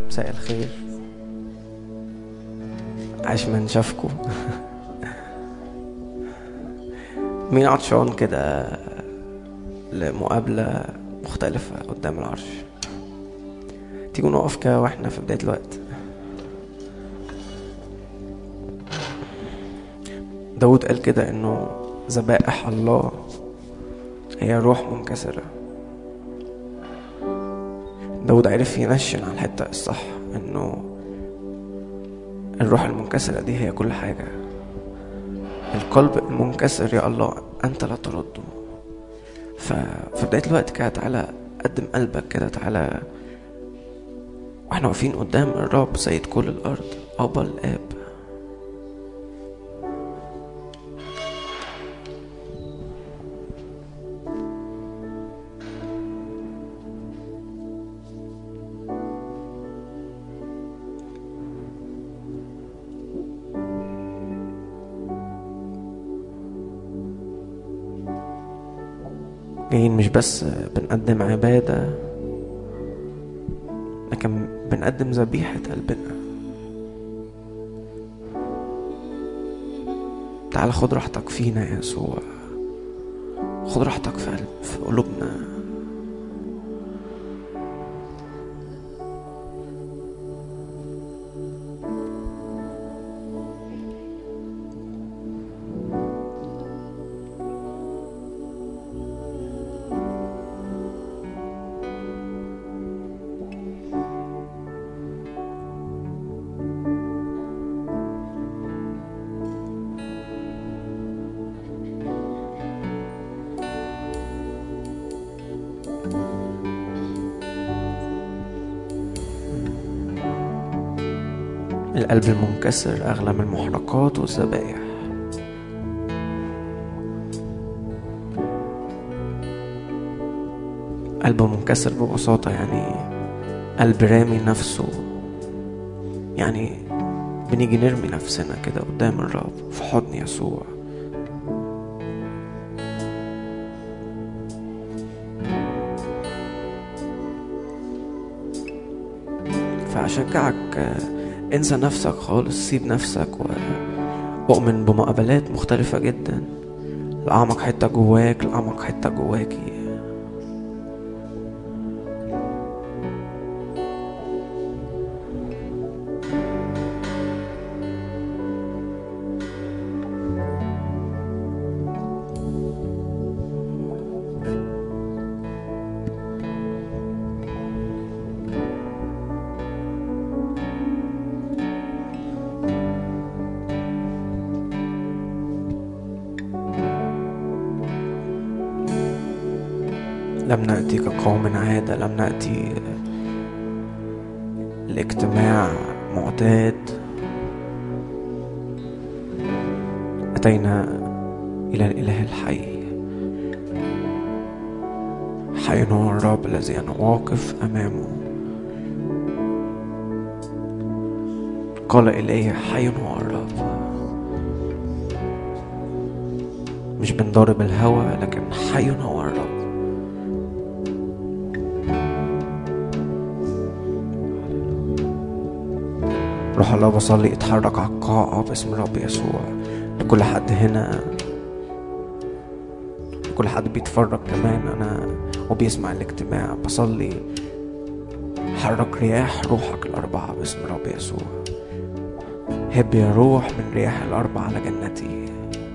مساء الخير عاش من شافكو مين عطشان كده لمقابلة مختلفة قدام العرش تيجوا نقف كده واحنا في بداية الوقت داود قال كده انه ذبائح الله هي روح منكسرة داود عرف ينشن على الحتة الصح انه الروح المنكسرة دي هي كل حاجة القلب المنكسر يا الله انت لا ترده ففي بداية الوقت كده تعالى قدم قلبك كده تعالى واحنا واقفين قدام الرب سيد كل الارض ابا الاب جايين مش بس بنقدم عبادة لكن بنقدم ذبيحة قلبنا تعال خد راحتك فينا يا يسوع خد راحتك في قلب في قلوبنا القلب المنكسر أغلى من المحرقات والذبائح قلب منكسر ببساطة يعني قلب رامي نفسه يعني بنيجي نرمي نفسنا كده قدام الرب في حضن يسوع فأشجعك آه، انسى نفسك خالص سيب نفسك وأؤمن بمقابلات مختلفة جدا لأعمق حتة جواك لأعمق حتة جواكي لم نأتي كقوم عادة لم نأتي لاجتماع معتاد أتينا إلى الإله الحي حي هو الرب الذي أنا واقف أمامه قال إلي حي هو الرب مش بنضارب الهوى لكن حي هو الرب روح الله بصلي اتحرك على القاعة باسم الرب يسوع لكل حد هنا لكل حد بيتفرج كمان أنا وبيسمع الاجتماع بصلي حرك رياح روحك الأربعة باسم الرب يسوع هب يا روح من رياح الأربعة على جنتي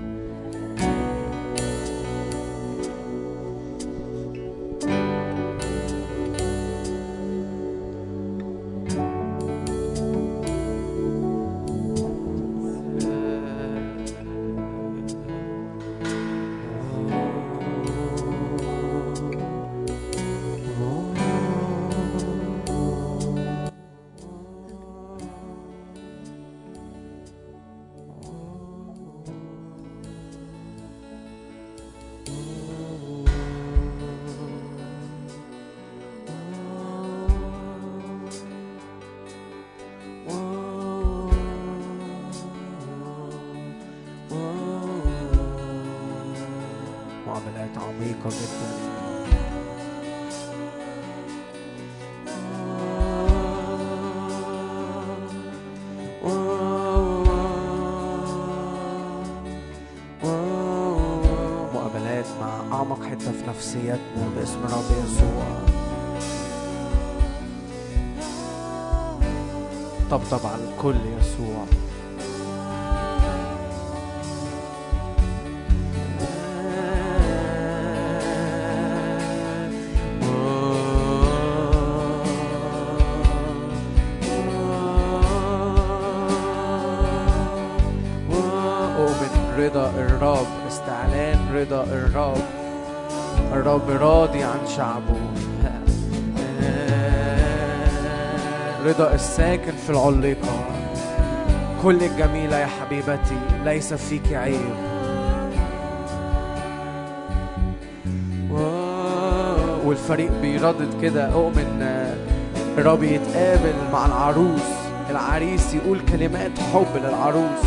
معاملات عميقة جدا نفسيتنا باسم رب يسوع طبطب على الكل يسوع أؤمن رضا الرب استعلان رضا الرب الرب راضي عن شعبه رضا الساكن في العليقة كل الجميلة يا حبيبتي ليس فيك عيب والفريق بيردد كده أؤمن الرب يتقابل مع العروس العريس يقول كلمات حب للعروس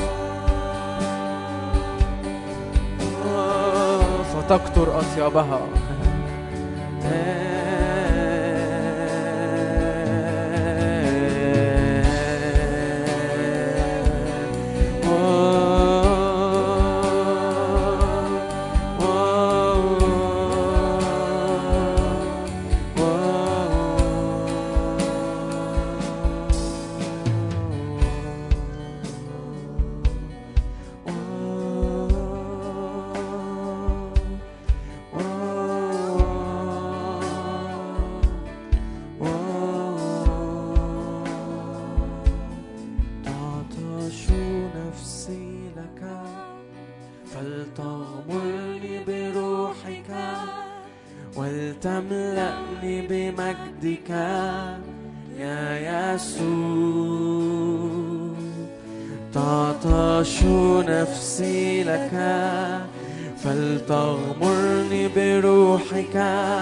فتكتر أطيبها تعطش نفسي لك فلتغمرني بروحك ولتملأني بمجدك يا يسوع تعطش نفسي لك فلتغمرني بروحك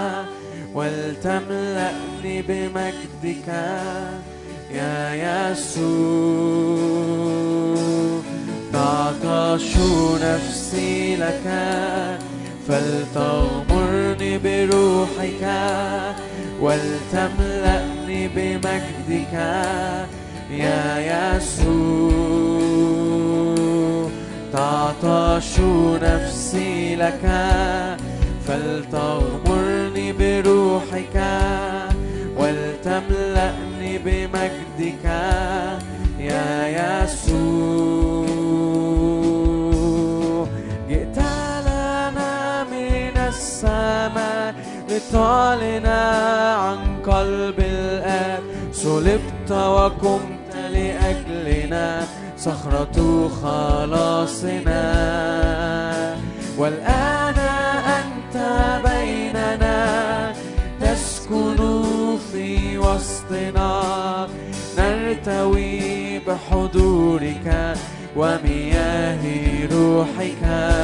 ولتملأني بمجدك يا يسوع تعطش نفسي لك فلتغمرني بروحك ولتملأني بمجدك يا يسوع تعطش نفسي لك فلتغمرني بروحك ولتملأني بمجدك يا يسوع جئت لنا من السماء لتعلن عن قلب الآب صلبت وقمت لأجلنا صخرة خلاصنا والآن أنت بيننا تسكن في وسطنا نرتوي بحضورك ومياه روحك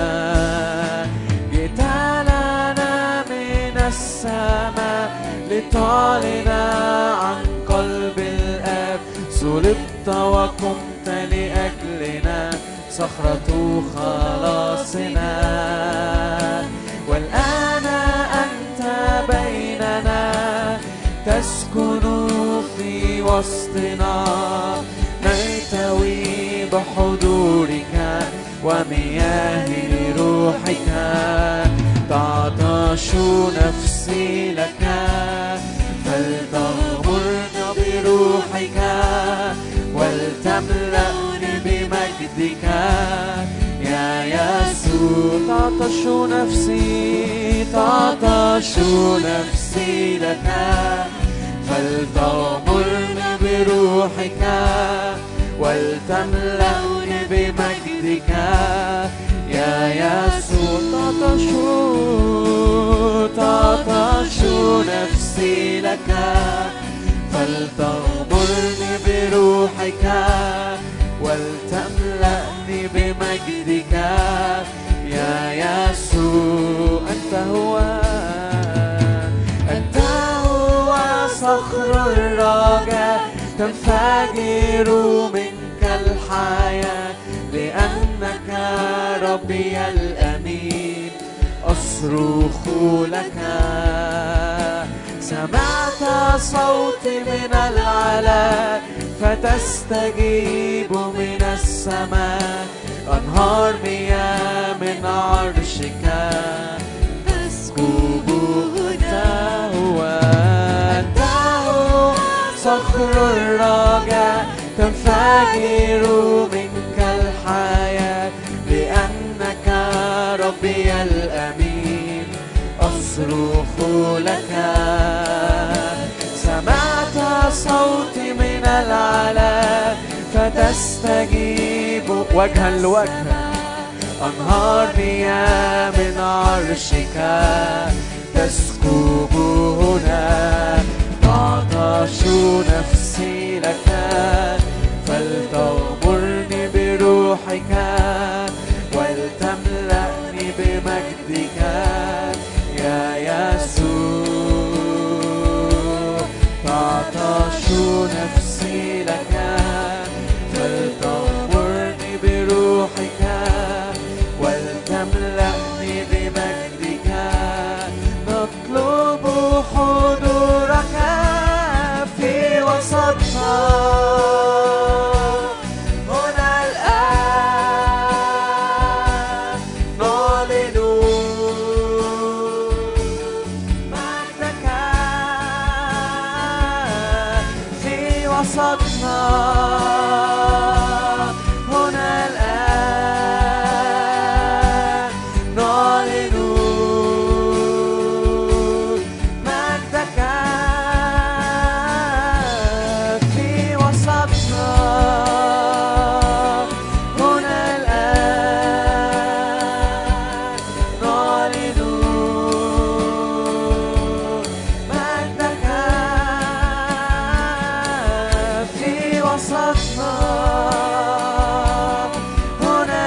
جئت لنا من السماء لتعلن عن قلب الآب صلبت وقمت لأجلنا صخرة خلاصنا والآن أنت بيننا تسكن في وسطنا نرتوي بحضورك ومياه روحك تعطش نفسي لك فلتغمرنا بروحك ولتملأني بمجدك يا يسوع تعطش نفسي تعطش نفسي لك فلتغمرني بروحك ولتملأني بمجدك يا يسوع تعطش تعطش نفسي لك فلتغمرني بروحك ولتملأني بمجدك يا يسوع أنت هو أنت هو صخر الرجاء تنفجر منك الحياة لأنك ربي الأمين أصرخ لك سمعت صوتي من العلا فتستجيب من السماء أنهار مياه من عرشك تسكب صخر الرجاء تنفجر منك الحياة لأنك ربي الأمين أصرخ لك سمعت صوتي من العلا فتستجيب وجها لوجه أنهار مياه من عرشك تسكب هنا تعطش نفسي لك فلتغمرني بروحك ولتملأني بمجدك يا يسوع تعطش نفسي لك فلتغمرني بروحك ولتملأني بمجدك نطلب حضورك في وسطنا هنا الآن نعلن مجدك في وسطنا هنا الآن نعلن مجدك في وسطنا هنا الآن نعلن مجدك في وسطنا هنا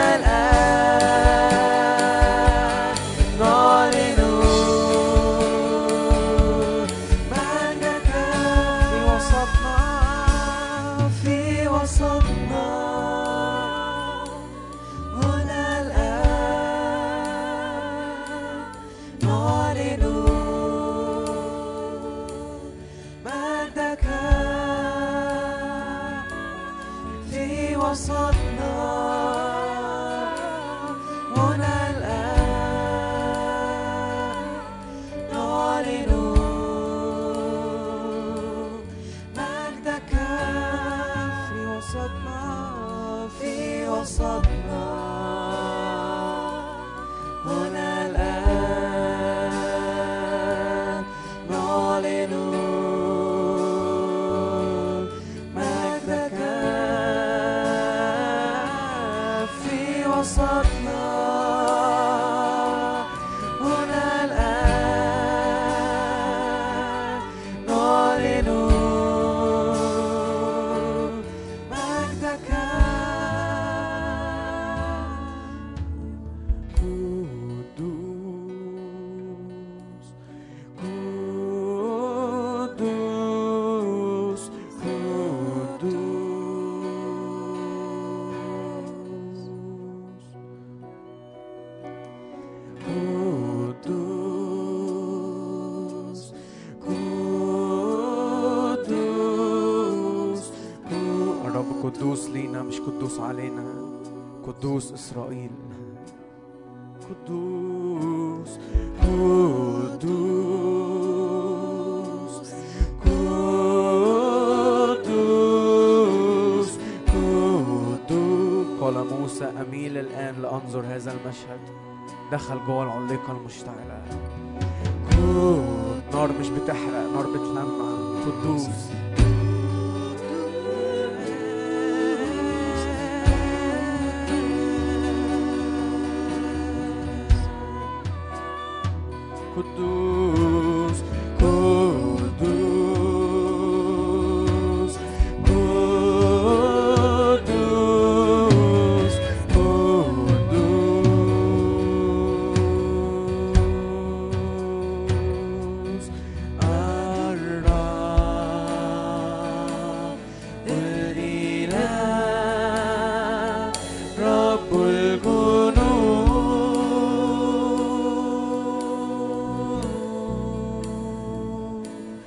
الآن نعلن مجدك في وسطنا في وسطنا هنا الآن نعلن مجدك في وسطنا هنا الآن نعلن مجدك في وسطنا في وسطنا هنا الآن نعلن مجدك في وسطنا هنا الآن نعلن مجدك قدوس قدوس قدوس قدوس قدوس الرب قدوس لينا مش قدوس علينا قدوس إسرائيل قدوس قدوس قدوس قدوس قال موسى أميل الآن لأنظر هذا المشهد دخل جوه العليقة المشتعلة قد- نار مش بتحرق نار بتلمع قدوس قدوس قدوس قدوس قدوس الرب الإله رب الجنود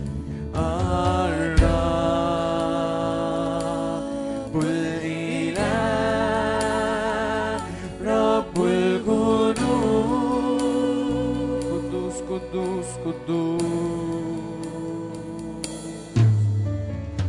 الرب الإله رب الجنود قدوس قدوس قدوس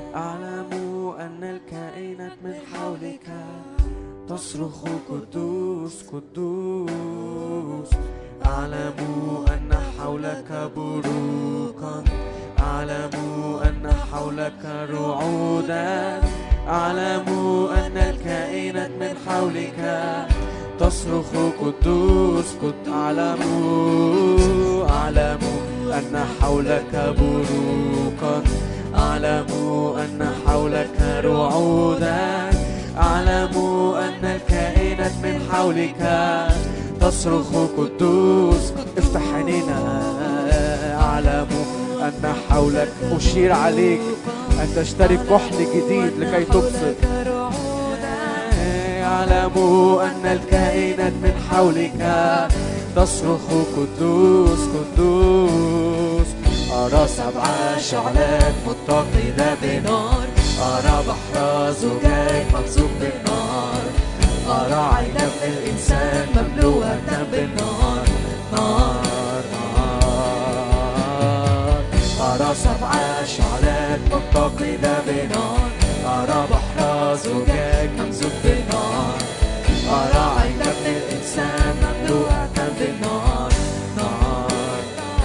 أعلم أن الكائنات من حولك تصرخ قدوس قدوس أعلم أن حولك بروقا أعلم أن حولك رعودا أعلم أن الكائنات من حولك تصرخ قدوس قد أعلم أعلم أن حولك بروقا أعلم أن حولك رعودا أعلم أن الكائنات من حولك تصرخ قدوس افتح عينينا أعلم أن حولك أشير عليك أن تشتري كحل جديد لكي تبصر أعلم أن الكائنات من حولك تصرخ قدوس قدوس أرى سبع شعلات متقدة بنار أرى بحر زجاج ممزوج بالنار أرى عين ابن الإنسان مملوءة بالنار نار نار أرى سبع شعلات متقدة بنار أرى بحر زجاج ممزوج بالنار أرى عين ابن الإنسان مملوءة بالنار نار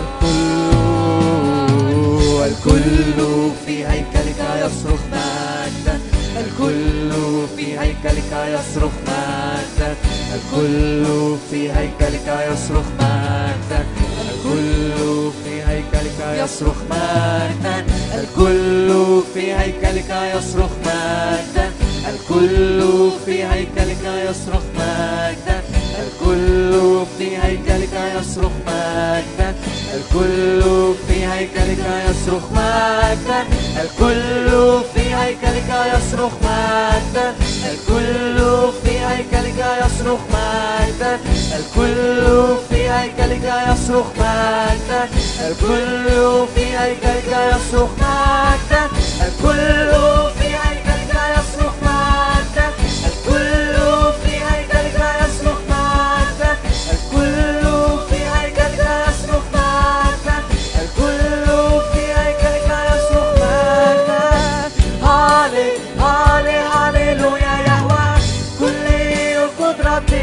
الكل الكل في هيكلك يصرخ مجدا الكل في هيكلك يصرخ مجدا الكل في هيكلك يصرخ مجدا الكل في هيكلك يصرخ مجدا الكل في هيكلك يصرخ مجدا الكل في هيكلك يصرخ مجدا الكل في هيكلك يصرخ مجدا الكل في هيكلك يصرخ مجدا الكل في هيكلك يصرخ مجدا الكل في هيكلك يصرخ مجدا الكل في هيكلك يصرخ مجدا الكل في هيكلك يصرخ مجدا الكل في هيكلك يصرخ مجدا الكل في هيكلك يصرخ مجدا الكل في هيكلك يصرخ مجدا الكل في هيكلك يصرخ مجدا هالي هالي هاليلويا يهوى كل القدرة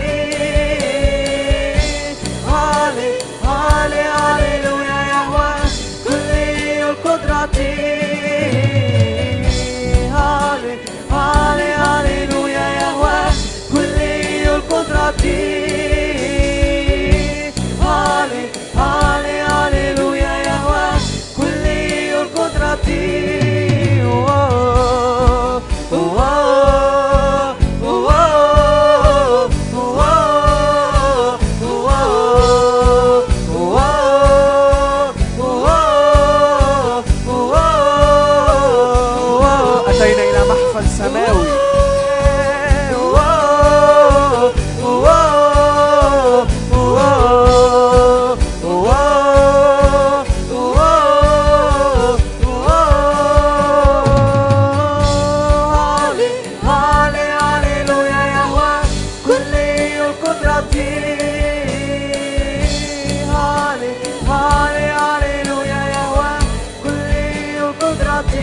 هالي هالي هاليلويا يهوى كل القدرة هالي هالي هاليلويا يهوى كل القدرة هالي هالي هاليلويا يهوى كل القدرة أوه، أوه، أوه، أوه، أوه، أوه، أوه، أوه. أتينا إلى محفل سماوي أوه، أوه، أوه، أوه، أوه، هالي هالي هاليلويا يهوى كل القدرة هالي هالي هاليلويا يهوى كل القدرة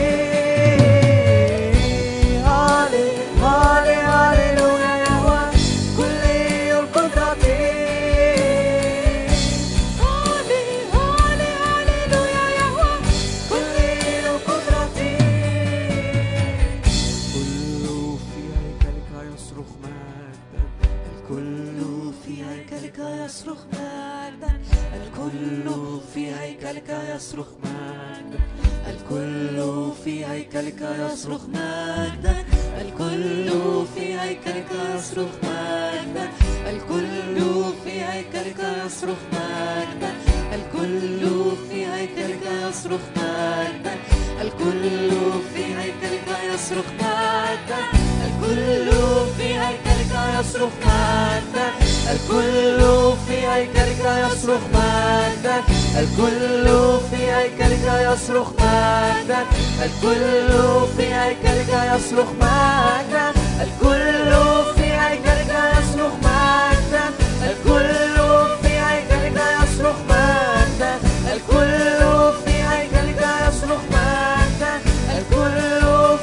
هالي هالي هاليلويا يهوى كل القدرة هالي هالي هاليلويا يهوى كل القدرة الكل في هيكلك يصرخ مجدا الكل في هيكلك يصرخ مجدا الكل في هيكلك يصرخ مجدا الكل في هيكلك يصرخ مجدا الكل في هيكلك يصرخ مجدا الكل في هيكلك يصرخ مجدا الكل في هيكلك يصرخ مجدا الكل في هيكلك يصرخ مجدا الكل في هيكلك يصرخ مجدا الكل في هيكلك يصرخ مجدا الكل في هيكلك يصرخ مجدا الكل في هيكلك يصرخ مجدا الكل في هيكلك يصرخ مجدا الكل في هيكلك يصرخ مجدا الكل في هيكلك يصرخ مجدا الكل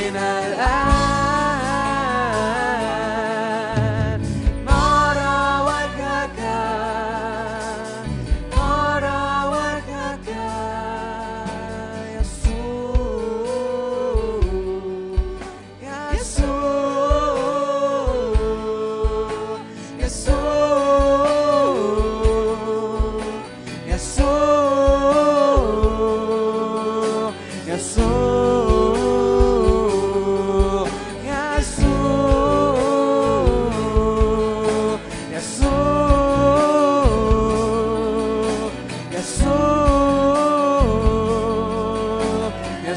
من الآن نرى وجهك نرى وجهك يسوع يسوع يسوع يسوع يسوع يسوع يسوع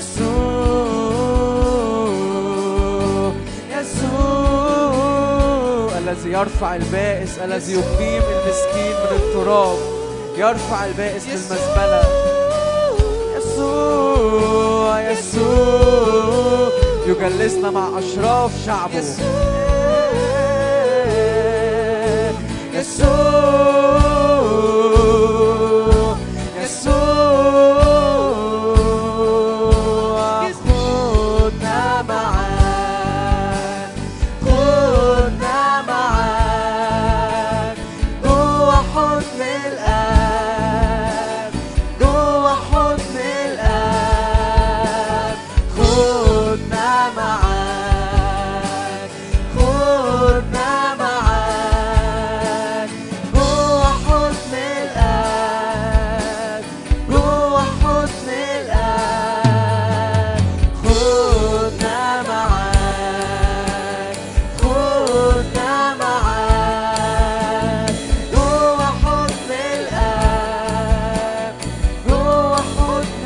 يسوع يسوع الذي يرفع البائس الذي يقيم المسكين من التراب يرفع البائس من المزبلة يسوع يسوع يجلسنا مع أشراف شعبه يسوع يسوع خدنا معاك خدنا معاك جوا حضن الآب جوا حضن الآب خدنا معاك خدنا معاك جوا حضن الآب جوا حضن الآب خدنا معاك خدنا معاك جوا حضن الآب جوا حضن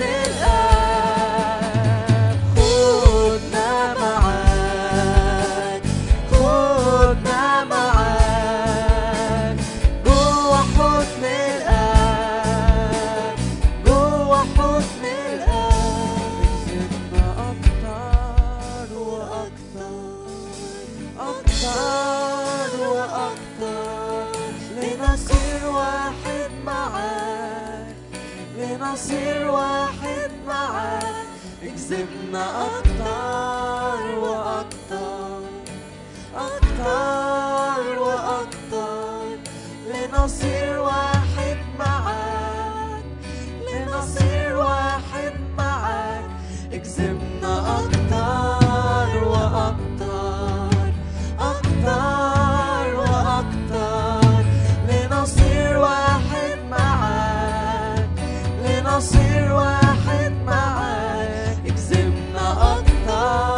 الآب خدنا معاك خدنا معاك جوا حضن الآب جوا حضن الآب زدنا أكتر وأكتر أكتر وأكتر لنصير واحد معاك لنصير واحد معاك اكذبنا أكتر وأكتر أكتر وأكتر لنصير واحد معاك لنصير واحد معاك اكذبنا أكتر وأكتر أكتر وأكتر لنصير واحد معاك لنصير واحد معاك اكذبنا أكتر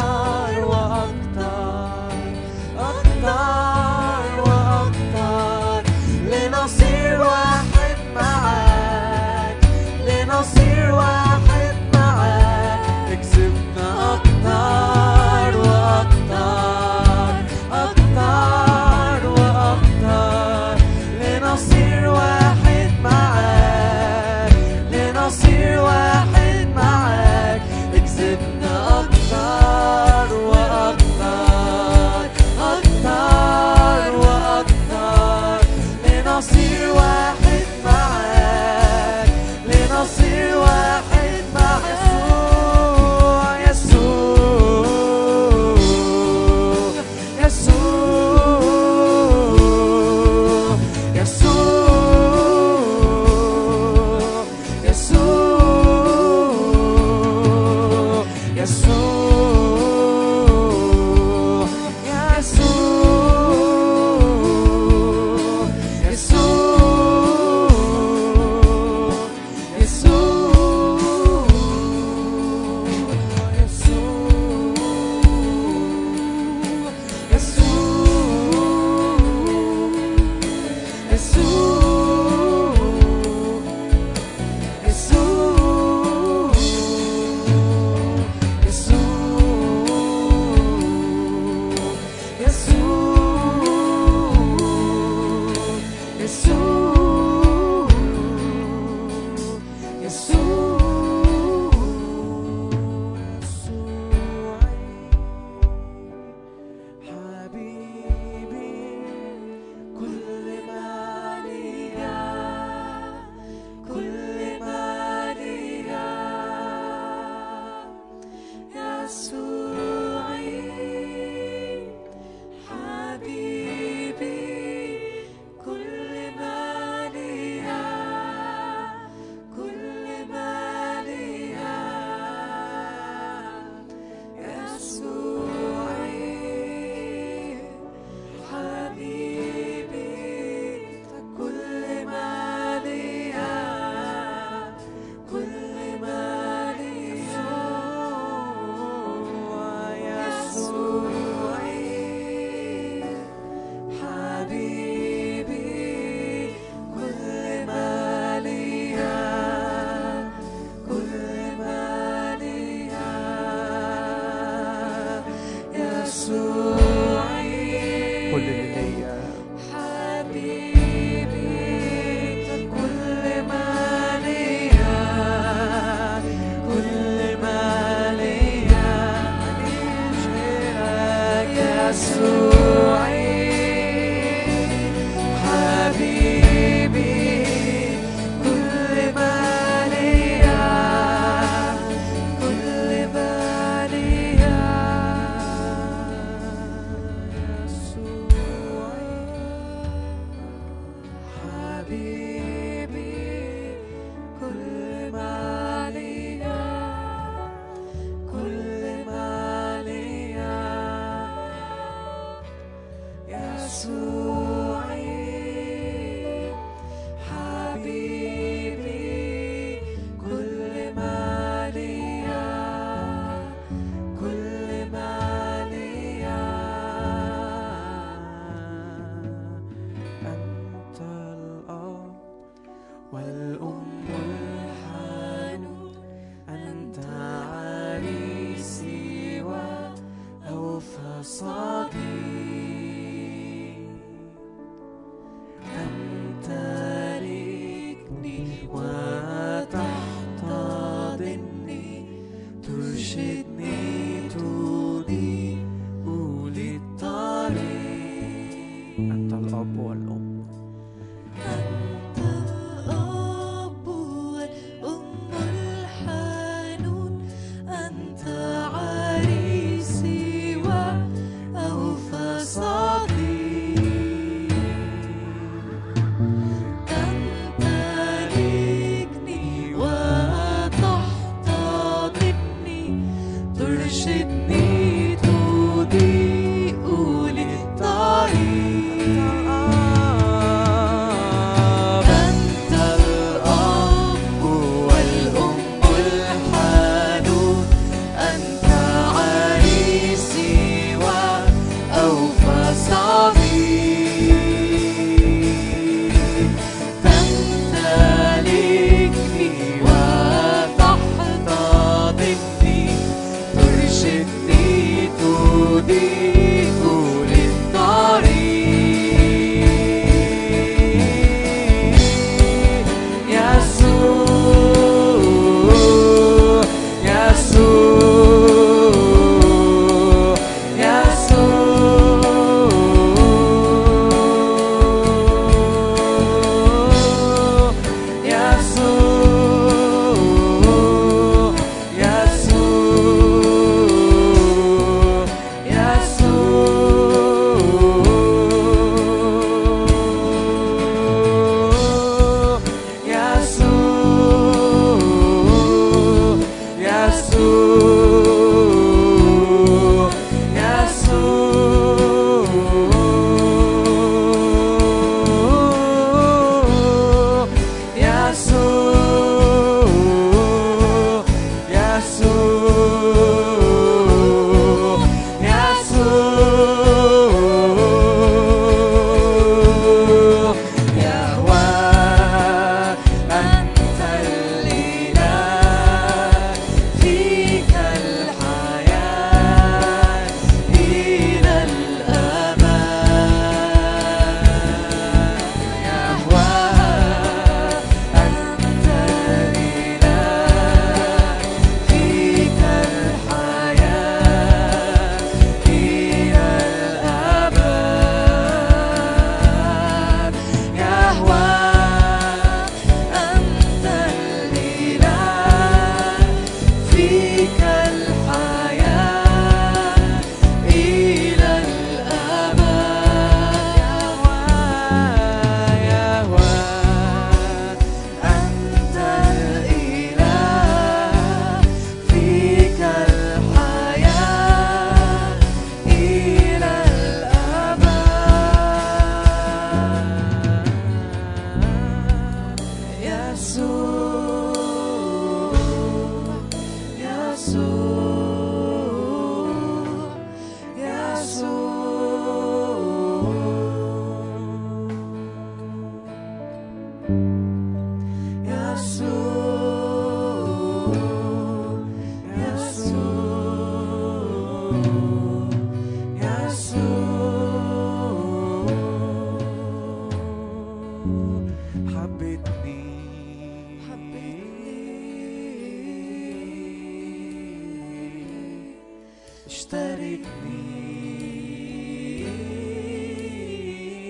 اشتركني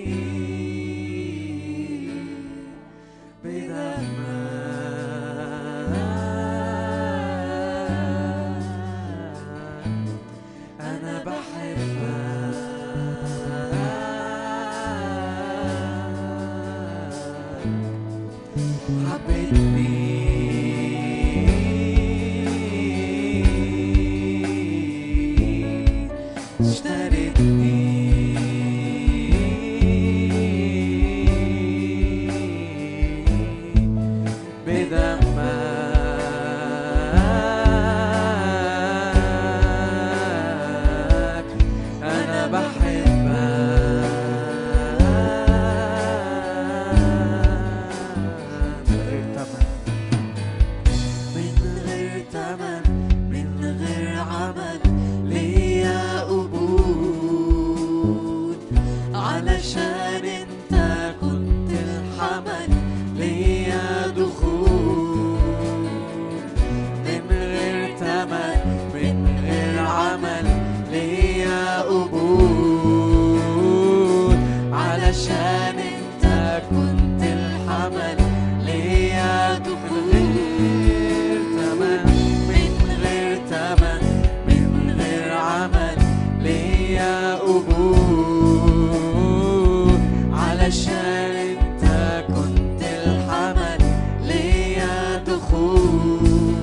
بدمك أنا بحبك حبيتني اشتريتني بدمك أنا بحبك من غير تمن من غير عمل ليا قبول علشان انت كنت الحمل ليا دخول من غير تمن من غير عمل ليا قبول علشان انت كنت الحمل ليا دخول من غير تمن من غير تمن من غير عمل ليا قبول علشان انت كنت الحمل ليا دخول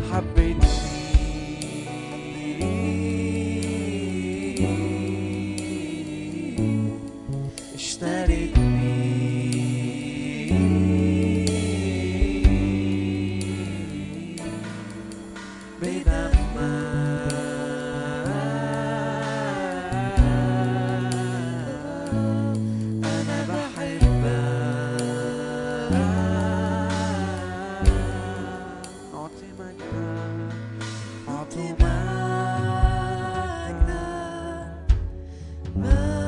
حبيتني اشتريتني بدمك أنا بحبك أعطي مجدك أعطي مجدك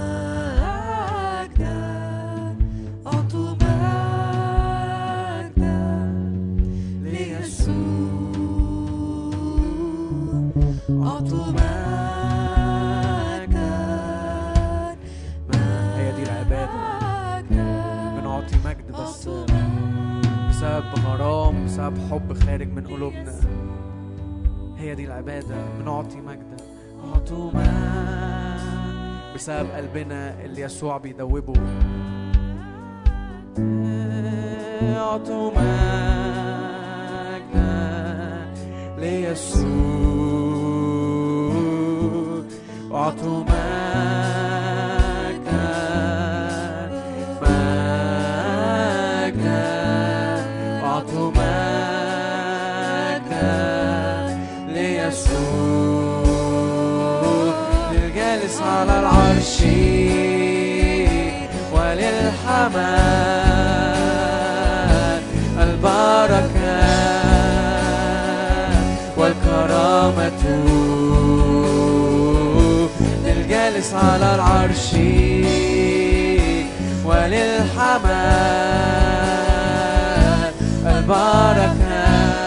مجدك أعطي مجدك ليسوع أعطي مجدك هي دي العبادة بنعطي مجد بس بسبب غرام بسبب حب خارج من قلوبنا هي دي العبادة بنعطي مجد أعطوا مجد بسبب قلبنا اللي يسوع بيدوبه أعطوا مجد ليسوع أعطوا مجد مجد أعطوا مجد ليسوع للجالس على العرش وللحمام البركة والكرامة للجالس على العرش وللحمام البركة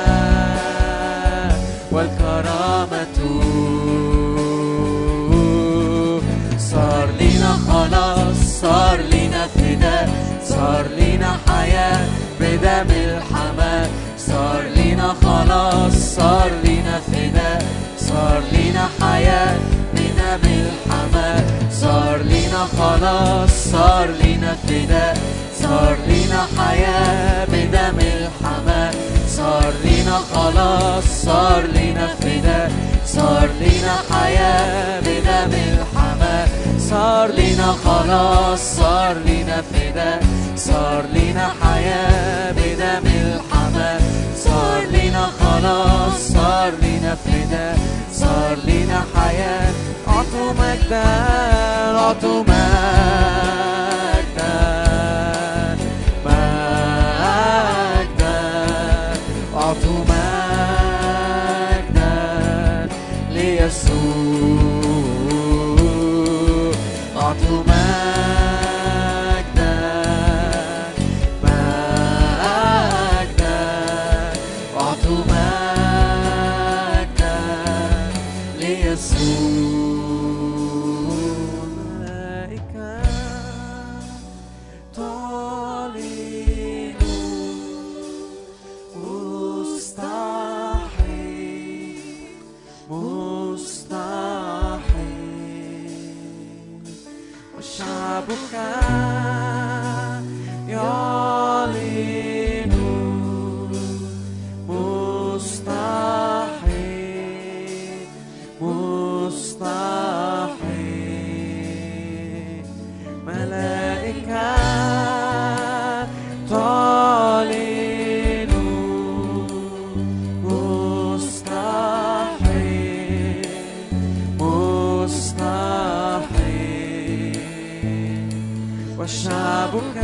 والكرامة صار لنا خلاص صار لنا فداء صار لنا حياة بدم الحمام صار لنا خلاص صار لنا فداء صار لنا حياة بدم الحمام صار لنا خلاص صار لنا فداء صار لنا حياة بدم الحمام صار لنا خلاص صار لنا فداء صار لنا حياة بدم الحمام صار لنا خلاص صار لنا فداء صار لنا حياة بدم الحمام صار لنا خلاص صار لنا فداء صار لنا حياة أعطوا مجدا أعطوا مجدا مجدا أعطوا مجدا ليسوع أعطوا مجدا مجدا أعطوا مجدا ليسوع ملائكة وشعبك يعلن مستحيل مستحيل ملائكة تعلن مستحيل مستحيل وشعبك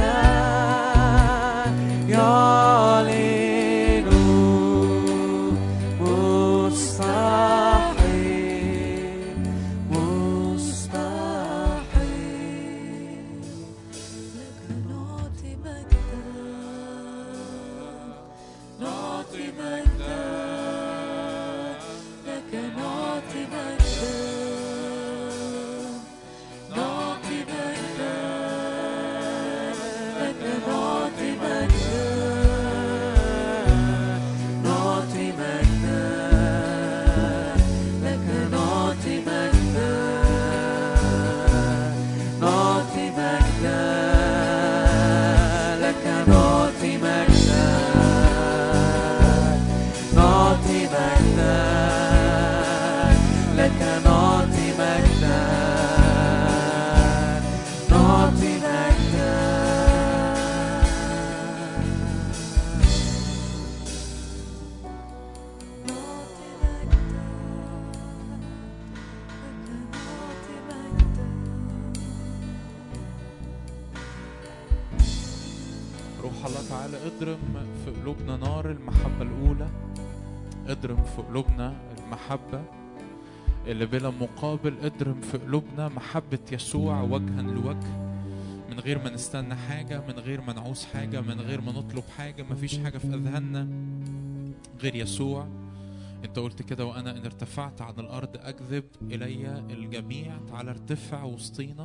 يعلن مستحيل مستحيل لك نعطي مجدا نعطي مجدا لك نعطي مجدا نعطي مجدا لك نعطي مجدا نعطي مجدا لك نعطي مجدا نعطي مجدا لك نعطي مجدا نعطي مجدا لك نعطي مجدا نعطي مجدا نعطي مجدا لك نعطي مجدا روح الله تعالى اضرم في قلوبنا نار المحبة الأولى اضرم في قلوبنا المحبة اللي بلا مقابل اضرم في قلوبنا محبة يسوع وجها لوجه من غير ما نستنى حاجة من غير ما نعوز حاجة من غير ما نطلب حاجة مفيش حاجة في أذهاننا غير يسوع انت قلت كده وانا ان ارتفعت عن الارض اكذب الي الجميع تعالى ارتفع وسطينا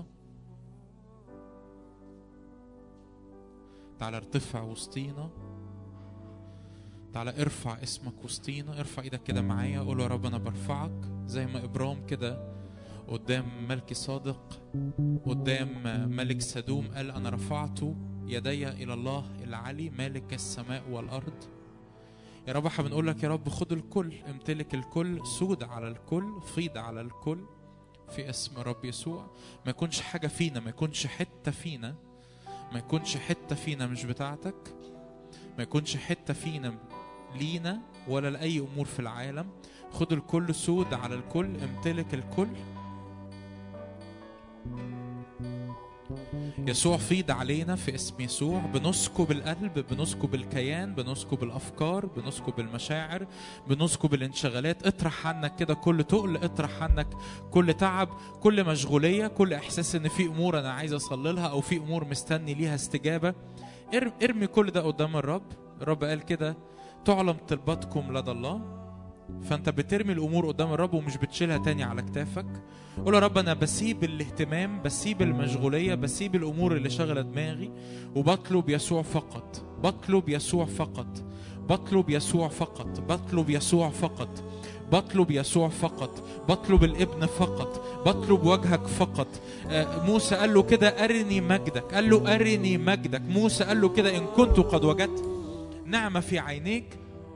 تعالى ارتفع وسطينا تعالى ارفع اسمك وسطينا ارفع ايدك كده معايا قول يا رب انا برفعك زي ما ابرام كده قدام ملك صادق قدام ملك سدوم قال انا رفعت يدي الى الله العلي مالك السماء والارض يا رب احنا بنقول لك يا رب خد الكل امتلك الكل سود على الكل فيض على الكل في اسم رب يسوع ما يكونش حاجه فينا ما يكونش حته فينا ما يكونش حته فينا مش بتاعتك ما يكونش حته فينا لينا ولا لاي امور في العالم خد الكل سود على الكل امتلك الكل يسوع فيض علينا في اسم يسوع بنسكب القلب بنسكب الكيان بنسكب الافكار بنسكب المشاعر بنسكب الانشغالات اطرح عنك كده كل تقل اطرح عنك كل تعب كل مشغوليه كل احساس ان في امور انا عايز اصلي لها او في امور مستني ليها استجابه ار- ارمي كل ده قدام الرب الرب قال كده تعلم طلباتكم لدى الله فانت بترمي الامور قدام الرب ومش بتشيلها تاني على كتافك قول يا رب انا بسيب الاهتمام بسيب المشغوليه بسيب الامور اللي شغله دماغي وبطلب يسوع فقط بطلب يسوع فقط بطلب يسوع فقط بطلب يسوع فقط بطلب يسوع فقط بطلب الابن فقط بطلب وجهك فقط آه، موسى قال له كده أرني مجدك قال له أرني مجدك موسى قال له كده إن كنت قد وجدت نعمة في عينيك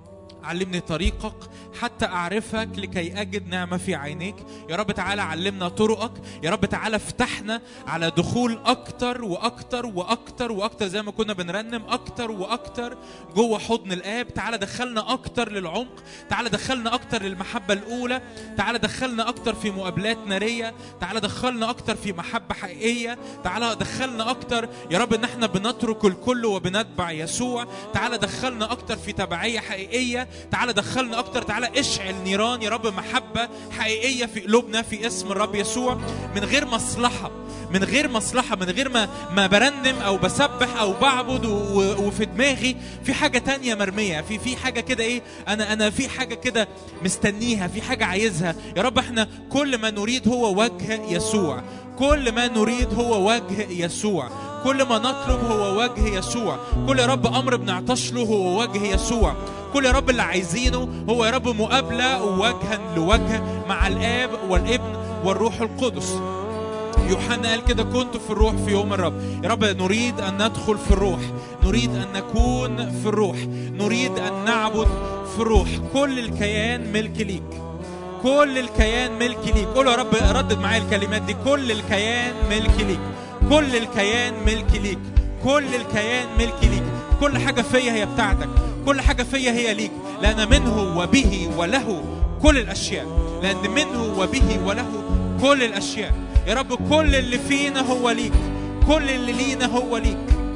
علمني طريقك حتى أعرفك لكي أجد نعمة في عينيك يا رب تعالى علمنا طرقك يا رب تعالى افتحنا على دخول أكتر وأكتر وأكتر وأكتر زي ما كنا بنرنم أكتر وأكتر جوه حضن الآب تعالى دخلنا أكتر للعمق تعالى دخلنا أكتر للمحبة الأولى تعالى دخلنا أكتر في مقابلات نارية تعالى دخلنا أكتر في محبة حقيقية تعالى دخلنا أكتر يا رب إن احنا بنترك الكل وبنتبع يسوع تعالى دخلنا أكتر في تبعية حقيقية تعالى دخلنا أكتر تعالى اشعل نيران يا رب محبة حقيقية في قلوبنا في اسم الرب يسوع من غير مصلحة من غير مصلحة من غير ما ما برنم أو بسبح أو بعبد و- و- وفي دماغي في حاجة تانية مرمية في في حاجة كده إيه أنا أنا في حاجة كده مستنيها في حاجة عايزها يا رب احنا كل ما نريد هو وجه يسوع كل ما نريد هو وجه يسوع كل ما نطلب هو وجه يسوع كل يا رب امر بنعطش له هو وجه يسوع كل يا رب اللي عايزينه هو يا رب مقابله وجها لوجه مع الاب والابن والروح القدس يوحنا قال كده كنت في الروح في يوم الرب يا رب نريد أن ندخل في الروح نريد أن نكون في الروح نريد أن نعبد في الروح كل الكيان ملك ليك كل الكيان ملك ليك قول يا رب ردد معايا الكلمات دي كل الكيان ملك ليك كل الكيان ملك ليك كل الكيان ملك ليك كل حاجة فيا هي بتاعتك كل حاجة فيا هي ليك لأن منه وبه وله كل الأشياء لأن منه وبه وله كل الأشياء يا رب كل اللي فينا هو ليك كل اللي لينا هو ليك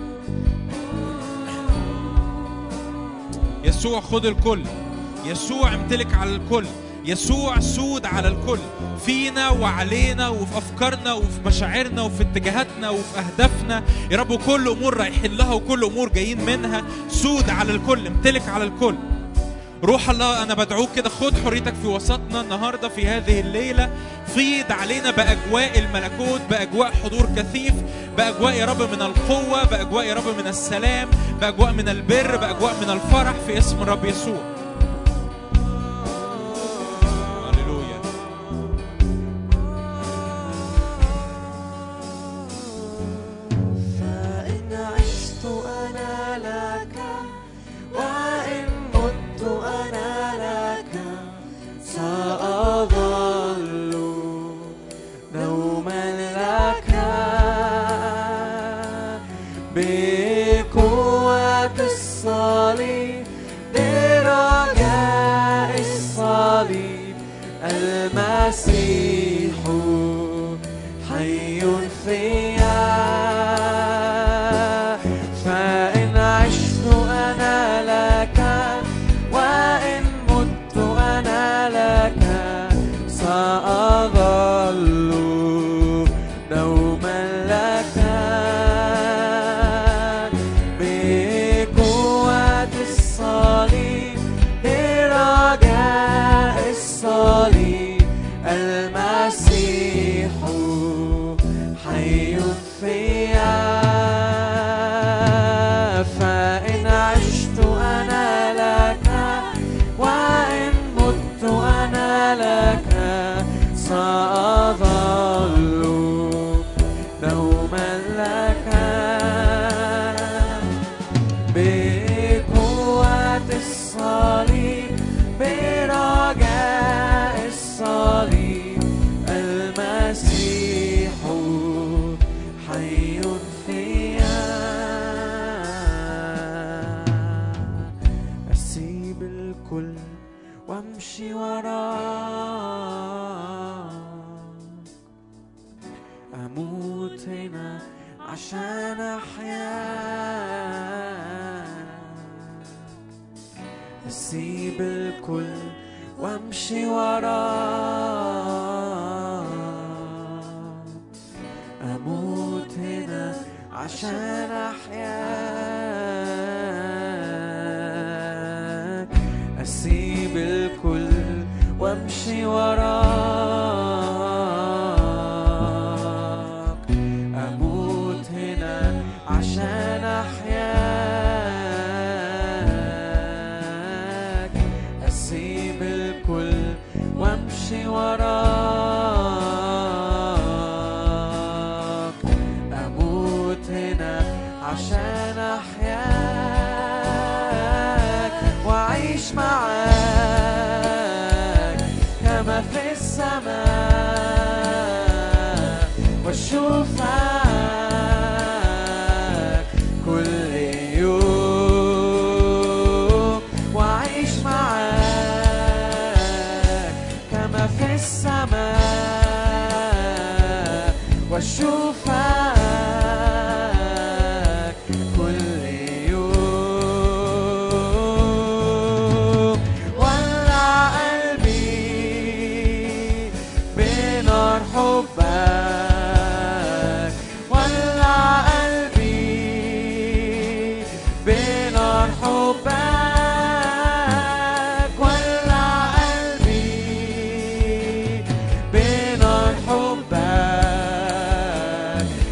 يسوع خد الكل يسوع امتلك على الكل يسوع سود على الكل فينا وعلينا وفي افكارنا وفي مشاعرنا وفي اتجاهاتنا وفي اهدافنا يا رب كل امور رايحين لها وكل امور جايين منها سود على الكل امتلك على الكل روح الله انا بدعوك كده خد حريتك في وسطنا النهارده في هذه الليله فيض علينا باجواء الملكوت باجواء حضور كثيف باجواء يا رب من القوه باجواء يا رب من السلام باجواء من البر باجواء من الفرح في اسم الرب يسوع هللويا فإن عشت أنا لك وإن مت أنا لك سأظل دوما لك بقوة الصليب برجاء الصليب المسيح حي فيا فإن عشت أنا لك وإن مت أنا لك سأظل دوما لك بقوة الصليب برجاء الصليب المسيح حي فيا فإن عشت أنا لك وإن مت أنا لك سأظل دوما لك بقوة الصليب برجاء الصليب المسيح حي فيا أسيب الكل وامشي وراك أموت هنا عشان أحياك أسيب الكل وامشي وراك أموت هنا عشان أحياك أسيب الكل وامشي وراك أموت هنا عشان أحياك أسيب الكل وامشي وراك أموت هنا عشان أحياك وأعيش معاك كما في السماء واشوفك كل يوم واعيش معاك كما في السماء واشوفك كل يوم ولع قلبي بنار حبك ولع قلبي بنار حبك ولع قلبي بنار حبك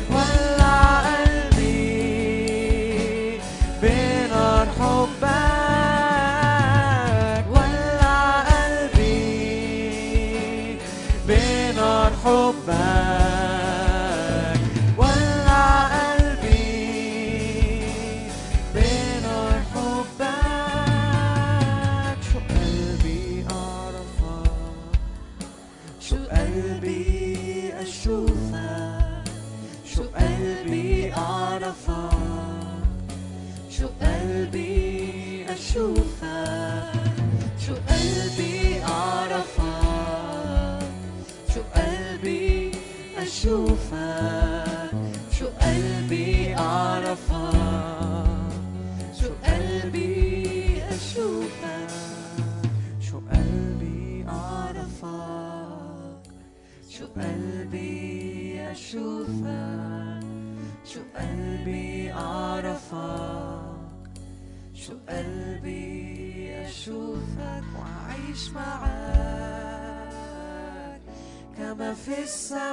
شو قلبي أعرفك شو قلبي أشوفك شو قلبي أعرفك شو قلبي أشوفك شو قلبي أعرفك شو قلبي أشوفك شو قلبي أعرفك شو قلبي أشوفك شو قلبي أعرفك شو قلبي أشوفك وأعيش معاك كما في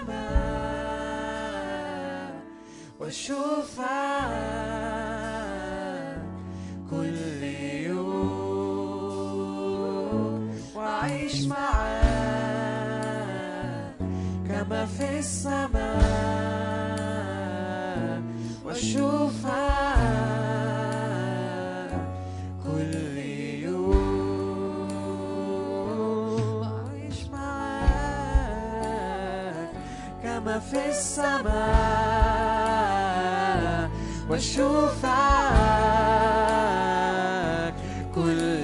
السماء وأشوفك كل يوم وأعيش معاك كما في السماء وأشوفك كل يوم وأعيش معاك كما في السماء وأشوفك كل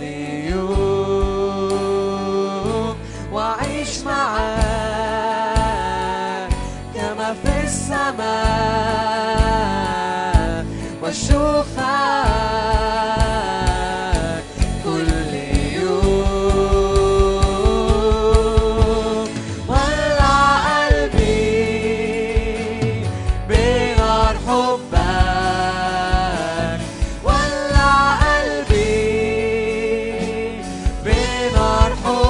يوم وأعيش معاك كما في السماء وأشوفك كل يوم ولع قلبي بنار حبك ولع قلبي بنار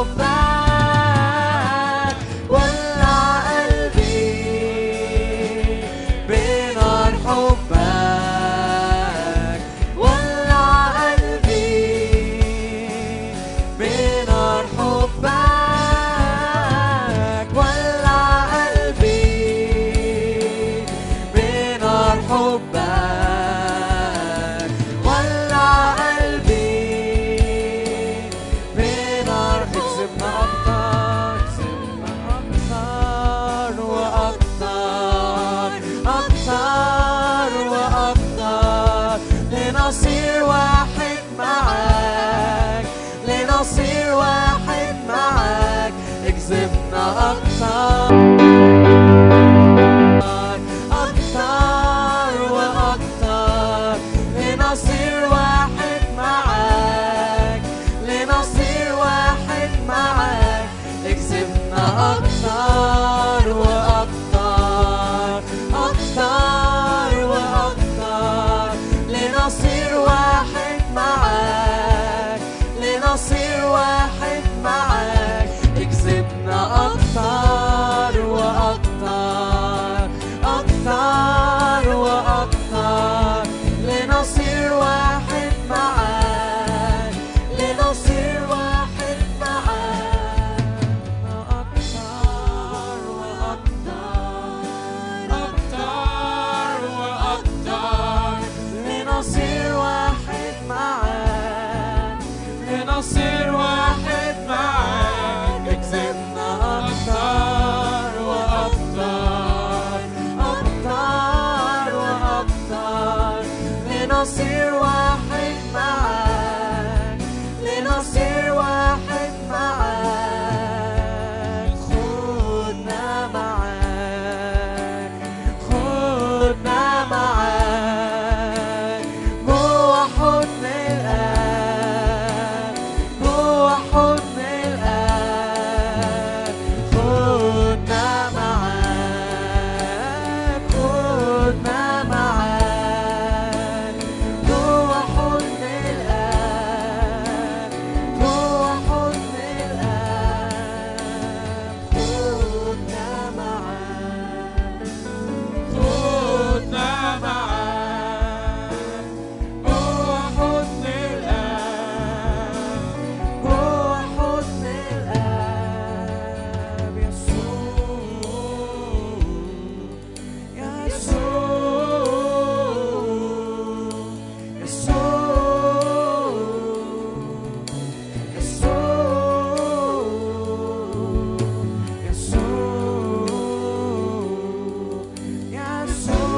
حبك ولع قلبي بنار حبك ولع قلبي بنار حبك ولع قلبي بنار حبك ولع قلبي بنار اكسبنا اكتر اكسبنا اكتر واكتر اكتر واكتر لنصير واحد معاك لنصير واحد معاك اكسبنا اكتر أكتر وأكتر لنصير واحد معاك لنصير واحد معاك اكسبنا أكتر وأكتر أكتر وأكتر لنصير واحد معاك لنصير واحد معاك اكسبنا أكتر وأكتر أكتر وأكتر لنصير واحد معاك لنصير واحد معاك أكتر وأكتر أكتر وأكتر لنصير واحد معاك لنصير واحد معاك اكسبنا أكتر وأكتر أكتر وأكتر لنصير واحد معاك لنصير واحد معاك خدنا معاك خدنا معاك جوا حضن الآب جوا حضن الآب خدنا معاك خدنا معاك جوا حضن الآب جوا حضن الآب خدنا معاك خدنا معاك جوا حضن الآب جوا حضن الآب يسوع يسوع يسوع يسوع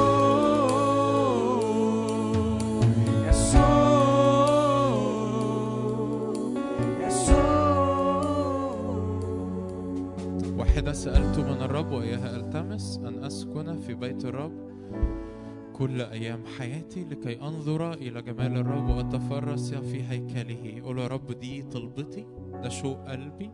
في بيت الرب كل أيام حياتي لكي أنظر إلى جمال الرب وأتفرس في هيكله قول يا رب دي طلبتي ده شوق قلبي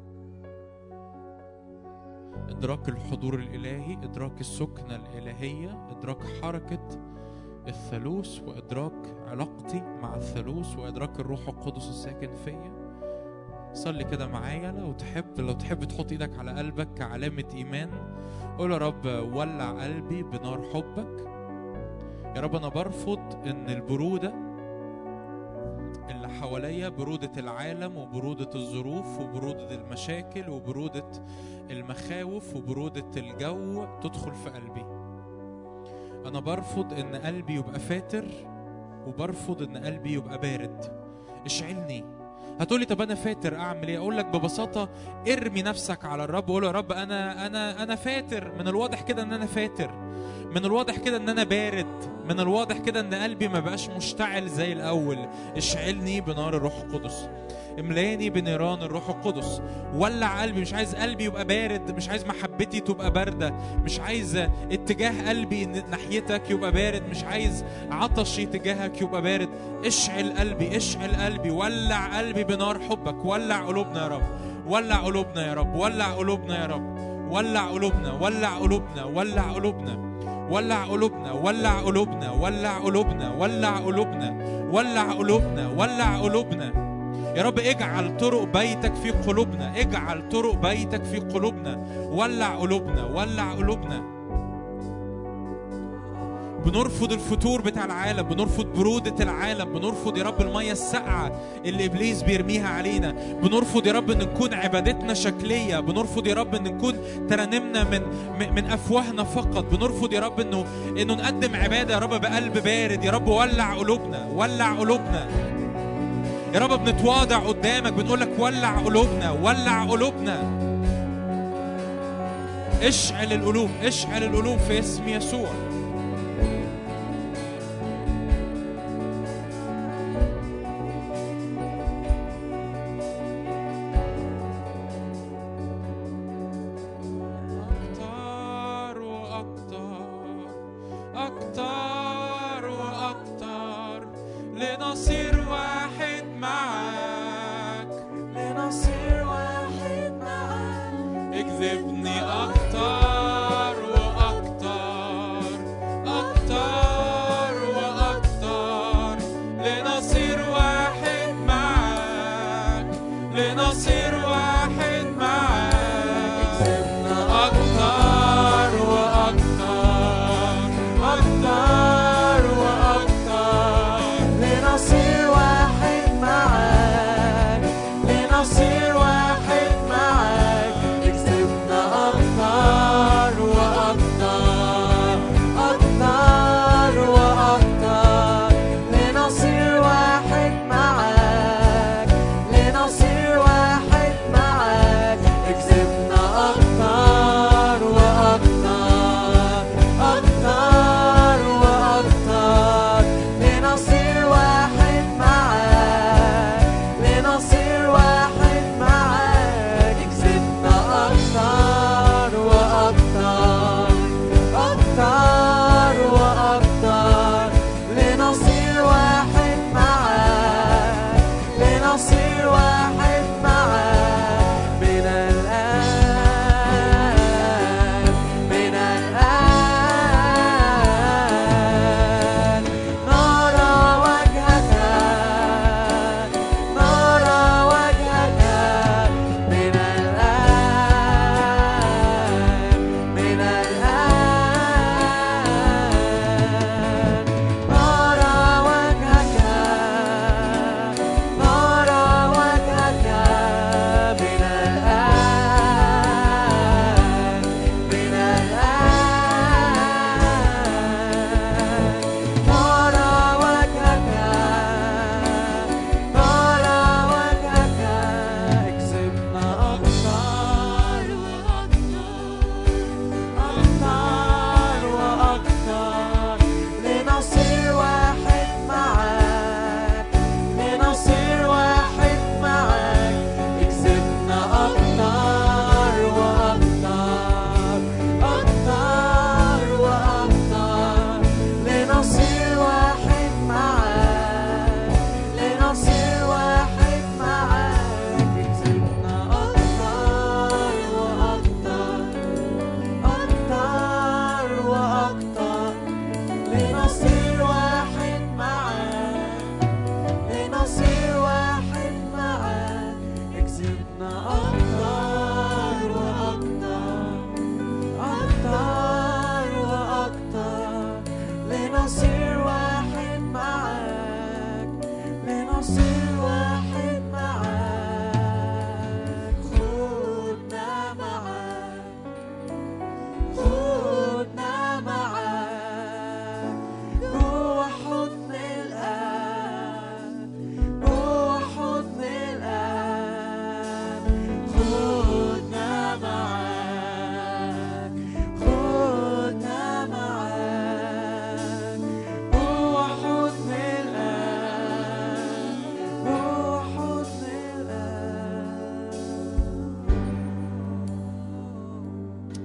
إدراك الحضور الإلهي إدراك السكنة الإلهية إدراك حركة الثالوث وإدراك علاقتي مع الثالوث وإدراك الروح القدس الساكن فيا صلي كده معايا لو تحب لو تحب تحط ايدك على قلبك كعلامة إيمان قول يا رب ولع قلبي بنار حبك يا رب أنا برفض إن البرودة اللي حواليا برودة العالم وبرودة الظروف وبرودة المشاكل وبرودة المخاوف وبرودة الجو تدخل في قلبي أنا برفض إن قلبي يبقى فاتر وبرفض إن قلبي يبقى بارد اشعلني هتقولي طب انا فاتر اعمل ايه اقول لك ببساطه ارمي نفسك على الرب وقول يا رب انا انا انا فاتر من الواضح كده ان انا فاتر من الواضح كده ان انا بارد من الواضح كده ان قلبي ما بقاش مشتعل زي الاول اشعلني بنار الروح القدس املاني بنيران الروح القدس ولع قلبي مش عايز قلبي يبقى بارد مش عايز محبتي تبقى باردة مش عايز اتجاه قلبي ناحيتك يبقى بارد مش عايز عطشي تجاهك يبقى بارد اشعل قلبي اشعل قلبي ولع قلبي بنار حبك ولع قلوبنا يا رب ولع قلوبنا يا رب ولع قلوبنا يا رب ولع قلوبنا ولع قلوبنا ولع قلوبنا ولع قلوبنا ولع قلوبنا ولع قلوبنا ولع قلوبنا ولع قلوبنا ولع قلوبنا يا رب اجعل طرق بيتك في قلوبنا اجعل طرق بيتك في قلوبنا ولع قلوبنا ولع قلوبنا بنرفض الفتور بتاع العالم بنرفض برودة العالم بنرفض يا رب المية الساقعة اللي إبليس بيرميها علينا بنرفض يا رب أن نكون عبادتنا شكلية بنرفض يا رب أن نكون ترنمنا من من أفواهنا فقط بنرفض يا رب أنه أنه نقدم عبادة يا رب بقلب بارد يا رب ولع قلوبنا ولع قلوبنا يا رب بنتواضع قدامك بنقول لك ولع قلوبنا ولع قلوبنا اشعل القلوب اشعل القلوب في اسم يسوع أكتر وأكتر أكتر وأكتر لنصير واحد معاك لنصير واحد معاك اكذبني أكتر وأكتر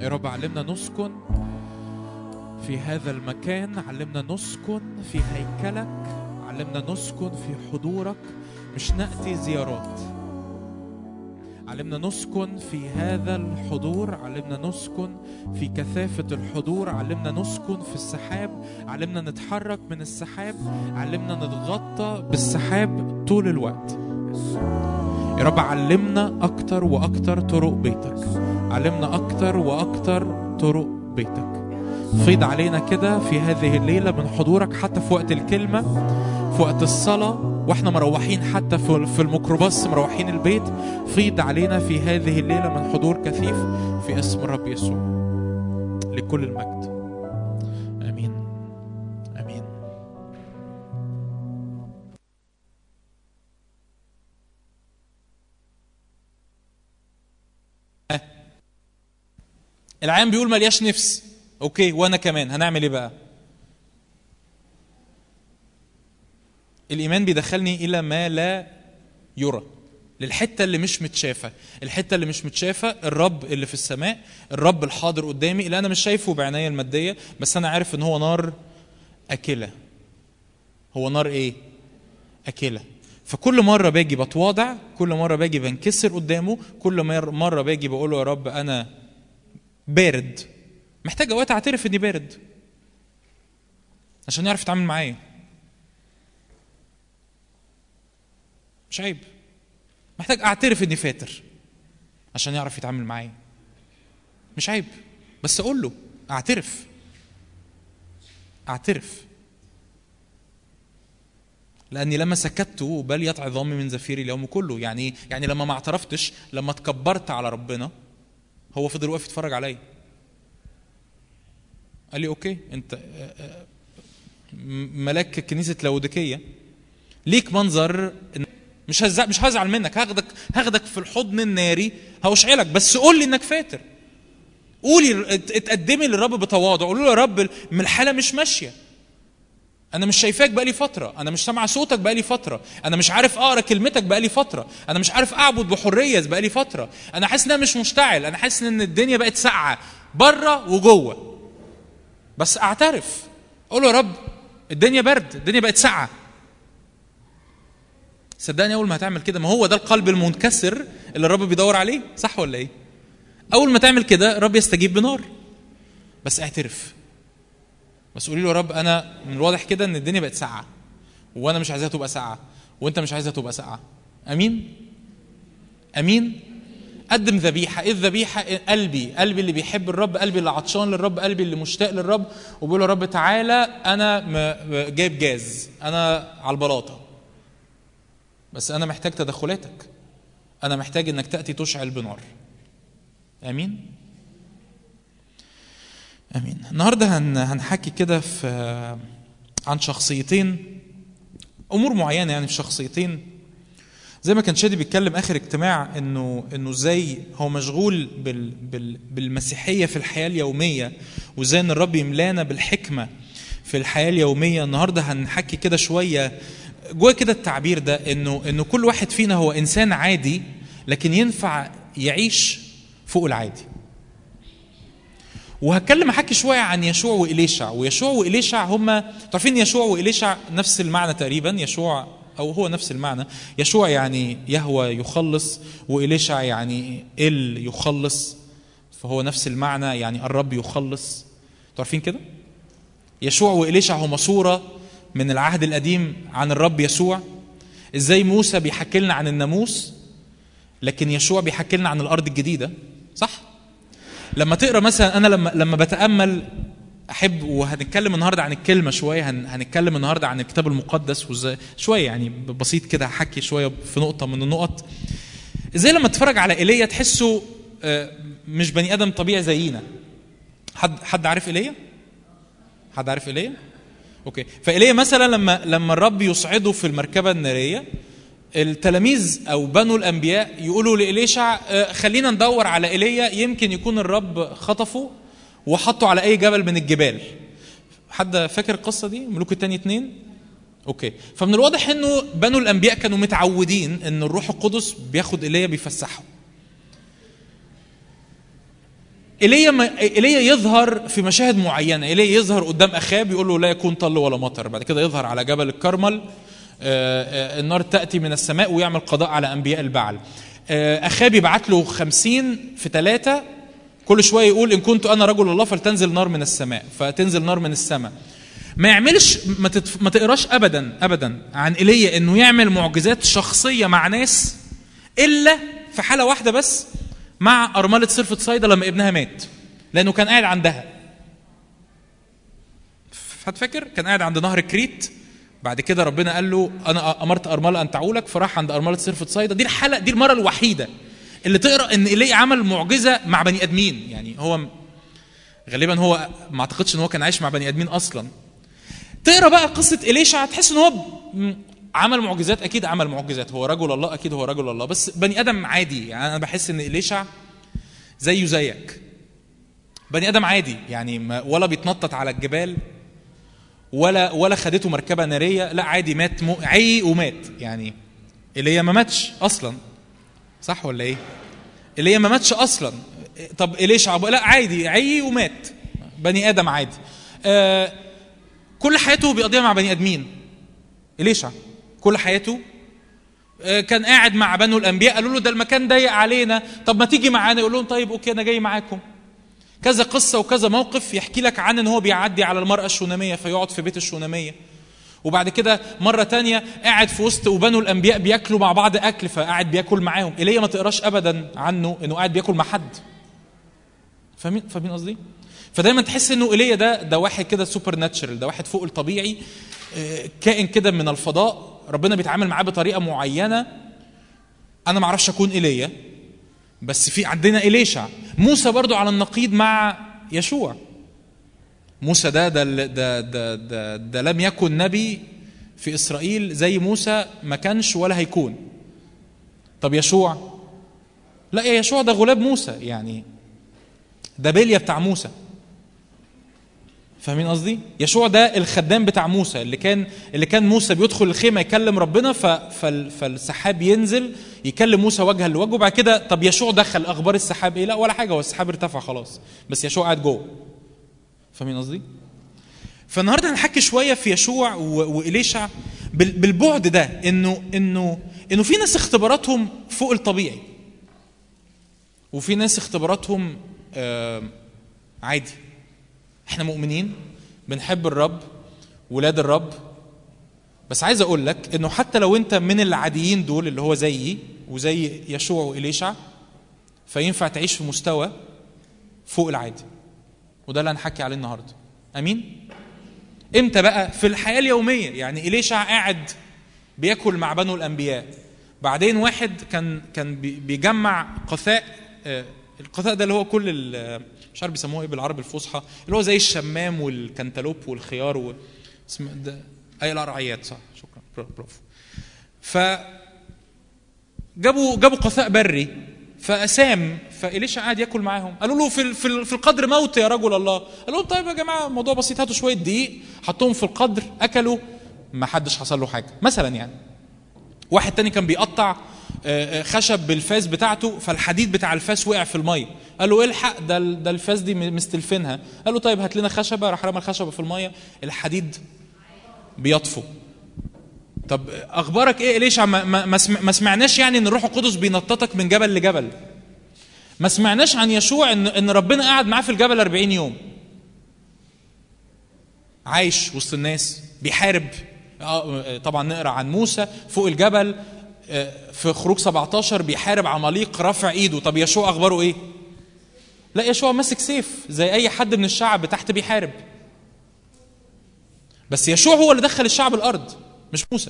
يا رب علمنا نسكن في هذا المكان علمنا نسكن في هيكلك علمنا نسكن في حضورك مش نأتي زيارات علمنا نسكن في هذا الحضور علمنا نسكن في كثافة الحضور علمنا نسكن في السحاب علمنا نتحرك من السحاب علمنا نتغطى بالسحاب طول الوقت يا رب علمنا أكتر وأكتر طرق بيتك علمنا أكتر وأكتر طرق بيتك فيض علينا كده في هذه الليلة من حضورك حتى في وقت الكلمة في وقت الصلاة واحنا مروحين حتى في في الميكروباص مروحين البيت فيض علينا في هذه الليلة من حضور كثيف في اسم الرب يسوع لكل المجد امين امين آه. العام بيقول ملياش نفس اوكي وانا كمان هنعمل ايه بقى الايمان بيدخلني الى ما لا يرى للحته اللي مش متشافه الحته اللي مش متشافه الرب اللي في السماء الرب الحاضر قدامي اللي انا مش شايفه بعناية الماديه بس انا عارف ان هو نار اكله هو نار ايه اكله فكل مره باجي بتواضع كل مره باجي بنكسر قدامه كل مر- مره باجي بقول له يا رب انا بارد محتاج اوقات اعترف اني بارد عشان يعرف يتعامل معايا مش عيب محتاج اعترف اني فاتر عشان يعرف يتعامل معايا مش عيب بس اقول له اعترف اعترف لاني لما سكت بل يطع ظامي من زفيري اليوم كله يعني إيه؟ يعني لما ما اعترفتش لما تكبرت على ربنا هو فضل واقف يتفرج عليا قال لي اوكي انت آه، آه، م- ملاك كنيسه لاوديكيه ليك منظر إن- مش هزع مش هزعل منك هاخدك هاخدك في الحضن الناري هشعلك بس قول لي انك فاتر قولي ات- اتقدمي للرب بتواضع قولوا له يا رب من الحاله مش ماشيه انا مش شايفاك بقالي فتره انا مش سامع صوتك بقالي فتره انا مش عارف اقرا كلمتك بقالي فتره انا مش عارف اعبد بحريه بقالي فتره انا حاسس ان انا مش مشتعل انا حاسس ان الدنيا بقت ساقعه بره وجوه بس اعترف اقول له يا رب الدنيا برد الدنيا بقت ساقعه صدقني اول ما هتعمل كده ما هو ده القلب المنكسر اللي الرب بيدور عليه صح ولا ايه اول ما تعمل كده الرب يستجيب بنار بس اعترف بس قولي له يا رب انا من الواضح كده ان الدنيا بقت ساقعه وانا مش عايزاها تبقى ساقعه وانت مش عايزها تبقى ساقعه امين امين قدم ذبيحه ايه الذبيحه إيه؟ قلبي قلبي اللي بيحب الرب قلبي اللي عطشان للرب قلبي اللي مشتاق للرب وبقول له يا رب تعالى انا م- م- جايب جاز انا على البلاطه بس انا محتاج تدخلاتك انا محتاج انك تاتي تشعل بنار امين امين النهارده هن هنحكي كده في عن شخصيتين امور معينه يعني في شخصيتين زي ما كان شادي بيتكلم اخر اجتماع انه انه ازاي هو مشغول بال بال بالمسيحيه في الحياه اليوميه وازاي ان الرب يملانا بالحكمه في الحياه اليوميه النهارده هنحكي كده شويه جوه كده التعبير ده انه انه كل واحد فينا هو انسان عادي لكن ينفع يعيش فوق العادي وهتكلم احكي شويه عن يشوع واليشع ويشوع واليشع هما تعرفين يشوع واليشع نفس المعنى تقريبا يشوع او هو نفس المعنى يشوع يعني يهوى يخلص واليشع يعني ال يخلص فهو نفس المعنى يعني الرب يخلص تعرفين كده يشوع واليشع هما صوره من العهد القديم عن الرب يسوع ازاي موسى بيحكي لنا عن الناموس لكن يشوع بيحكي لنا عن الارض الجديده صح لما تقرا مثلا انا لما لما بتامل احب وهنتكلم النهارده عن الكلمه شويه هن هنتكلم النهارده عن الكتاب المقدس وازاي شويه يعني بسيط كده هحكي شويه في نقطه من النقط ازاي لما تتفرج على ايليا تحسه آه، مش بني ادم طبيعي زينا حد حد عارف ايليا حد عارف ايليا اوكي فايليا مثلا لما لما الرب يصعده في المركبه الناريه التلاميذ او بنو الانبياء يقولوا لإليشع آه، خلينا ندور على ايليا يمكن يكون الرب خطفه وحطه على اي جبل من الجبال حد فاكر القصه دي ملوك التاني اتنين اوكي فمن الواضح انه بنو الانبياء كانوا متعودين ان الروح القدس بياخد ايليا بيفسحه ايليا ما ايليا يظهر في مشاهد معينه ايليا يظهر قدام اخاب يقول له لا يكون طل ولا مطر بعد كده يظهر على جبل الكرمل آه، آه، النار تاتي من السماء ويعمل قضاء على انبياء البعل آه، اخاب يبعت له خمسين في ثلاثه كل شويه يقول ان كنت انا رجل الله فلتنزل نار من السماء فتنزل نار من السماء ما يعملش ما, تتف... ما تقراش ابدا ابدا عن ايليا انه يعمل معجزات شخصيه مع ناس الا في حاله واحده بس مع ارمله صرفه صيدا لما ابنها مات لانه كان قاعد عندها هتفكر كان قاعد عند نهر كريت بعد كده ربنا قال له انا امرت ارمله ان تعولك فراح عند ارمله صرفه صيدا دي الحلقه دي المره الوحيده اللي تقرا ان ايليا عمل معجزه مع بني ادمين يعني هو غالبا هو ما اعتقدش ان هو كان عايش مع بني ادمين اصلا تقرا بقى قصه اليشع تحس ان هو م- عمل معجزات اكيد عمل معجزات هو رجل الله اكيد هو رجل الله بس بني ادم عادي يعني انا بحس ان اليشع زيه زيك بني ادم عادي يعني ما ولا بيتنطط على الجبال ولا ولا خدته مركبه ناريه لا عادي مات مو عي ومات يعني ايليا ما ماتش اصلا صح ولا ايه ايليا ما ماتش اصلا طب اليشع لا عادي عي ومات بني ادم عادي آه كل حياته بيقضيها مع بني ادمين اليشع كل حياته آه، كان قاعد مع بنو الانبياء قالوا له ده المكان ضيق علينا طب ما تيجي معانا يقول لهم طيب اوكي انا جاي معاكم كذا قصه وكذا موقف يحكي لك عن ان هو بيعدي على المراه الشوناميه فيقعد في بيت الشوناميه وبعد كده مرة تانية قاعد في وسط وبنو الأنبياء بياكلوا مع بعض أكل فقاعد بياكل معاهم إيليا ما تقراش أبدا عنه إنه قاعد بياكل مع حد فاهمين فاهمين قصدي؟ فدايما تحس انه ايليا ده ده واحد كده سوبر ناتشرال ده واحد فوق الطبيعي آه، كائن كده من الفضاء ربنا بيتعامل معاه بطريقه معينه انا ما اعرفش اكون ايليا بس في عندنا اليشع موسى برضو على النقيض مع يشوع موسى ده ده ده ده, ده, ده لم يكن نبي في اسرائيل زي موسى ما كانش ولا هيكون طب يشوع لا يا يشوع ده غلاب موسى يعني ده بليا بتاع موسى فاهمين قصدي؟ يشوع ده الخدام بتاع موسى اللي كان اللي كان موسى بيدخل الخيمه يكلم ربنا ف فال فالسحاب ينزل يكلم موسى وجها لوجه بعد كده طب يشوع دخل اخبار السحاب ايه؟ لا ولا حاجه هو السحاب ارتفع خلاص بس يشوع قاعد جوه. فاهمين قصدي؟ فالنهارده هنحكي شويه في يشوع و- واليشع بال- بالبعد ده انه انه انه في ناس اختباراتهم فوق الطبيعي. وفي ناس اختباراتهم آه عادي. احنا مؤمنين بنحب الرب ولاد الرب بس عايز اقول لك انه حتى لو انت من العاديين دول اللي هو زيي وزي يشوع واليشع فينفع تعيش في مستوى فوق العادي وده اللي هنحكي عليه النهارده امين امتى بقى في الحياه اليوميه يعني اليشع قاعد بياكل مع بنو الانبياء بعدين واحد كان كان بي- بيجمع قثاء آه، القثاء ده اللي هو كل ال- مش عارف بيسموه ايه بالعربي الفصحى اللي هو زي الشمام والكنتالوب والخيار و اسمه ده اي القرعيات صح شكرا برا- برافو ف جابوا جابوا قثاء بري فاسام فإليشا قاعد ياكل معاهم قالوا له في ال- في ال- في القدر موت يا رجل الله قال لهم طيب يا جماعه الموضوع بسيط هاتوا شويه دقيق حطوهم في القدر اكلوا ما حدش حصل له حاجه مثلا يعني واحد تاني كان بيقطع آه، آه، خشب بالفاس بتاعته فالحديد بتاع الفاس وقع في الميه قال له الحق ده ال- ده الفاس دي م- مستلفينها قال له طيب هات لنا خشبه راح رمى الخشبه في الميه الحديد بيطفو طب اخبارك ايه ليش ما, ما, ما سم- ما سمعناش يعني ان الروح القدس بينططك من جبل لجبل ما سمعناش عن يشوع ان ان ربنا قعد معاه في الجبل 40 يوم عايش وسط الناس بيحارب آه، طبعا نقرا عن موسى فوق الجبل آه، في خروج 17 بيحارب عماليق رافع ايده طب يشوع اخباره ايه لا يشوع ماسك سيف زي اي حد من الشعب تحت بيحارب بس يشوع هو اللي دخل الشعب الارض مش موسى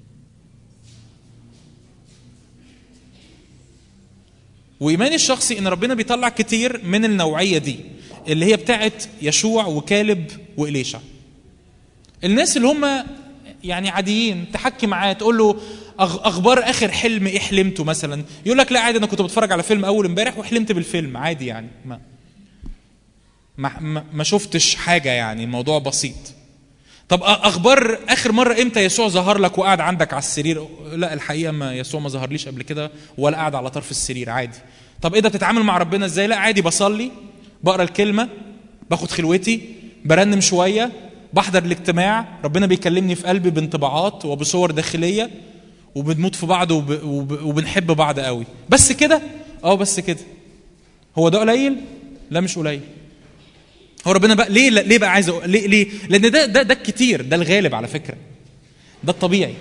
وايماني الشخصي ان ربنا بيطلع كتير من النوعيه دي اللي هي بتاعت يشوع وكالب واليشع الناس اللي هم يعني عاديين تحكي معاه تقول له أخ- اخبار اخر حلم ايه حلمته مثلا يقول لك لا عادي انا كنت بتفرج على فيلم اول امبارح وحلمت بالفيلم عادي يعني ما ما, ما- ما شفتش حاجه يعني الموضوع بسيط طب أ- اخبار اخر مره امتى يسوع ظهر لك وقعد عندك على السرير لا الحقيقه ما يسوع ما ظهرليش قبل كده ولا قاعد على طرف السرير عادي طب ايه ده بتتعامل مع ربنا ازاي لا عادي بصلي بقرا الكلمه باخد خلوتي برنم شويه بحضر الاجتماع ربنا بيكلمني في قلبي بانطباعات وبصور داخليه وبنموت في بعض وب... وب... وبنحب بعض قوي بس كده اه بس كده هو ده قليل لا مش قليل هو ربنا بقى ليه ليه بقى عايز أقول- ليه ليه لان ده ده ده الكتير ده الغالب على فكره ده الطبيعي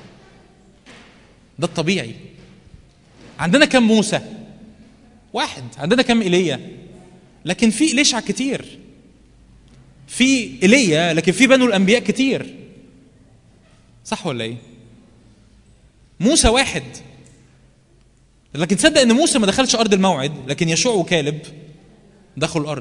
ده الطبيعي عندنا كم موسى واحد عندنا كم ايليا لكن في إليشع كتير في ايليا لكن في بنو الانبياء كتير صح ولا ايه موسى واحد لكن تصدق ان موسى ما دخلش ارض الموعد لكن يشوع وكالب دخلوا الارض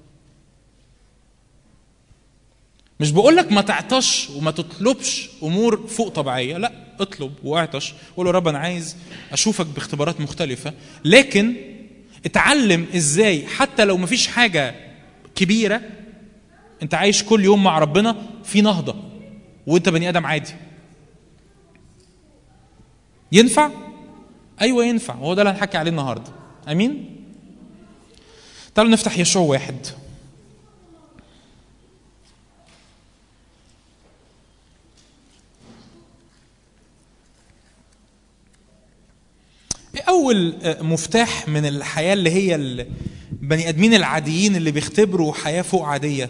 مش بقول لك ما تعطش وما تطلبش امور فوق طبيعيه لا اطلب واعطش قول يا رب انا عايز اشوفك باختبارات مختلفه لكن اتعلم ازاي حتى لو مفيش حاجه كبيره انت عايش كل يوم مع ربنا في نهضه وانت بني ادم عادي ينفع ايوه ينفع وهو ده اللي هنحكي عليه النهارده امين تعالوا نفتح يشوع واحد إيه أول آه، مفتاح من الحياة اللي هي البني آدمين العاديين اللي بيختبروا حياة فوق عادية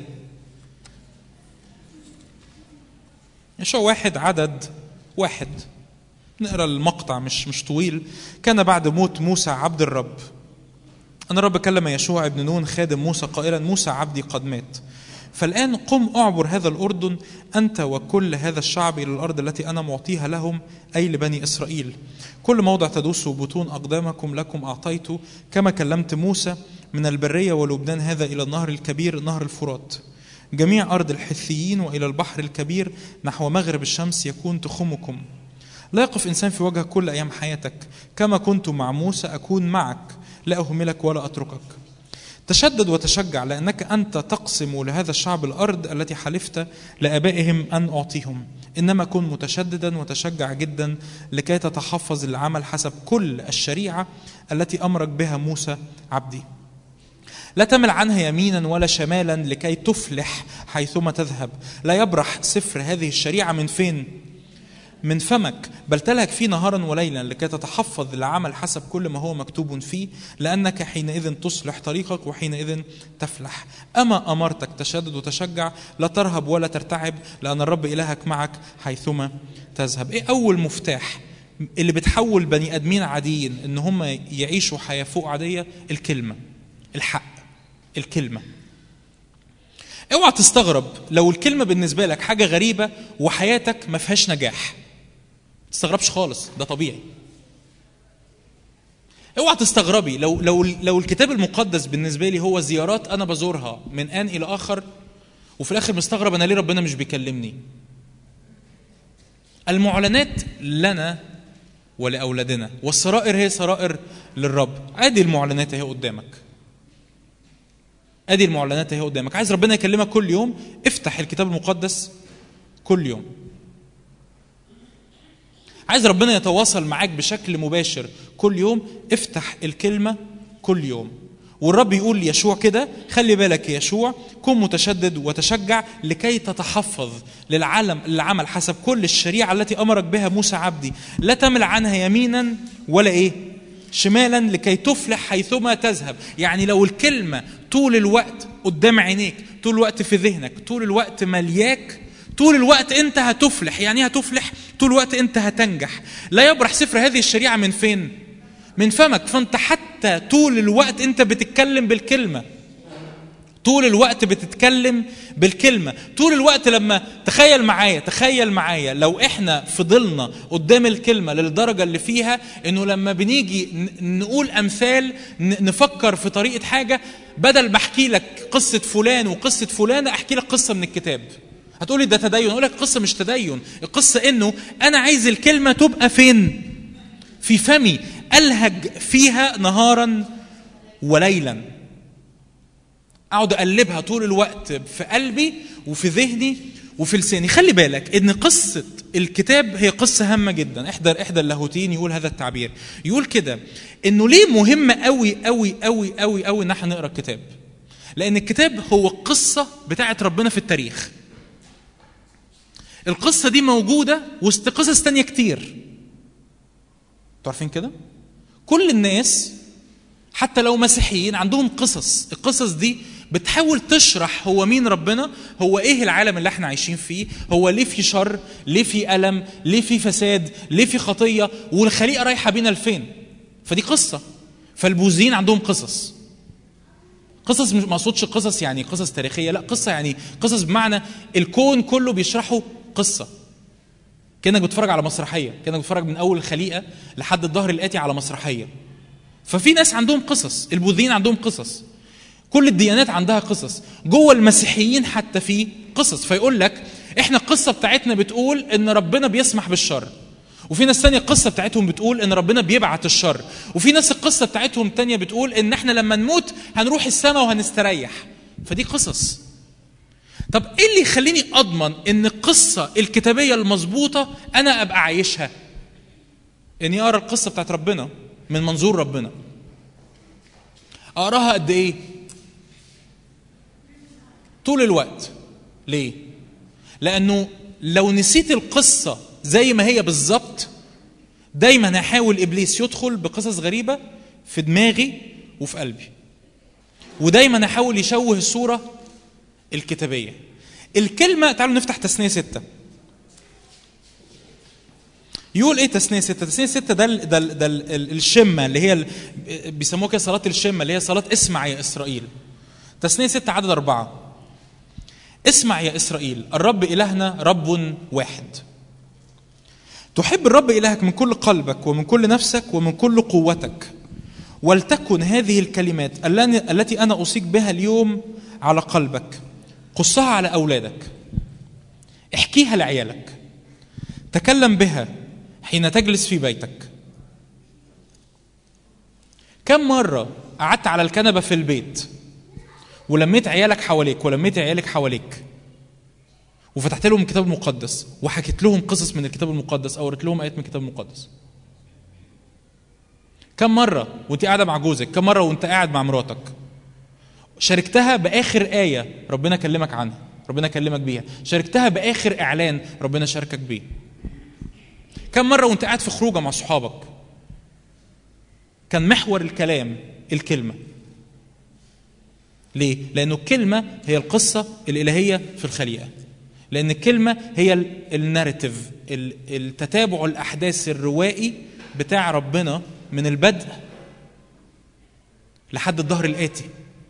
يشوع واحد عدد واحد نقرا المقطع مش مش طويل كان بعد موت موسى عبد الرب أن الرب كلم يشوع ابن نون خادم موسى قائلا موسى عبدي قد مات فالآن قم أعبر هذا الأردن أنت وكل هذا الشعب إلى الأرض التي أنا معطيها لهم أي لبني إسرائيل كل موضع تدوسوا بطون أقدامكم لكم أعطيت كما كلمت موسى من البرية ولبنان هذا إلى النهر الكبير نهر الفرات جميع أرض الحثيين وإلى البحر الكبير نحو مغرب الشمس يكون تخمكم لا يقف إنسان في وجهك كل أيام حياتك كما كنت مع موسى أكون معك لا أهملك ولا أتركك تشدد وتشجع لأنك أنت تقسم لهذا الشعب الأرض التي حلفت لآبائهم أن أعطيهم إنما كن متشددا وتشجع جدا لكي تتحفظ العمل حسب كل الشريعة التي أمرك بها موسى عبدي لا تمل عنها يمينا ولا شمالا لكي تفلح حيثما تذهب لا يبرح سفر هذه الشريعة من فين؟ من فمك بل تلهك فيه نهارا وليلا لكي تتحفظ العمل حسب كل ما هو مكتوب فيه لأنك حينئذ تصلح طريقك وحينئذ تفلح أما أمرتك تشدد وتشجع لا ترهب ولا ترتعب لأن الرب إلهك معك حيثما تذهب إيه أول مفتاح اللي بتحول بني آدمين عاديين إن هم يعيشوا حياة فوق عادية الكلمة الحق الكلمة اوعى تستغرب لو الكلمة بالنسبة لك حاجة غريبة وحياتك ما فيهاش نجاح تستغربش خالص ده طبيعي اوعى تستغربي لو لو لو الكتاب المقدس بالنسبه لي هو زيارات انا بزورها من ان الى اخر وفي الاخر مستغرب انا ليه ربنا مش بيكلمني المعلنات لنا ولاولادنا والسرائر هي سرائر للرب ادي المعلنات اهي قدامك ادي المعلنات اهي قدامك عايز ربنا يكلمك كل يوم افتح الكتاب المقدس كل يوم عايز ربنا يتواصل معاك بشكل مباشر كل يوم افتح الكلمة كل يوم والرب يقول ليشوع كده خلي بالك يا يشوع كن متشدد وتشجع لكي تتحفظ للعالم العمل حسب كل الشريعة التي أمرك بها موسى عبدي لا تمل عنها يمينا ولا إيه شمالا لكي تفلح حيثما تذهب يعني لو الكلمة طول الوقت قدام عينيك طول الوقت في ذهنك طول الوقت ملياك طول الوقت انت هتفلح يعني ايه هتفلح طول الوقت انت هتنجح لا يبرح سفر هذه الشريعه من فين من فمك فانت حتى طول الوقت انت بتتكلم بالكلمه طول الوقت بتتكلم بالكلمة طول الوقت لما تخيل معايا تخيل معايا لو احنا فضلنا قدام الكلمة للدرجة اللي فيها انه لما بنيجي ن- نقول امثال ن- نفكر في طريقة حاجة بدل ما احكي لك قصة فلان وقصة فلانة احكي لك قصة من الكتاب هتقولي ده تدين اقول لك القصة مش تدين القصة انه انا عايز الكلمة تبقى فين في فمي الهج فيها نهارا وليلا اقعد اقلبها طول الوقت في قلبي وفي ذهني وفي لساني خلي بالك ان قصه الكتاب هي قصه هامه جدا احدى احدى اللاهوتيين يقول هذا التعبير يقول كده انه ليه مهم قوي قوي قوي قوي قوي ان احنا نقرا الكتاب لان الكتاب هو القصه بتاعت ربنا في التاريخ القصه دي موجوده وسط قصص تانية كتير انتوا عارفين كده كل الناس حتى لو مسيحيين عندهم قصص القصص دي بتحاول تشرح هو مين ربنا هو ايه العالم اللي احنا عايشين فيه هو ليه في شر ليه في ألم ليه في فساد ليه في خطية والخليقة رايحة بينا لفين فدي قصة فالبوذيين عندهم قصص قصص مش ما اقصدش قصص يعني قصص تاريخية لا قصة يعني قصص بمعنى الكون كله بيشرحوا قصة كأنك بتتفرج على مسرحية كأنك بتتفرج من أول الخليقة لحد الظهر الآتي على مسرحية ففي ناس عندهم قصص البوذيين عندهم قصص كل الديانات عندها قصص جوه المسيحيين حتى في قصص فيقول لك احنا القصه بتاعتنا بتقول ان ربنا بيسمح بالشر وفي ناس تانية القصة بتاعتهم بتقول ان ربنا بيبعت الشر وفي ناس القصة بتاعتهم تانية بتقول ان احنا لما نموت هنروح السماء وهنستريح فدي قصص طب ايه اللي يخليني اضمن ان القصة الكتابية المظبوطة انا ابقى عايشها اني اقرا القصة بتاعت ربنا من منظور ربنا اقراها قد ايه طول الوقت ليه لانه لو نسيت القصه زي ما هي بالظبط دايما هيحاول ابليس يدخل بقصص غريبه في دماغي وفي قلبي ودايما هيحاول يشوه الصوره الكتابيه الكلمه تعالوا نفتح تثنيه سته يقول ايه تثنيه سته؟ تثنيه سته ده ال ده, ال ده ال ال الشمه اللي هي ال بيسموها كده صلاه الشمه اللي هي صلاه اسمع يا اسرائيل. تثنيه سته عدد اربعه. اسمع يا اسرائيل الرب الهنا رب واحد. تحب الرب الهك من كل قلبك ومن كل نفسك ومن كل قوتك. ولتكن هذه الكلمات اللن- التي انا اوصيك بها اليوم على قلبك. قصها على اولادك. احكيها لعيالك. تكلم بها حين تجلس في بيتك كم مرة قعدت على الكنبة في البيت ولميت عيالك حواليك ولميت عيالك حواليك وفتحت لهم الكتاب المقدس وحكيت لهم قصص من الكتاب المقدس او قريت لهم ايات من الكتاب المقدس كم مرة وانت قاعدة مع جوزك كم مرة وانت قاعد مع مراتك شاركتها بآخر آية ربنا كلمك عنها ربنا كلمك بيها شاركتها بآخر إعلان ربنا شاركك بيه كم مرة وانت قاعد في خروجه مع صحابك كان محور الكلام الكلمة ليه؟ لأنه الكلمة هي القصة الإلهية في الخليقة لأن الكلمة هي ال- الناريتيف ال- التتابع الأحداث الروائي بتاع ربنا من البدء لحد الظهر الآتي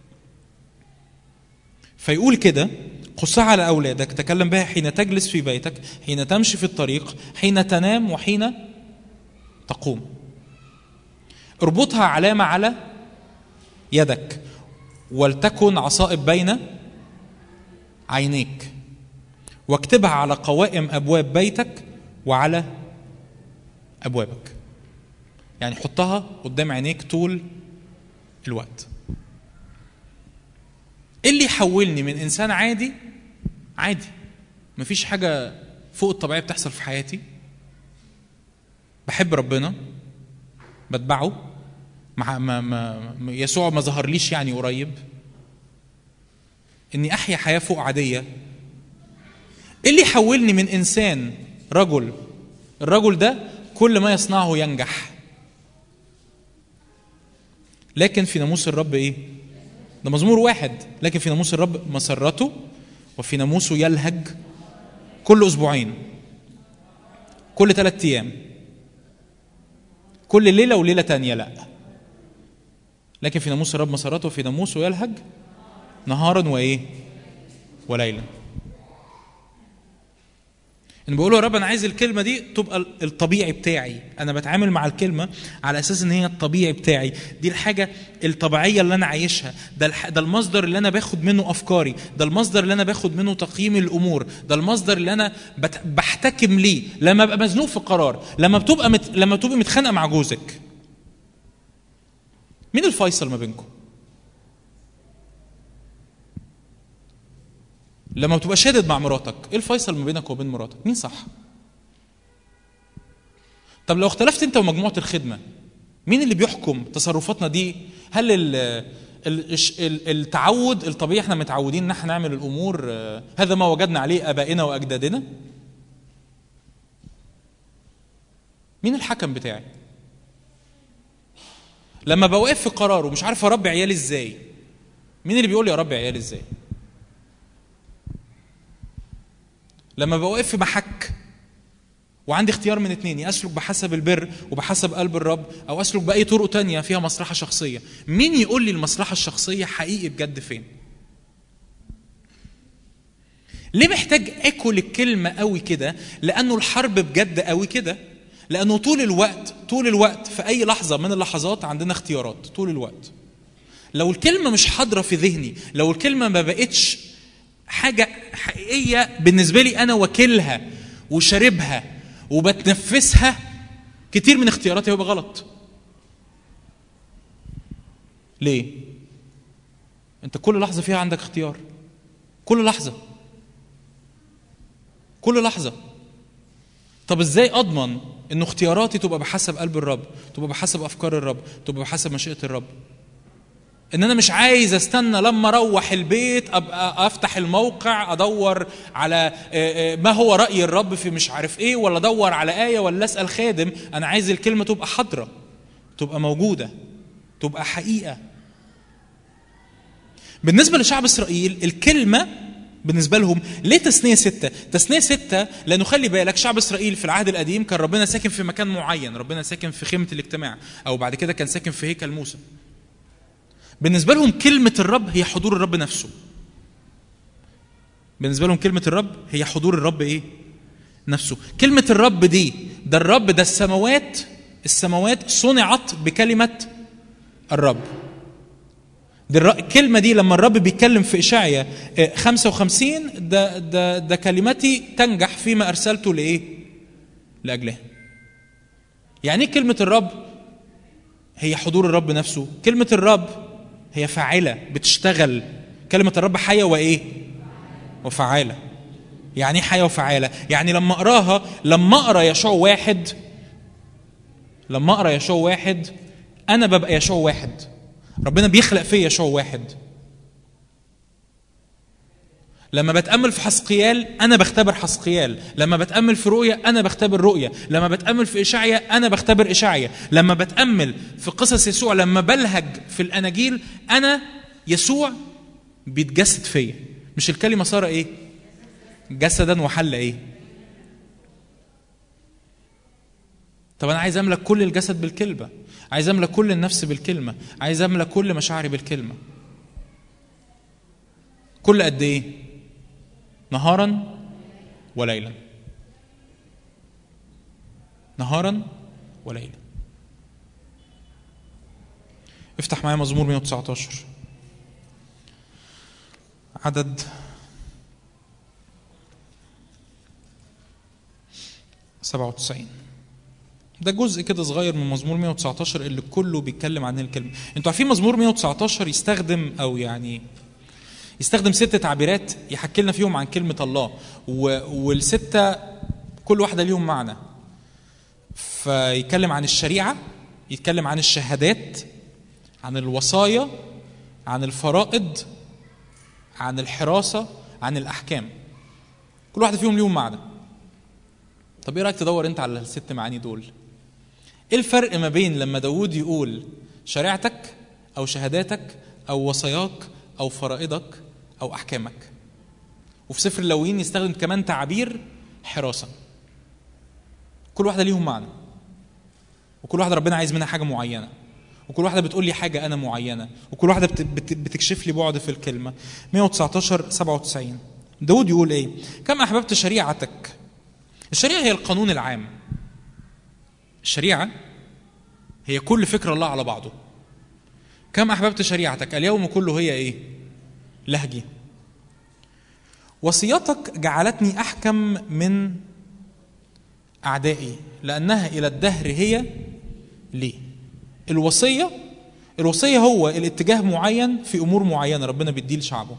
فيقول كده قصها على أولادك تكلم بها حين تجلس في بيتك حين تمشي في الطريق حين تنام وحين تقوم اربطها علامة على يدك ولتكن عصائب بين عينيك واكتبها على قوائم أبواب بيتك وعلى أبوابك يعني حطها قدام عينيك طول الوقت ايه اللي يحولني من انسان عادي عادي مفيش حاجه فوق الطبيعيه بتحصل في حياتي بحب ربنا بتبعه مع ما ما ما- يسوع ما ظهرليش يعني قريب اني احيا حياه فوق عاديه ايه اللي يحولني من انسان رجل الرجل ده كل ما يصنعه ينجح لكن في ناموس الرب ايه ده مزمور واحد لكن في ناموس الرب مسرته وفي ناموسه يلهج كل اسبوعين كل ثلاثة ايام كل ليله وليله تانية لا لكن في ناموس الرب مسرته وفي ناموسه يلهج نهارا وايه وليلا ان بقول له يا رب انا عايز الكلمه دي تبقى الطبيعي بتاعي انا بتعامل مع الكلمه على اساس ان هي الطبيعي بتاعي دي الحاجه الطبيعيه اللي انا عايشها ده الح... ده المصدر اللي انا باخد منه افكاري ده المصدر اللي انا باخد منه تقييم الامور ده المصدر اللي انا بت... بحتكم ليه لما ابقى مزنوق في قرار لما بتبقى مت... لما بتبقى متخانقه مع جوزك مين الفيصل ما بينكم لما بتبقى شادد مع مراتك ايه الفيصل ما بينك وبين مراتك مين صح طب لو اختلفت انت ومجموعه الخدمه مين اللي بيحكم تصرفاتنا دي هل ال- ال- الش- ال- التعود الطبيعي احنا متعودين ان احنا نعمل الامور آه، هذا ما وجدنا عليه ابائنا واجدادنا مين الحكم بتاعي لما بوقف في قرار ومش عارف اربي عيالي ازاي مين اللي بيقول لي اربي عيالي ازاي لما بوقف في محك وعندي اختيار من اتنين يا اسلك بحسب البر وبحسب قلب الرب او اسلك باي طرق تانية فيها مصلحه شخصيه مين يقول لي المصلحه الشخصيه حقيقي بجد فين ليه محتاج اكل الكلمه قوي كده لانه الحرب بجد قوي كده لانه طول الوقت طول الوقت في اي لحظه من اللحظات عندنا اختيارات طول الوقت لو الكلمه مش حاضره في ذهني لو الكلمه ما بقتش حاجه حقيقيه بالنسبه لي انا واكلها وشاربها وبتنفسها كتير من اختياراتي هيبقى غلط ليه انت كل لحظه فيها عندك اختيار كل لحظه كل لحظه طب ازاي اضمن ان اختياراتي تبقى بحسب قلب الرب تبقى بحسب افكار الرب تبقى بحسب مشيئه الرب ان انا مش عايز استنى لما اروح البيت ابقى افتح الموقع ادور على آه، آه، ما هو راي الرب في مش عارف ايه ولا ادور على ايه ولا اسال خادم انا عايز الكلمه تبقى حاضره تبقى موجوده تبقى حقيقه بالنسبه لشعب اسرائيل الكلمه بالنسبه لهم ليه تثنيه سته؟ تثنيه سته لانه خلي بالك شعب اسرائيل في العهد القديم كان ربنا ساكن في مكان معين، ربنا ساكن في خيمه الاجتماع او بعد كده كان ساكن في هيكل موسى. بالنسبه لهم كلمه الرب هي حضور الرب نفسه. بالنسبه لهم كلمه الرب هي حضور الرب ايه؟ نفسه. كلمه الرب دي ده الرب ده السماوات السماوات صنعت بكلمه الرب. دي الر- الكلمة دي لما الرب بيتكلم في إشعيا آه، 55 ده ده ده كلمتي تنجح فيما أرسلته لإيه؟ لأجلها. يعني إيه كلمة الرب؟ هي حضور الرب نفسه، كلمة الرب هي فاعلة بتشتغل، كلمة الرب حية وإيه؟ وفعالة. يعني إيه حية وفعالة؟ يعني لما أقراها لما أقرا يشوع واحد لما أقرا يشوع واحد أنا ببقى يشوع واحد. ربنا بيخلق فيا يشوع واحد لما بتأمل في حسقيال أنا بختبر حسقيال لما بتأمل في رؤية أنا بختبر رؤية لما بتأمل في إشعيا أنا بختبر إشعيا لما بتأمل في قصص يسوع لما بلهج في الأناجيل أنا يسوع بيتجسد فيا مش الكلمة صار إيه جسدا وحل إيه طب انا عايز املك كل الجسد بالكلمه عايز املك كل النفس بالكلمه عايز املك كل مشاعري بالكلمه كل قد ايه نهارا وليلا نهارا وليلا افتح معايا مزمور 119 عدد سبعة وتسعين ده جزء كده صغير من مزمور 119 اللي كله بيتكلم عن الكلمة انتوا عارفين مزمور 119 يستخدم او يعني يستخدم ست تعبيرات يحكي لنا فيهم عن كلمة الله و... والستة كل واحدة ليهم معنى فيتكلم عن الشريعة يتكلم عن الشهادات عن الوصايا عن الفرائض عن الحراسة عن الأحكام كل واحدة فيهم ليهم معنى طب ايه رايك تدور انت على الست معاني دول ايه الفرق ما بين لما داود يقول شريعتك او شهاداتك او وصاياك او فرائضك او احكامك وفي سفر اللويين يستخدم كمان تعابير حراسه كل واحده ليهم معنى وكل واحده ربنا عايز منها حاجه معينه وكل واحده بتقول لي حاجه انا معينه وكل واحده بت- بت- بتكشف لي بعد في الكلمه 119 97 داود يقول ايه كم احببت شريعتك الشريعه هي القانون العام الشريعه هي كل فكر الله على بعضه كم احببت شريعتك اليوم كله هي ايه لهجي وصيتك جعلتني احكم من اعدائي لانها الى الدهر هي لي الوصيه الوصيه هو الاتجاه معين في امور معينه ربنا بيديه لشعبه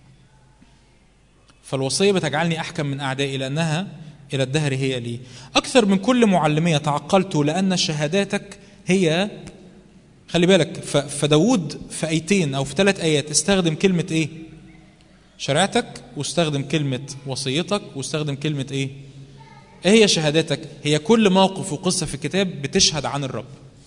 فالوصيه بتجعلني احكم من اعدائي لانها الى الدهر هي لي اكثر من كل معلميه تعقلت لان شهاداتك هي خلي بالك ف- فداود في ايتين او في ثلاث ايات استخدم كلمه ايه شريعتك واستخدم كلمه وصيتك واستخدم كلمه ايه ايه هي شهاداتك هي كل موقف وقصه في الكتاب بتشهد عن الرب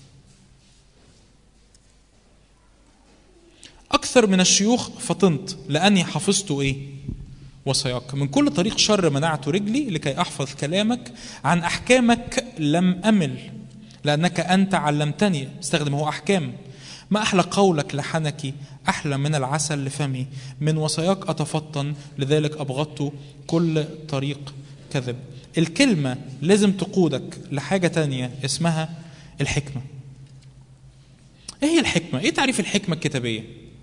اكثر من الشيوخ فطنت لاني حفظت ايه وصاياك من كل طريق شر منعت رجلي لكي احفظ كلامك عن احكامك لم امل لانك انت علمتني استخدم هو احكام ما احلى قولك لحنكي احلى من العسل لفمي من وصاياك اتفطن لذلك ابغضت كل طريق كذب الكلمه لازم تقودك لحاجه تانية اسمها الحكمه ايه هي الحكمه ايه تعريف الحكمه الكتابيه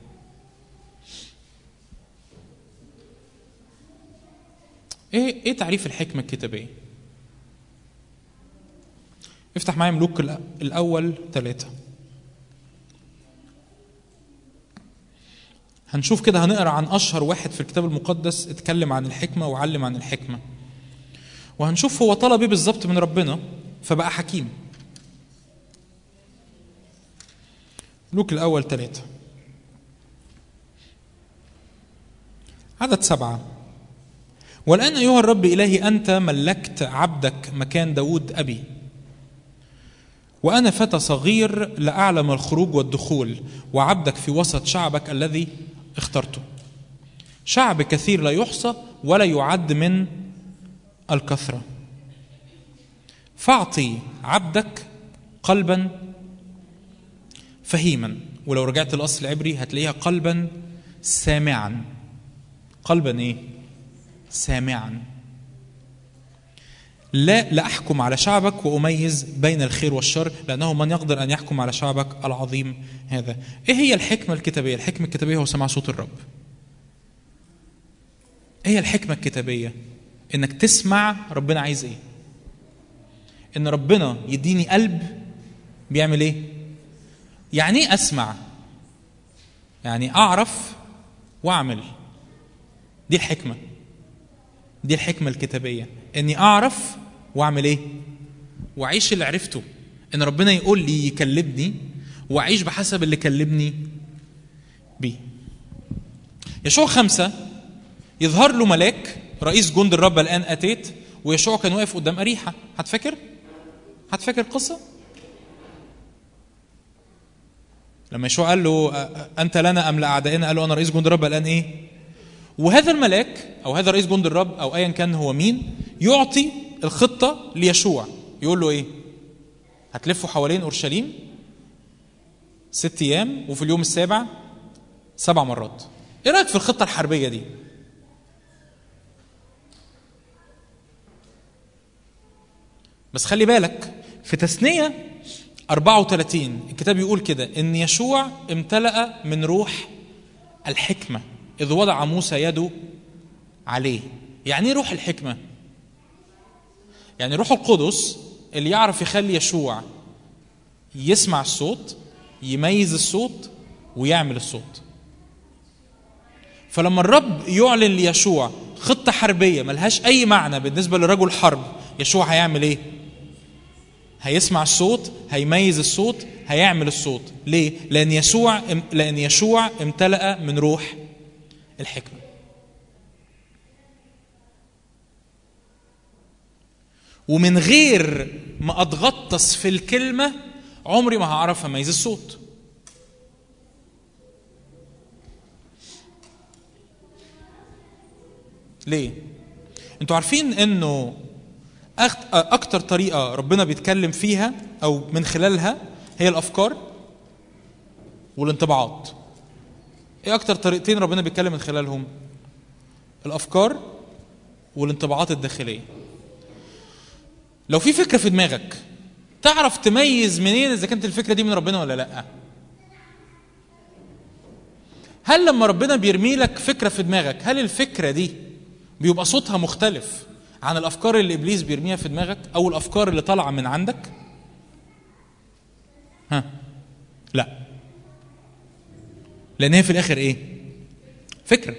ايه ايه تعريف الحكمه الكتابيه افتح معايا ملوك الأ- الاول ثلاثة هنشوف كده هنقرا عن اشهر واحد في الكتاب المقدس اتكلم عن الحكمه وعلم عن الحكمه وهنشوف هو طلب ايه بالظبط من ربنا فبقى حكيم ملوك الاول ثلاثة عدد سبعة والآن أيها الرب إلهي أنت ملكت عبدك مكان داود أبي وأنا فتى صغير لا أعلم الخروج والدخول وعبدك في وسط شعبك الذي اخترته شعب كثير لا يحصى ولا يعد من الكثرة فاعطي عبدك قلبا فهيما ولو رجعت الأصل العبري هتلاقيها قلبا سامعا قلبا ايه سامعا لا لا احكم على شعبك واميز بين الخير والشر لانه من يقدر ان يحكم على شعبك العظيم هذا ايه هي الحكمه الكتابيه الحكمه الكتابيه هو سماع صوت الرب ايه هي الحكمه الكتابيه انك تسمع ربنا عايز ايه ان ربنا يديني قلب بيعمل ايه يعني ايه اسمع يعني اعرف واعمل دي الحكمه دي الحكمه الكتابيه اني اعرف واعمل ايه واعيش اللي عرفته ان ربنا يقول لي يكلمني واعيش بحسب اللي كلمني بيه يشوع خمسة يظهر له ملاك رئيس جند الرب الآن أتيت ويشوع كان واقف قدام أريحة هتفكر؟ هتفكر القصة؟ لما يشوع قال له أ- أ- أنت لنا أم لأعدائنا قال له أنا رئيس جند الرب الآن إيه؟ وهذا الملاك أو هذا رئيس جند الرب أو أيا كان هو مين يعطي الخطة ليشوع يقول له إيه؟ هتلفوا حوالين أورشليم ست أيام وفي اليوم السابع سبع مرات إيه رأيك في الخطة الحربية دي؟ بس خلي بالك في تثنية 34 الكتاب يقول كده إن يشوع امتلأ من روح الحكمة إذ وضع موسى يده عليه يعني إيه روح الحكمة؟ يعني روح القدس اللي يعرف يخلي يشوع يسمع الصوت يميز الصوت ويعمل الصوت فلما الرب يعلن ليشوع خطة حربية ملهاش أي معنى بالنسبة لرجل حرب يشوع هيعمل إيه؟ هيسمع الصوت هيميز الصوت هيعمل الصوت ليه؟ لأن يسوع لأن يشوع امتلأ من روح الحكمة ومن غير ما أتغطس في الكلمة عمري ما هعرف أميز الصوت ليه؟ انتوا عارفين انه أخت- اكتر طريقه ربنا بيتكلم فيها او من خلالها هي الافكار والانطباعات ايه اكتر طريقتين ربنا بيتكلم من خلالهم الافكار والانطباعات الداخليه لو في فكره في دماغك تعرف تميز منين اذا كانت الفكره دي من ربنا ولا لا هل لما ربنا بيرمي لك فكره في دماغك هل الفكره دي بيبقى صوتها مختلف عن الافكار اللي ابليس بيرميها في دماغك او الافكار اللي طالعه من عندك ها لا لان هي في الاخر ايه فكره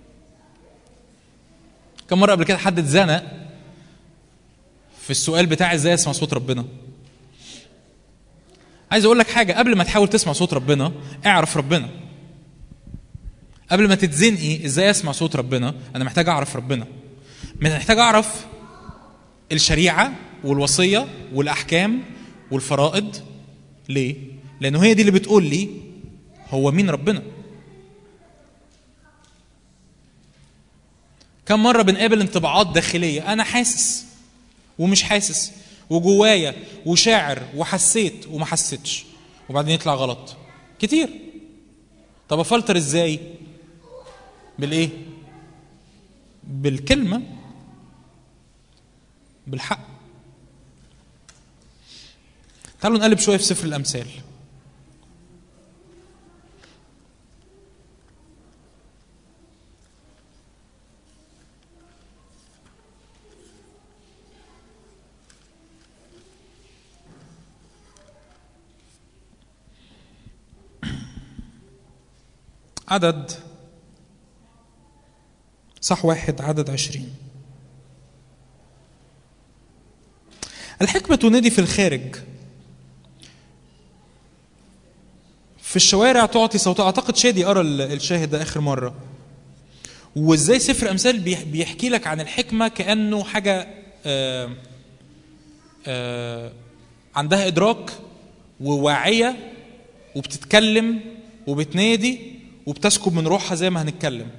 كم مره قبل كده حد اتزنق في السؤال بتاع ازاي اسمع صوت ربنا عايز اقول لك حاجه قبل ما تحاول تسمع صوت ربنا اعرف ربنا قبل ما تتزنقي ازاي اسمع صوت ربنا انا محتاج اعرف ربنا محتاج اعرف الشريعه والوصيه والاحكام والفرائض ليه لانه هي دي اللي بتقول لي هو مين ربنا كم مره بنقابل انطباعات داخليه انا حاسس ومش حاسس وجوايا وشاعر وحسيت وما حسيتش وبعدين يطلع غلط كتير طب افلتر ازاي بالايه بالكلمه بالحق تعالوا نقلب شويه في سفر الامثال عدد صح واحد عدد عشرين الحكمة تنادي في الخارج في الشوارع تعطي صوتها اعتقد شادي قرا ال- الشاهد ده اخر مره وازاي سفر امثال بيح- بيحكي لك عن الحكمه كانه حاجه آه آه عندها ادراك وواعيه وبتتكلم وبتنادي وبتسكب من روحها زي ما هنتكلم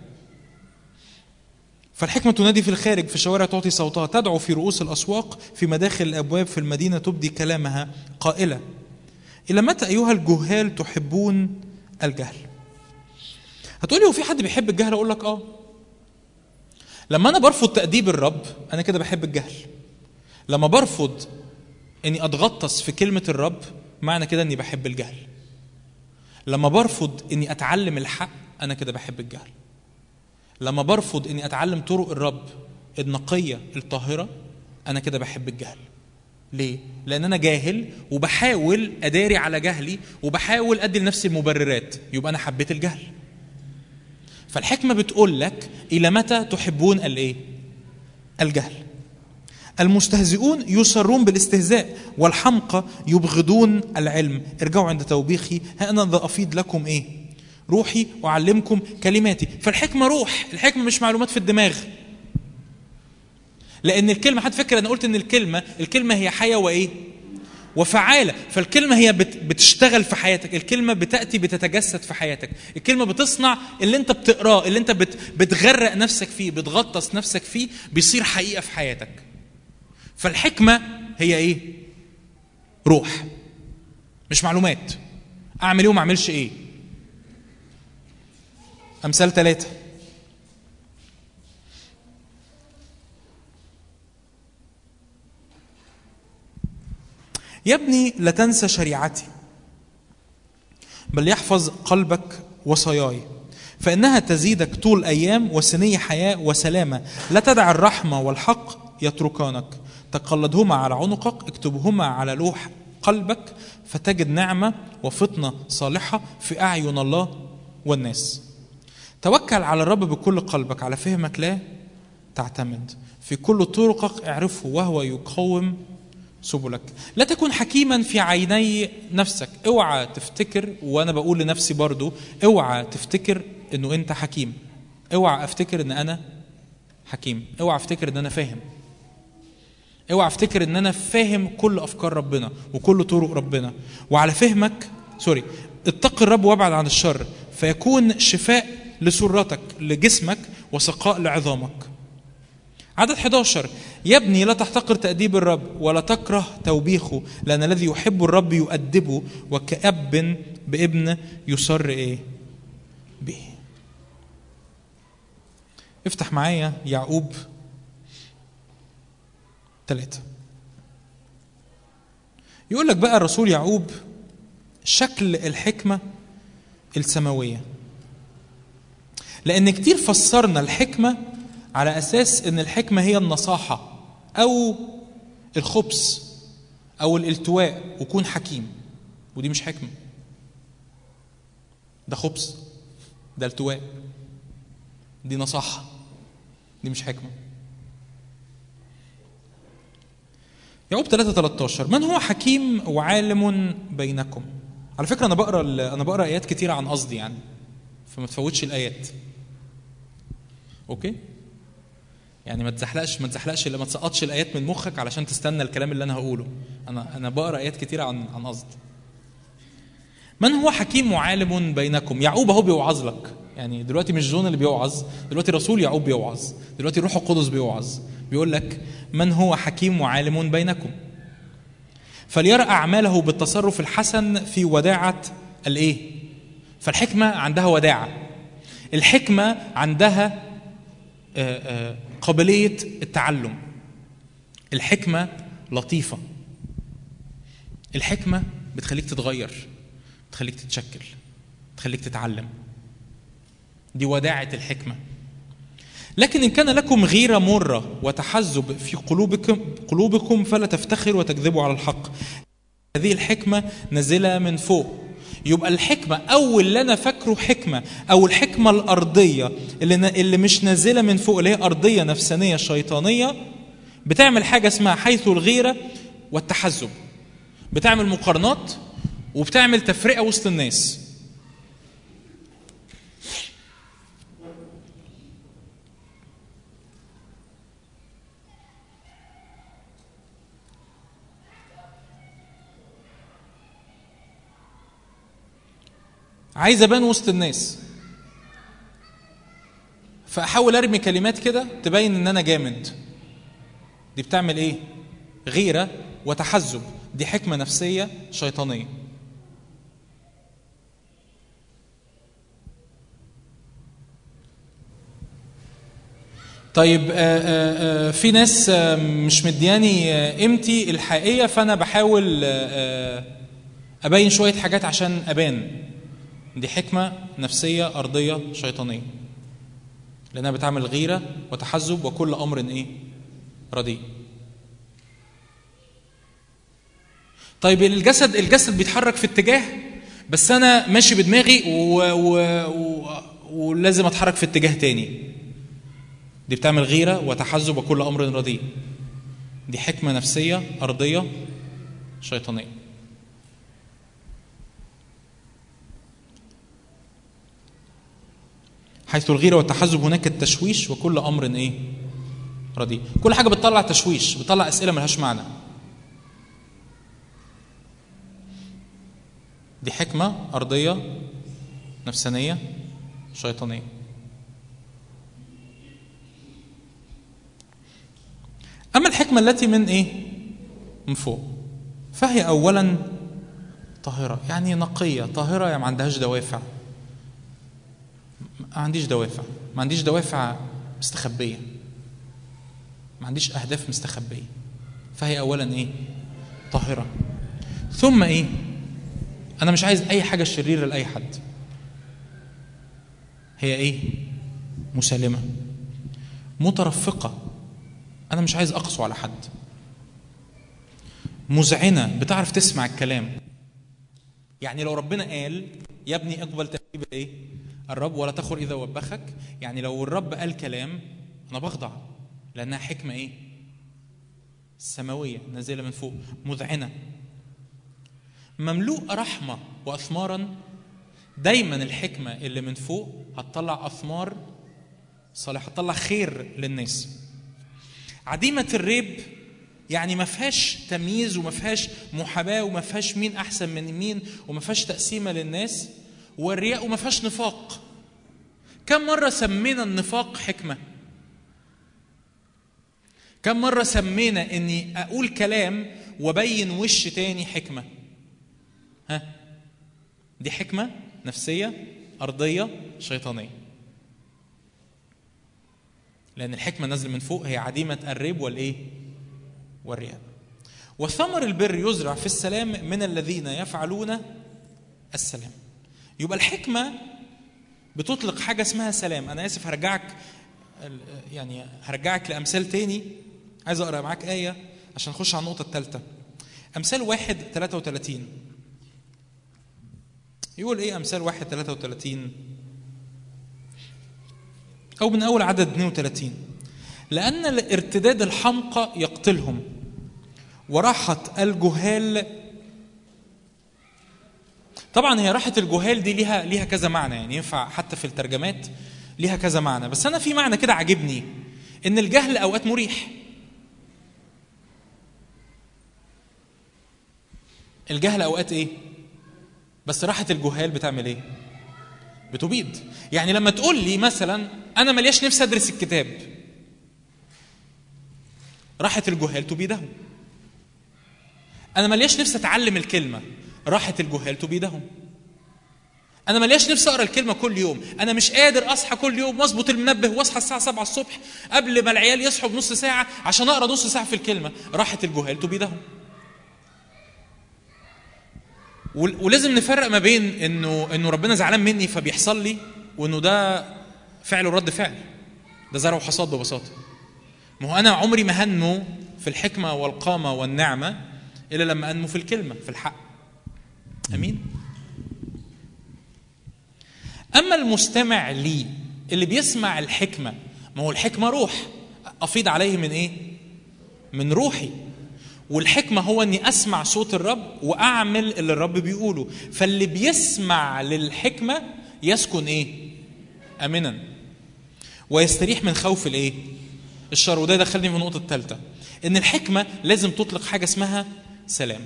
فالحكمة تنادي في الخارج في الشوارع تعطي صوتها تدعو في رؤوس الأسواق في مداخل الأبواب في المدينة تبدي كلامها قائلة إلى متى أيها الجهال تحبون الجهل هتقولي هو في حد بيحب الجهل أقول لك آه لما أنا برفض تأديب الرب أنا كده بحب الجهل لما برفض إني أتغطس في كلمة الرب معنى كده إني بحب الجهل لما برفض إني أتعلم الحق أنا كده بحب الجهل لما برفض اني اتعلم طرق الرب النقيه الطاهره انا كده بحب الجهل ليه لان انا جاهل وبحاول اداري على جهلي وبحاول ادي لنفسي المبررات يبقى انا حبيت الجهل فالحكمه بتقول لك الى متى تحبون الايه الجهل المستهزئون يسرون بالاستهزاء والحمقى يبغضون العلم ارجعوا عند توبيخي ها انا ذا افيض لكم ايه روحي واعلمكم كلماتي فالحكمه روح الحكمه مش معلومات في الدماغ لان الكلمه حد فكر انا قلت ان الكلمه الكلمه هي حيه وايه وفعاله فالكلمه هي بت بتشتغل في حياتك الكلمه بتاتي بتتجسد في حياتك الكلمه بتصنع اللي انت بتقراه اللي انت بت بتغرق نفسك فيه بتغطس نفسك فيه بيصير حقيقه في حياتك فالحكمه هي ايه روح مش معلومات اعمل ايه وما اعملش ايه امثال ثلاثه يا ابني لا تنسى شريعتي بل يحفظ قلبك وصاياي فإنها تزيدك طول أيام وسنية حياة وسلامة لا تدع الرحمة والحق يتركانك تقلدهما على عنقك اكتبهما على لوح قلبك فتجد نعمة وفطنة صالحة في أعين الله والناس توكل على الرب بكل قلبك على فهمك لا تعتمد في كل طرقك اعرفه وهو يقوم سبلك لا تكن حكيما في عيني نفسك اوعى تفتكر وانا بقول لنفسي برضو اوعى تفتكر انه انت حكيم اوعى افتكر ان انا حكيم اوعى افتكر ان انا فاهم اوعى افتكر ان انا فاهم كل افكار ربنا وكل طرق ربنا وعلى فهمك سوري اتق الرب وابعد عن الشر فيكون شفاء لسرتك لجسمك وسقاء لعظامك عدد 11 يا ابني لا تحتقر تأديب الرب ولا تكره توبيخه لأن الذي يحب الرب يؤدبه وكأب بابن يسر إيه به افتح معايا يعقوب ثلاثة يقول لك بقى الرسول يعقوب شكل الحكمة السماوية لأن كتير فسرنا الحكمة على أساس أن الحكمة هي النصاحة أو الخبث أو الالتواء وكون حكيم ودي مش حكمة ده خبث ده التواء دي نصاحة دي مش حكمة يعقوب 3 13 من هو حكيم وعالم بينكم على فكره انا بقرا ال- انا بقرا ايات كتيره عن قصدي يعني فما تفوتش الايات اوكي يعني ما تزحلقش ما تزحلقش ما تسقطش الايات من مخك علشان تستنى الكلام اللي انا هقوله انا انا بقرا ايات كتيره عن عن قصد من هو حكيم وعالم بينكم يعقوب اهو بيوعظ لك يعني دلوقتي مش جون اللي بيوعظ دلوقتي رسول يعقوب بيوعظ دلوقتي الروح القدس بيوعظ بيقول لك من هو حكيم وعالم بينكم فليرى اعماله بالتصرف الحسن في وداعه الايه فالحكمه عندها وداعه الحكمه عندها آه، آه، قابليه التعلم الحكمه لطيفه الحكمه بتخليك تتغير بتخليك تتشكل بتخليك تتعلم دي وداعه الحكمه لكن ان كان لكم غيره مره وتحزب في قلوبكم قلوبكم فلا تفتخروا وتكذبوا على الحق هذه الحكمه نازله من فوق يبقى الحكمه او اللي انا فاكره حكمه او الحكمه الارضيه اللي ن- اللي مش نازله من فوق اللي هي ارضيه نفسانيه شيطانيه بتعمل حاجه اسمها حيث الغيره والتحزب بتعمل مقارنات وبتعمل تفرقه وسط الناس عايز ابان وسط الناس فاحاول ارمي كلمات كده تبين ان انا جامد دي بتعمل ايه غيره وتحزب دي حكمه نفسيه شيطانيه طيب آه، آه، آه، في ناس آه، مش مدياني آه، قيمتي الحقيقيه فانا بحاول آه، آه، ابين شويه حاجات عشان ابان دي حكمه نفسيه ارضيه شيطانيه لانها بتعمل غيره وتحزب وكل امر ايه رديء طيب الجسد الجسد بيتحرك في اتجاه بس انا ماشي بدماغي و... و... و... ولازم اتحرك في اتجاه تاني دي بتعمل غيره وتحزب وكل امر رديء دي حكمه نفسيه ارضيه شيطانيه حيث الغيره والتحزب هناك التشويش وكل امر ايه رديء كل حاجه بتطلع تشويش بتطلع اسئله ملهاش معنى دي حكمه ارضيه نفسانيه شيطانيه اما الحكمه التي من ايه من فوق فهي اولا طاهره يعني نقيه طاهره يعني ما عندهاش دوافع ما عنديش دوافع ما عنديش دوافع مستخبيه ما عنديش اهداف مستخبيه فهي اولا ايه طاهره ثم ايه انا مش عايز اي حاجه شريره لاي حد هي ايه مسالمه مترفقه انا مش عايز اقسو على حد مذعنه بتعرف تسمع الكلام يعني لو ربنا قال يا ابني اقبل تأديب ايه الرب ولا تخر اذا وبخك يعني لو الرب قال كلام انا بخضع لانها حكمه ايه سماويه نازله من فوق مذعنه مملوء رحمه واثمارا دايما الحكمه اللي من فوق هتطلع اثمار صالحه هتطلع خير للناس عديمه الريب يعني ما فيهاش تمييز وما فيهاش محاباه وما فيهاش مين احسن من مين وما فيهاش تقسيمه للناس والرياء وما فيهاش نفاق كم مره سمينا النفاق حكمه كم مره سمينا اني اقول كلام وابين وش تاني حكمه ها دي حكمه نفسيه ارضيه شيطانيه لان الحكمه نازله من فوق هي عديمه الريب والايه والرياء وثمر البر يزرع في السلام من الذين يفعلون السلام يبقى الحكمه بتطلق حاجه اسمها سلام انا اسف هرجعك يعني هرجعك لامثال تاني عايز اقرا معاك ايه عشان نخش على النقطه الثالثه امثال واحد 33 يقول ايه امثال واحد 33 او من اول عدد 32 لان الارتداد الحمقى يقتلهم وراحة الجهال طبعا هي راحة الجهال دي ليها ليها كذا معنى يعني ينفع حتى في الترجمات ليها كذا معنى بس انا في معنى كده عاجبني ان الجهل اوقات مريح الجهل اوقات ايه بس راحة الجهال بتعمل ايه بتبيد يعني لما تقول لي مثلا انا ملياش نفسي ادرس الكتاب راحة الجهال تبيدهم انا ملياش نفسي اتعلم الكلمة راحة الجهال تبيدهم انا ملياش نفسي اقرا الكلمه كل يوم انا مش قادر اصحى كل يوم واظبط المنبه واصحى الساعه 7 الصبح قبل ما العيال يصحوا بنص ساعه عشان اقرا نص ساعه في الكلمه راحه الجهال تبيدهم ول- ولازم نفرق ما بين انه انه ربنا زعلان مني فبيحصل لي وانه ده فعل ورد فعل ده زرع وحصاد ببساطه ما هو انا عمري ما هنمو في الحكمه والقامه والنعمه الا لما انمو في الكلمه في الحق امين اما المستمع لي اللي بيسمع الحكمه ما هو الحكمه روح افيض عليه من ايه من روحي والحكمه هو اني اسمع صوت الرب واعمل اللي الرب بيقوله فاللي بيسمع للحكمه يسكن ايه امنا ويستريح من خوف الايه الشر وده دخلني في النقطه الثالثه ان الحكمه لازم تطلق حاجه اسمها سلام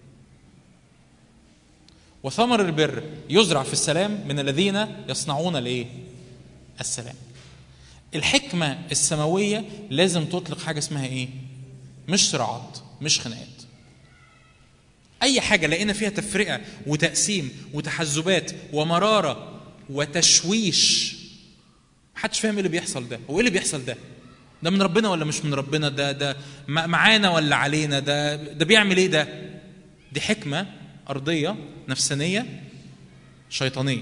وثمر البر يزرع في السلام من الذين يصنعون الايه السلام الحكمه السماويه لازم تطلق حاجه اسمها ايه مش صراعات مش خناقات اي حاجه لقينا فيها تفرقه وتقسيم وتحزبات ومراره وتشويش محدش فاهم ايه اللي بيحصل ده هو ايه اللي بيحصل ده ده من ربنا ولا مش من ربنا ده ده م- معانا ولا علينا ده ده بيعمل ايه ده دي حكمه ارضيه نفسانيه شيطانيه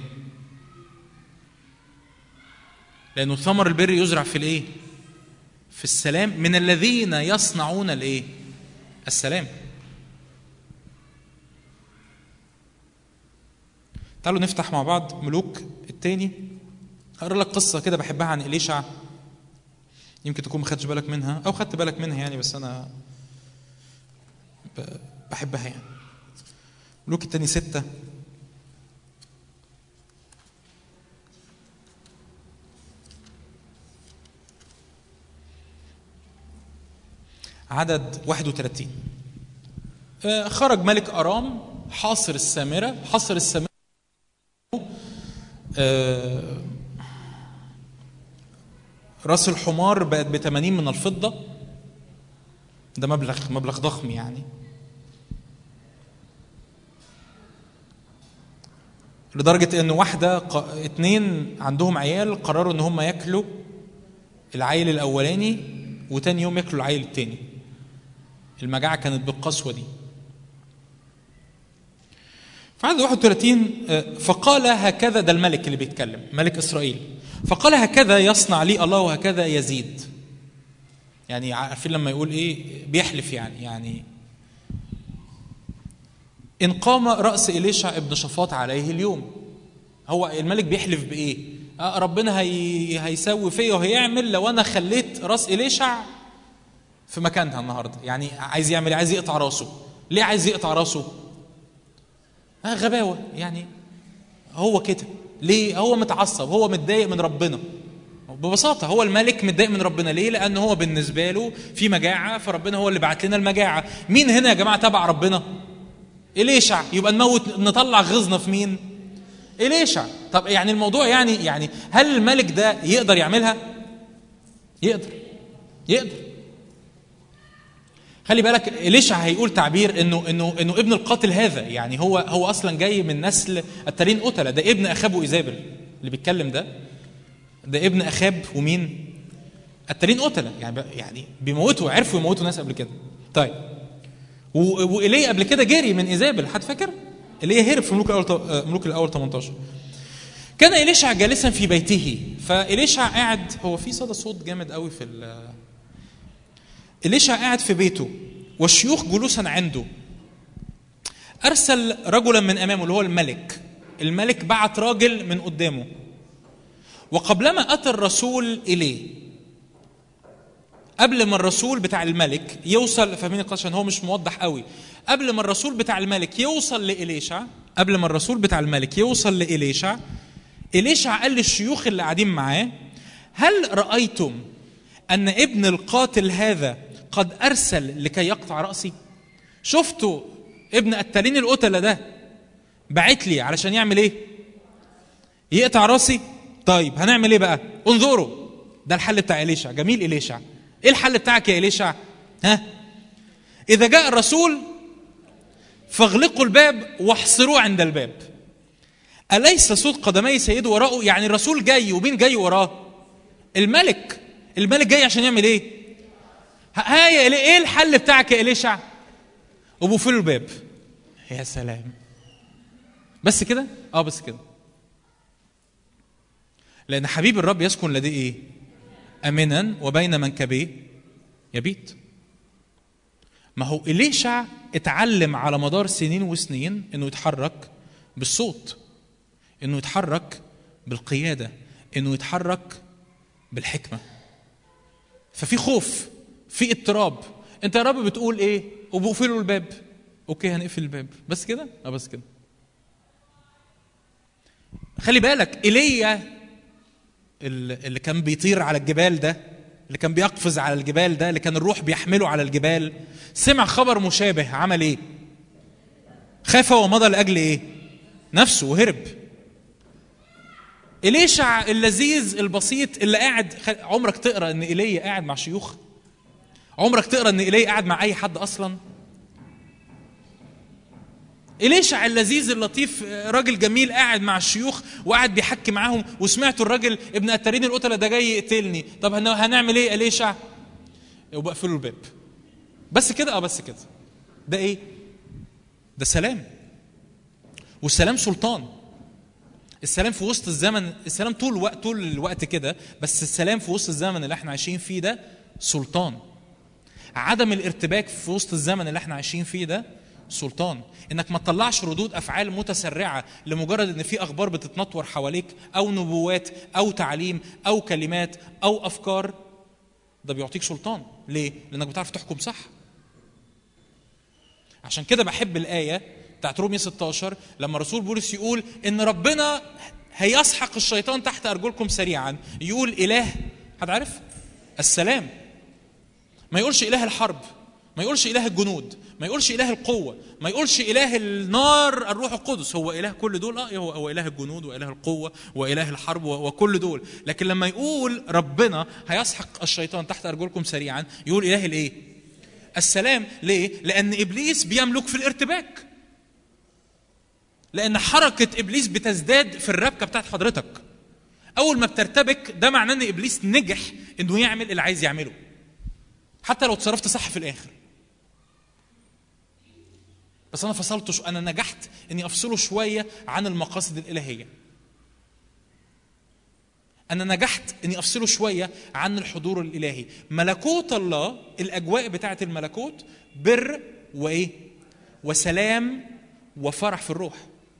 لانه ثمر البر يزرع في الايه في السلام من الذين يصنعون الايه السلام تعالوا نفتح مع بعض ملوك التاني هقرا لك قصه كده بحبها عن اليشع يمكن تكون ما خدتش بالك منها او خدت بالك منها يعني بس انا ب- بحبها يعني ملوك التاني ستة عدد 31 آه، خرج ملك أرام حاصر السامرة حاصر السامرة آه، راس الحمار بقت ب 80 من الفضة ده مبلغ مبلغ ضخم يعني لدرجة ان واحدة ق... اتنين عندهم عيال قرروا ان هم ياكلوا العيل الاولاني وتاني يوم ياكلوا العيل التاني المجاعة كانت بالقسوة دي في عدد 31 آه، فقال هكذا ده الملك اللي بيتكلم ملك اسرائيل فقال هكذا يصنع لي الله وهكذا يزيد يعني عارفين لما يقول ايه بيحلف يعني يعني ان قام راس اليشع ابن شفاط عليه اليوم هو الملك بيحلف بايه آه ربنا هي هيسوي فيا وهيعمل لو انا خليت راس اليشع في مكانها النهارده يعني عايز يعمل إيه؟ عايز يقطع راسه ليه عايز يقطع راسه آه غباوه يعني هو كده ليه هو متعصب هو متضايق من ربنا ببساطه هو الملك متضايق من ربنا ليه لان هو بالنسبه له في مجاعه فربنا هو اللي بعت لنا المجاعه مين هنا يا جماعه تبع ربنا إليشع يبقى نموت نطلع غيظنا في مين إليشع طب يعني الموضوع يعني يعني هل الملك ده يقدر يعملها يقدر يقدر خلي بالك إليشع هيقول تعبير انه انه انه ابن القاتل هذا يعني هو هو اصلا جاي من نسل الترين قتله ده ابن اخاب وايزابل اللي بيتكلم ده ده ابن اخاب ومين الترين قتله يعني يعني بيموتوا عرفوا يموتوا ناس قبل كده طيب و- وايليا قبل كده جري من ايزابل حد فاكر؟ ايليا هرب في ملوك الاول آه، ملوك الاول 18 كان إليشع جالسا في بيته فإليشع قاعد هو في صدى صوت جامد قوي في ال إليشع قاعد في بيته والشيوخ جلوسا عنده أرسل رجلا من أمامه اللي هو الملك الملك بعت راجل من قدامه وقبلما أتى الرسول إليه قبل ما الرسول بتاع الملك يوصل فاهمين القصه عشان هو مش موضح قوي قبل ما الرسول بتاع الملك يوصل لإليشع قبل ما الرسول بتاع الملك يوصل لإليشع إليشع قال للشيوخ اللي قاعدين معاه هل رأيتم أن ابن القاتل هذا قد أرسل لكي يقطع رأسي شفتوا ابن قتالين القتلة ده بعت لي علشان يعمل ايه يقطع راسي طيب هنعمل ايه بقى انظروا ده الحل بتاع إليشع جميل إليشع ايه الحل بتاعك يا إليشع ها إذا جاء الرسول فاغلقوا الباب واحصروه عند الباب أليس صوت قدمي سيده وراءه يعني الرسول جاي ومين جاي وراه الملك الملك جاي عشان يعمل ايه ها يا إلي- ايه الحل بتاعك يا إليشع وبوفلوا الباب يا سلام بس كده اه بس كده لأن حبيب الرب يسكن لديه إيه؟ أمنا وبين منكبيه يبيت. ما هو إليشع اتعلم على مدار سنين وسنين إنه يتحرك بالصوت. إنه يتحرك بالقيادة. إنه يتحرك بالحكمة. ففي خوف، في اضطراب. أنت يا رب بتقول إيه؟ وبقفلوا الباب. أوكي هنقفل الباب، بس كده؟ أه بس كده. خلي بالك ايليا اللي كان بيطير على الجبال ده اللي كان بيقفز على الجبال ده اللي كان الروح بيحمله على الجبال سمع خبر مشابه عمل ايه خاف ومضى لاجل ايه نفسه وهرب إليشع اللذيذ البسيط اللي قاعد خ- عمرك تقرا ان ايليا قاعد مع شيوخ عمرك تقرا ان ايليا قاعد مع اي حد اصلا إليشع اللذيذ اللطيف راجل جميل قاعد مع الشيوخ وقاعد بيحكي معاهم وسمعتوا الراجل ابن قتالين القتله ده جاي يقتلني طب هن- هنعمل ايه يا إليشع وبقفلوا الباب بس كده اه بس كده ده ايه ده سلام والسلام سلطان السلام في وسط الزمن السلام طول الوقت طول الوقت كده بس السلام في وسط الزمن اللي احنا عايشين فيه ده سلطان عدم الارتباك في وسط الزمن اللي احنا عايشين فيه ده سلطان انك ما تطلعش ردود افعال متسرعه لمجرد ان في اخبار بتتنطور حواليك او نبوات او تعليم او كلمات او افكار ده بيعطيك سلطان ليه لانك بتعرف تحكم صح عشان كده بحب الايه بتاعت رومية 16 لما رسول بولس يقول ان ربنا هيسحق الشيطان تحت ارجلكم سريعا يقول اله حد عارف السلام ما يقولش اله الحرب ما يقولش اله الجنود ما يقولش اله القوه ما يقولش اله النار الروح القدس هو اله كل دول اه هو, هو اله الجنود واله القوه واله الحرب و- وكل دول لكن لما يقول ربنا هيسحق الشيطان تحت ارجلكم سريعا يقول اله الايه السلام ليه لان ابليس بيملك في الارتباك لان حركه ابليس بتزداد في الربكه بتاعت حضرتك اول ما بترتبك ده معناه ان ابليس نجح انه يعمل اللي عايز يعمله حتى لو اتصرفت صح في الاخر بس انا فصلته شو انا نجحت اني افصله شويه عن المقاصد الالهيه انا نجحت اني افصله شويه عن الحضور الالهي ملكوت الله الاجواء بتاعه الملكوت بر وايه وسلام وفرح في الروح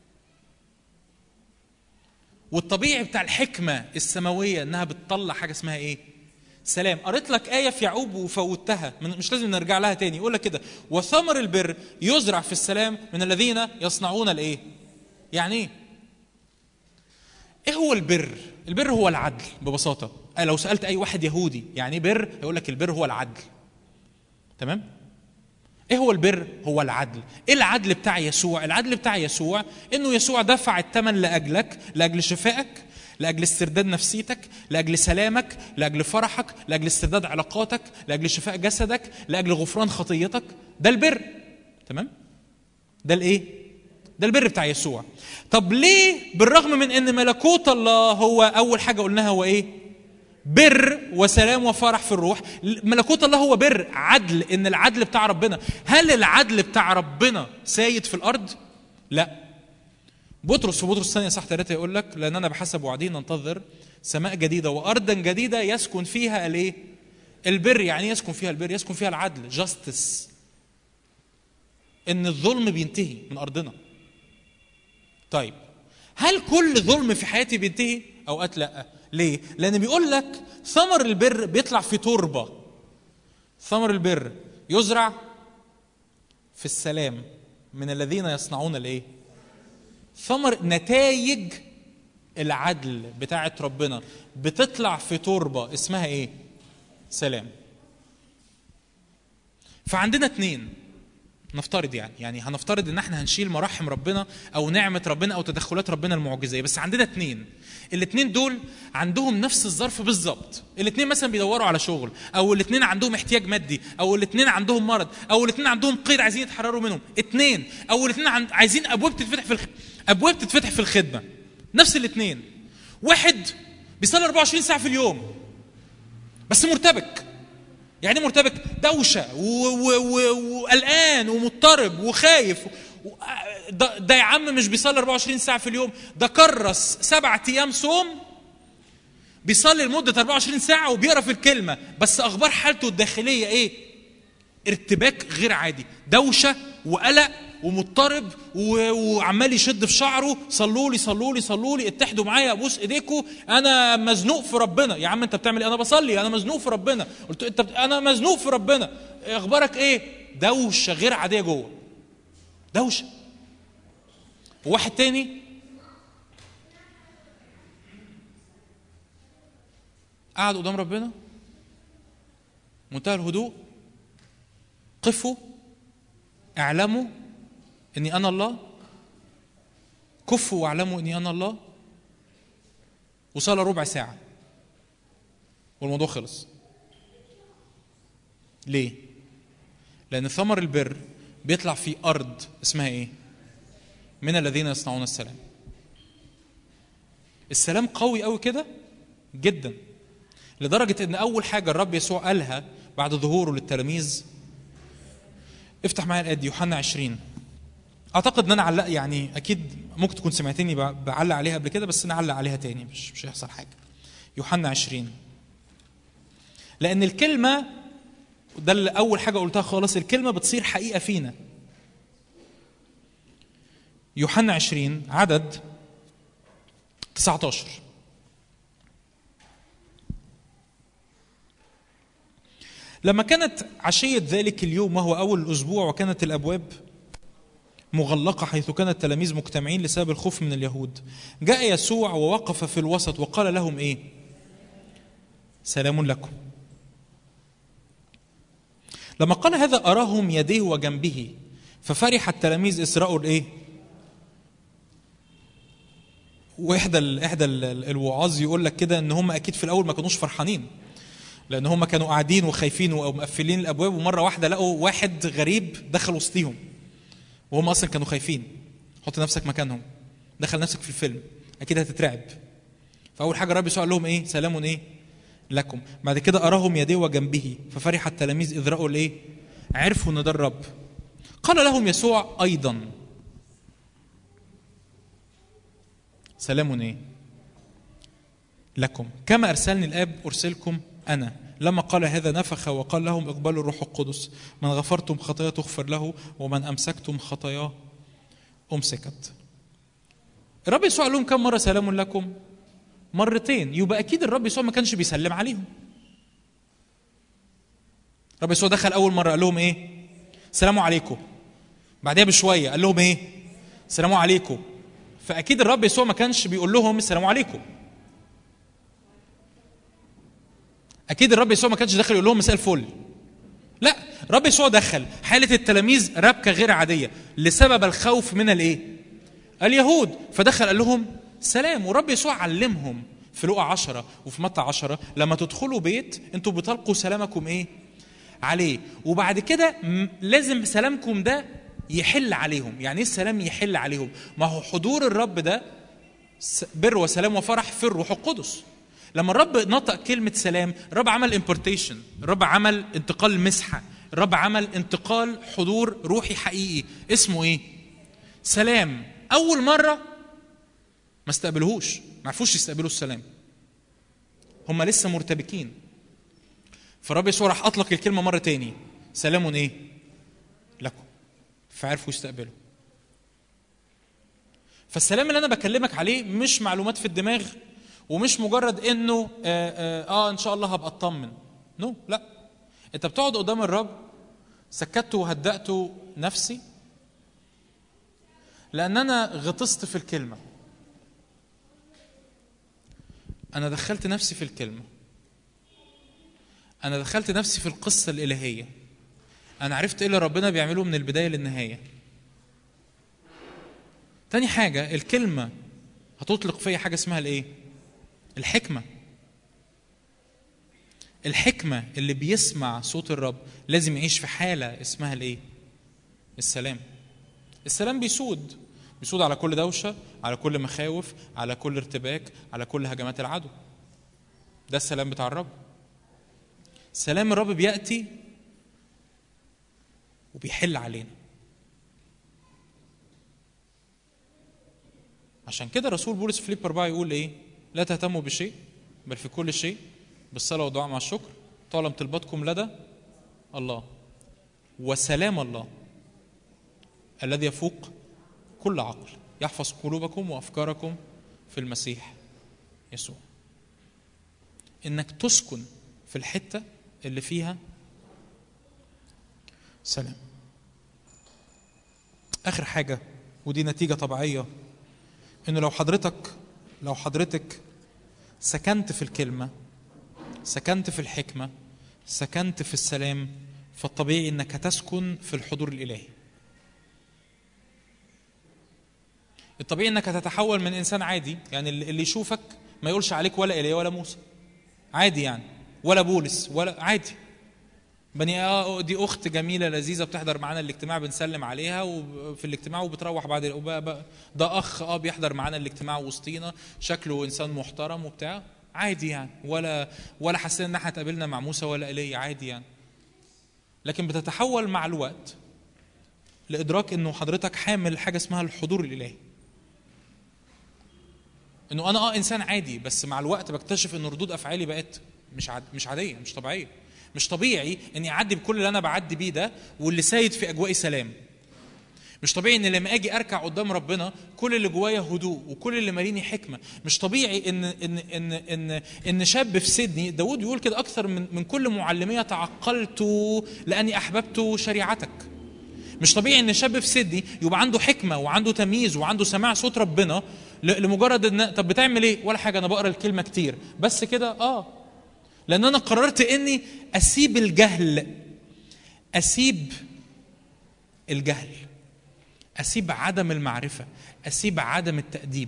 والطبيعي بتاع الحكمه السماويه انها بتطلع حاجه اسمها ايه سلام قريت لك آية في يعقوب وفوتها من- مش لازم نرجع لها تاني يقول لك كده وثمر البر يزرع في السلام من الذين يصنعون الايه يعني ايه ايه هو البر البر هو العدل ببساطة أه لو سألت أي واحد يهودي يعني ايه بر هيقول لك البر هو العدل تمام ايه هو البر هو العدل ايه العدل بتاع يسوع العدل بتاع يسوع انه يسوع دفع الثمن لاجلك لاجل شفائك لاجل استرداد نفسيتك لاجل سلامك لاجل فرحك لاجل استرداد علاقاتك لاجل شفاء جسدك لاجل غفران خطيتك ده البر تمام ده الايه ده البر بتاع يسوع طب ليه بالرغم من ان ملكوت الله هو اول حاجه قلناها هو ايه بر وسلام وفرح في الروح ملكوت الله هو بر عدل ان العدل بتاع ربنا هل العدل بتاع ربنا سايد في الارض لا بطرس في بطرس الثانية صح ثلاثة يقول لك لأننا بحسب وعدين ننتظر سماء جديدة وأرضا جديدة يسكن فيها الإيه؟ البر يعني إيه يسكن فيها البر يسكن فيها العدل جاستس إن الظلم بينتهي من أرضنا طيب هل كل ظلم في حياتي بينتهي؟ أوقات لأ ليه؟ لأن بيقول لك ثمر البر بيطلع في تربة ثمر البر يزرع في السلام من الذين يصنعون الايه ثمر نتائج العدل بتاعت ربنا بتطلع في تربه اسمها ايه سلام فعندنا اتنين نفترض يعني يعني هنفترض ان احنا هنشيل مراحم ربنا او نعمه ربنا او تدخلات ربنا المعجزيه بس عندنا اتنين الاتنين دول عندهم نفس الظرف بالظبط الاتنين مثلا بيدوروا على شغل او الاتنين عندهم احتياج مادي او الاتنين عندهم مرض او الاتنين عندهم قيد عايزين يتحرروا منهم اتنين او الاتنين عن... عايزين ابواب تتفتح في الخ... ابواب تتفتح في الخدمه نفس الاتنين واحد بيصلي 24 ساعه في اليوم بس مرتبك يعني إيه مرتبك دوشه و- و- و- وقلقان ومضطرب وخايف و- ده, ده يا عم مش بيصلي 24 ساعه في اليوم ده كرس سبعة ايام صوم بيصلي لمده 24 ساعه وبيقرا في الكلمه بس اخبار حالته الداخليه ايه ارتباك غير عادي دوشه وقلق ومضطرب و- وعمال يشد في شعره صلوا لي صلوا لي صلوا لي اتحدوا معايا ابوس ايديكم انا مزنوق في ربنا يا عم انت بتعمل ايه انا بصلي انا مزنوق في ربنا قلت له انت بت... انا مزنوق في ربنا اخبارك ايه دوشه غير عاديه جوه دوشه وواحد تاني قعد قدام ربنا منتهى الهدوء قفوا اعلموا اني انا الله كفوا واعلموا اني انا الله وصلى ربع ساعه والموضوع خلص ليه لان ثمر البر بيطلع في ارض اسمها ايه من الذين يصنعون السلام السلام قوي قوي كده جدا لدرجه ان اول حاجه الرب يسوع قالها بعد ظهوره للتلاميذ افتح معايا الايه دي يوحنا 20 اعتقد ان انا علق يعني اكيد ممكن تكون سمعتني ب- بعلق عليها قبل كده بس نعلق عليها تاني مش مش هيحصل حاجه يوحنا 20 لان الكلمه ده اللي اول حاجه قلتها خالص الكلمه بتصير حقيقه فينا يوحنا 20 عدد 19 لما كانت عشية ذلك اليوم وهو أول الأسبوع وكانت الأبواب مغلقة حيث كان التلاميذ مجتمعين لسبب الخوف من اليهود جاء يسوع ووقف في الوسط وقال لهم إيه سلام لكم لما قال هذا أراهم يديه وجنبه ففرح التلاميذ إسراء الإيه واحدى ال- احدى ال- الوعاظ يقول لك كده ان هم اكيد في الاول ما كانوش فرحانين لان هم كانوا قاعدين وخايفين ومقفلين الابواب ومره واحده لقوا واحد غريب دخل وسطيهم وهم اصلا كانوا خايفين حط نفسك مكانهم دخل نفسك في الفيلم اكيد هتترعب فاول حاجه الرب يسوع قال لهم ايه سلام ايه لكم بعد كده اراهم يديه وجنبه ففرح التلاميذ اذ راوا الايه عرفوا ان ده الرب قال لهم يسوع ايضا سلام ايه لكم كما ارسلني الاب ارسلكم انا لما قال هذا نفخ وقال لهم اقبلوا الروح القدس من غفرتم خطاياه تغفر له ومن امسكتم خطاياه امسكت الرب يسوع قال لهم كم مره سلام لكم مرتين يبقى اكيد الرب يسوع ما كانش بيسلم عليهم الرب يسوع دخل اول مره قال لهم ايه سلام عليكم بعدها بشويه قال لهم ايه سلام عليكم فاكيد الرب يسوع ما كانش بيقول لهم السلام عليكم اكيد الرب يسوع ما كانش داخل يقول لهم مساء الفل لا الرب يسوع دخل حاله التلاميذ ربكه غير عاديه لسبب الخوف من الايه اليهود فدخل قال لهم سلام والرب يسوع علمهم في لقا عشرة وفي متى عشرة لما تدخلوا بيت انتوا بتلقوا سلامكم ايه عليه وبعد كده م- لازم سلامكم ده يحل عليهم يعني ايه السلام يحل عليهم ما هو حضور الرب ده س- بر وسلام وفرح في الروح القدس لما الرب نطق كلمة سلام الرب عمل امبورتيشن الرب عمل انتقال مسحة الرب عمل انتقال حضور روحي حقيقي اسمه ايه سلام اول مرة ما استقبلوهوش ما عرفوش يستقبلوا السلام هم لسه مرتبكين فالرب يسوع راح اطلق الكلمة مرة تاني سلام ايه لكم فعرفوا يستقبلوا فالسلام اللي انا بكلمك عليه مش معلومات في الدماغ ومش مجرد انه آه, آه, اه ان شاء الله هبقى اطمن نو no, لا انت بتقعد قدام الرب سكت وهدأت نفسي لان انا غطست في الكلمه انا دخلت نفسي في الكلمه انا دخلت نفسي في القصه الالهيه انا عرفت ايه اللي ربنا بيعمله من البدايه للنهايه تاني حاجه الكلمه هتطلق فيا حاجه اسمها الايه الحكمه الحكمه اللي بيسمع صوت الرب لازم يعيش في حاله اسمها الايه السلام السلام بيسود بيسود على كل دوشه على كل مخاوف على كل ارتباك على كل هجمات العدو ده السلام بتاع الرب سلام الرب بياتي وبيحل علينا عشان كده رسول بولس في فيليب 4 يقول ايه لا تهتموا بشيء بل في كل شيء بالصلاه والدعاء مع الشكر تعلم طلباتكم لدى الله وسلام الله الذي يفوق كل عقل يحفظ قلوبكم وافكاركم في المسيح يسوع انك تسكن في الحته اللي فيها سلام اخر حاجه ودي نتيجه طبيعيه انه لو حضرتك لو حضرتك سكنت في الكلمه سكنت في الحكمه سكنت في السلام فالطبيعي انك هتسكن في الحضور الالهي الطبيعي انك هتتحول من انسان عادي يعني اللي يشوفك ما يقولش عليك ولا ايليا ولا موسى عادي يعني ولا بولس ولا عادي بني اه دي اخت جميله لذيذه بتحضر معانا الاجتماع بنسلم عليها وفي الاجتماع وبتروح بعد ده اخ اه بيحضر معانا الاجتماع وسطينا شكله انسان محترم وبتاع عادي يعني ولا ولا حسينا ان احنا اتقابلنا مع موسى ولا ايليا عادي يعني لكن بتتحول مع الوقت لادراك انه حضرتك حامل حاجه اسمها الحضور الالهي انه انا اه انسان عادي بس مع الوقت بكتشف ان ردود افعالي بقت مش عاد مش عاديه مش طبيعيه مش طبيعي اني اعدي بكل اللي انا بعدي بيه ده واللي سايد في اجواء سلام مش طبيعي ان لما اجي اركع قدام ربنا كل اللي جوايا هدوء وكل اللي ماليني حكمه مش طبيعي ان ان ان ان ان شاب في سيدني داود يقول كده اكثر من من كل معلميه تعقلت لاني احببت شريعتك مش طبيعي ان شاب في سيدني يبقى عنده حكمه وعنده تمييز وعنده سماع صوت ربنا لمجرد ان طب بتعمل ايه ولا حاجه انا بقرا الكلمه كتير بس كده اه لان انا قررت اني اسيب الجهل اسيب الجهل اسيب عدم المعرفه اسيب عدم التاديب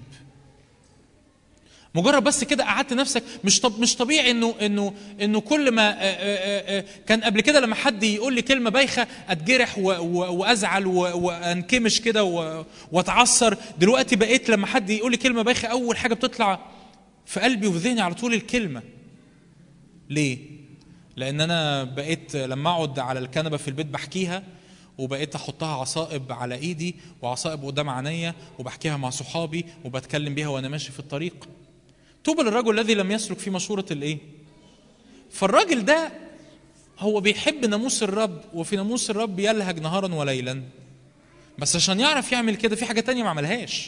مجرد بس كده قعدت نفسك مش طب مش طبيعي انه انه انه كل ما آآ آآ كان قبل كده لما حد يقول لي كلمه بايخه اتجرح و و وازعل و وانكمش كده واتعصر دلوقتي بقيت لما حد يقول لي كلمه بايخه اول حاجه بتطلع في قلبي وفي ذهني على طول الكلمه ليه لان انا بقيت لما اقعد على الكنبه في البيت بحكيها وبقيت احطها عصائب على ايدي وعصائب قدام عينيا وبحكيها مع صحابي وبتكلم بيها وانا ماشي في الطريق طوبى للرجل الذي لم يسلك في مشورة الايه؟ فالراجل ده هو بيحب ناموس الرب وفي ناموس الرب يلهج نهارا وليلا بس عشان يعرف يعمل كده في حاجة تانية ما عملهاش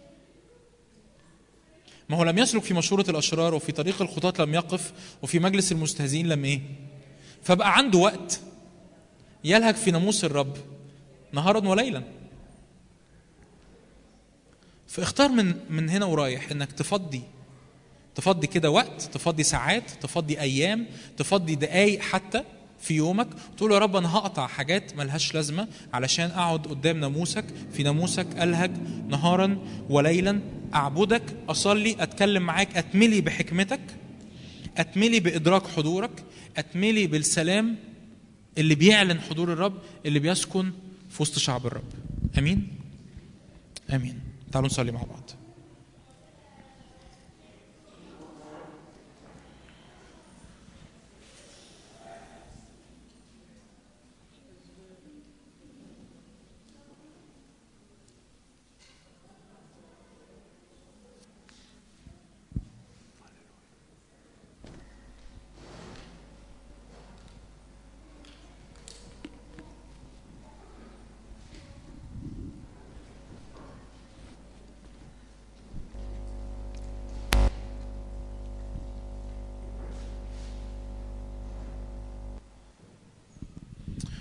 ما هو لم يسلك في مشورة الأشرار وفي طريق الخطاة لم يقف وفي مجلس المستهزئين لم إيه فبقى عنده وقت يلهج في ناموس الرب نهارا وليلا فاختار من من هنا ورايح انك تفضي تفضي كده وقت تفضي ساعات تفضي ايام تفضي دقايق حتى في يومك تقول يا رب انا هقطع حاجات ملهاش لازمه علشان اقعد قدام ناموسك في ناموسك الهج نهارا وليلا اعبدك اصلي اتكلم معاك اتملي بحكمتك اتملي بادراك حضورك اتملي بالسلام اللي بيعلن حضور الرب اللي بيسكن في وسط شعب الرب امين امين تعالوا نصلي مع بعض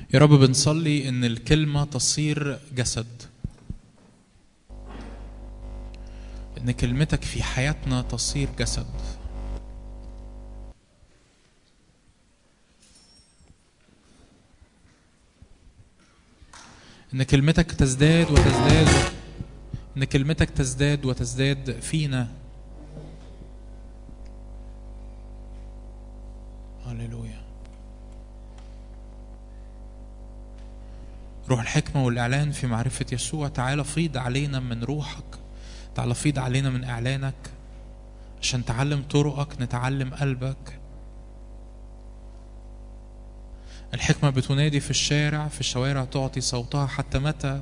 يا رب بنصلي ان الكلمه تصير جسد ان كلمتك في حياتنا تصير جسد ان كلمتك تزداد وتزداد ان كلمتك تزداد وتزداد فينا هللويا روح الحكمة والإعلان في معرفة يسوع تعالى فيض علينا من روحك تعالى فيض علينا من إعلانك عشان تعلم طرقك نتعلم قلبك الحكمة بتنادي في الشارع في الشوارع تعطي صوتها حتى متى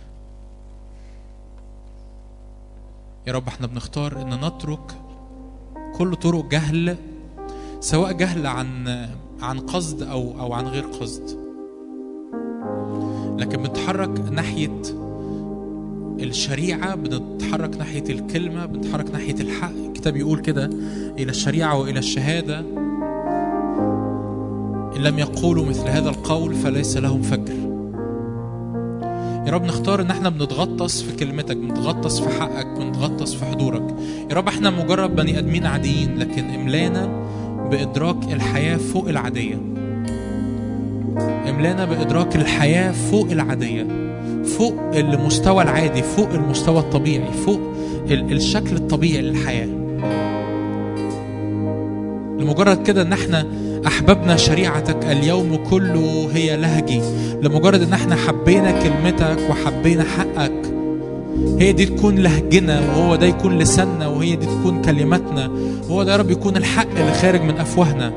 يا رب احنا بنختار ان نترك كل طرق جهل سواء جهل عن عن قصد او او عن غير قصد لكن بنتحرك ناحيه الشريعه بنتحرك ناحيه الكلمه بنتحرك ناحيه الحق الكتاب يقول كده الى الشريعه والى الشهاده ان لم يقولوا مثل هذا القول فليس لهم فجر يا رب نختار ان احنا بنتغطس في كلمتك بنتغطس في حقك بنتغطس في حضورك يا رب احنا مجرد بني ادمين عاديين لكن املانا بادراك الحياه فوق العاديه املانا بادراك الحياه فوق العاديه فوق المستوى العادي فوق المستوى الطبيعي فوق ال- الشكل الطبيعي للحياه لمجرد كده ان احنا احببنا شريعتك اليوم كله هي لهجي لمجرد ان احنا حبينا كلمتك وحبينا حقك هي دي تكون لهجنا وهو ده يكون لساننا وهي دي تكون كلماتنا وهو ده يا رب يكون الحق اللي خارج من افواهنا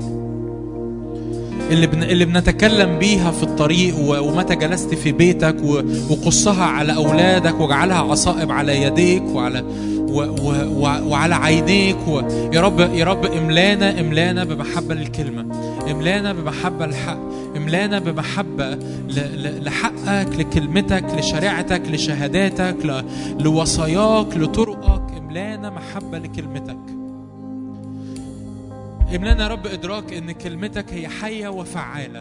اللي بن... اللي بنتكلم بيها في الطريق و... ومتى جلست في بيتك و... وقصها على اولادك واجعلها عصائب على يديك وعلى و... و... و... وعلى عينيك و... يا رب يا رب املانا املانا بمحبه للكلمه املانا بمحبه للحق املانا بمحبه ل... ل... لحقك لكلمتك لشريعتك لشهاداتك ل... لوصاياك لطرقك املانا محبه لكلمتك املانا يا رب ادراك ان كلمتك هي حيه وفعاله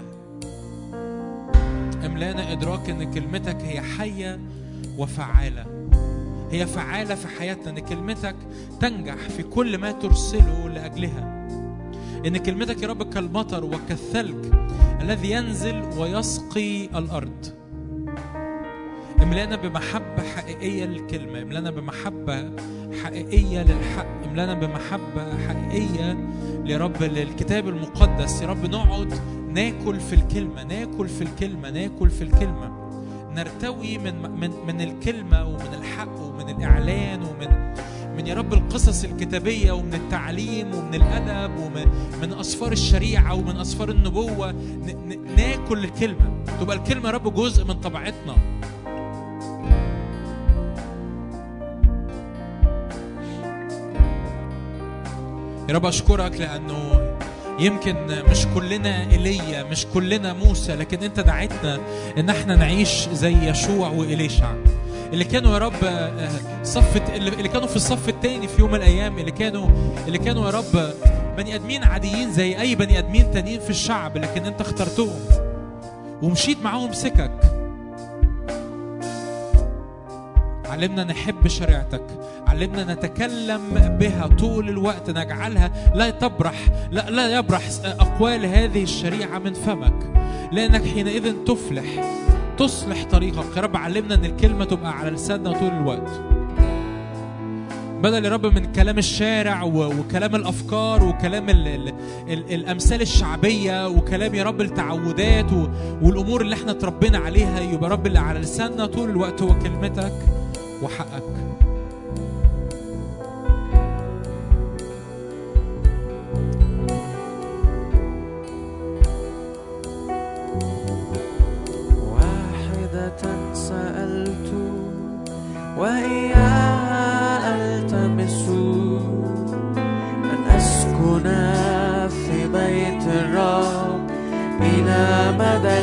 املانا ادراك ان كلمتك هي حيه وفعاله هي فعاله في حياتنا ان كلمتك تنجح في كل ما ترسله لاجلها ان كلمتك يا رب كالمطر وكالثلج الذي ينزل ويسقي الارض املانا بمحبة حقيقية للكلمة املانا بمحبة حقيقية للحق املانا بمحبة حقيقية يا رب للكتاب المقدس يا رب نقعد ناكل في الكلمة ناكل في الكلمة ناكل في الكلمة نرتوي من من من الكلمة ومن الحق ومن الإعلان ومن من يا رب القصص الكتابية ومن التعليم ومن الأدب ومن من أسفار الشريعة ومن أسفار النبوة ن- ن- ناكل الكلمة تبقى الكلمة يا رب جزء من طبيعتنا يا رب اشكرك لانه يمكن مش كلنا ايليا مش كلنا موسى لكن انت دعيتنا ان احنا نعيش زي يشوع واليشع اللي كانوا يا رب آه، صف اللي اللي كانوا في الصف الثاني في يوم من الايام اللي كانوا اللي كانوا يا رب بني ادمين عاديين زي اي بني ادمين تانيين في الشعب لكن انت اخترتهم ومشيت معاهم سكك علمنا نحب شريعتك علمنا نتكلم بها طول الوقت نجعلها لا تبرح لا لا يبرح اقوال هذه الشريعه من فمك لانك حينئذ تفلح تصلح طريقك يا رب علمنا ان الكلمه تبقى على لساننا طول الوقت بدل يا رب من كلام الشارع و- وكلام الافكار وكلام ال ال ال الامثال الشعبيه وكلام يا رب التعودات و- والامور اللي احنا اتربينا عليها يبقى رب اللي على لساننا طول الوقت هو كلمتك وحقك واحدة سألت وإياها ألتمس أن أسكن في بيت الرب إلى مدى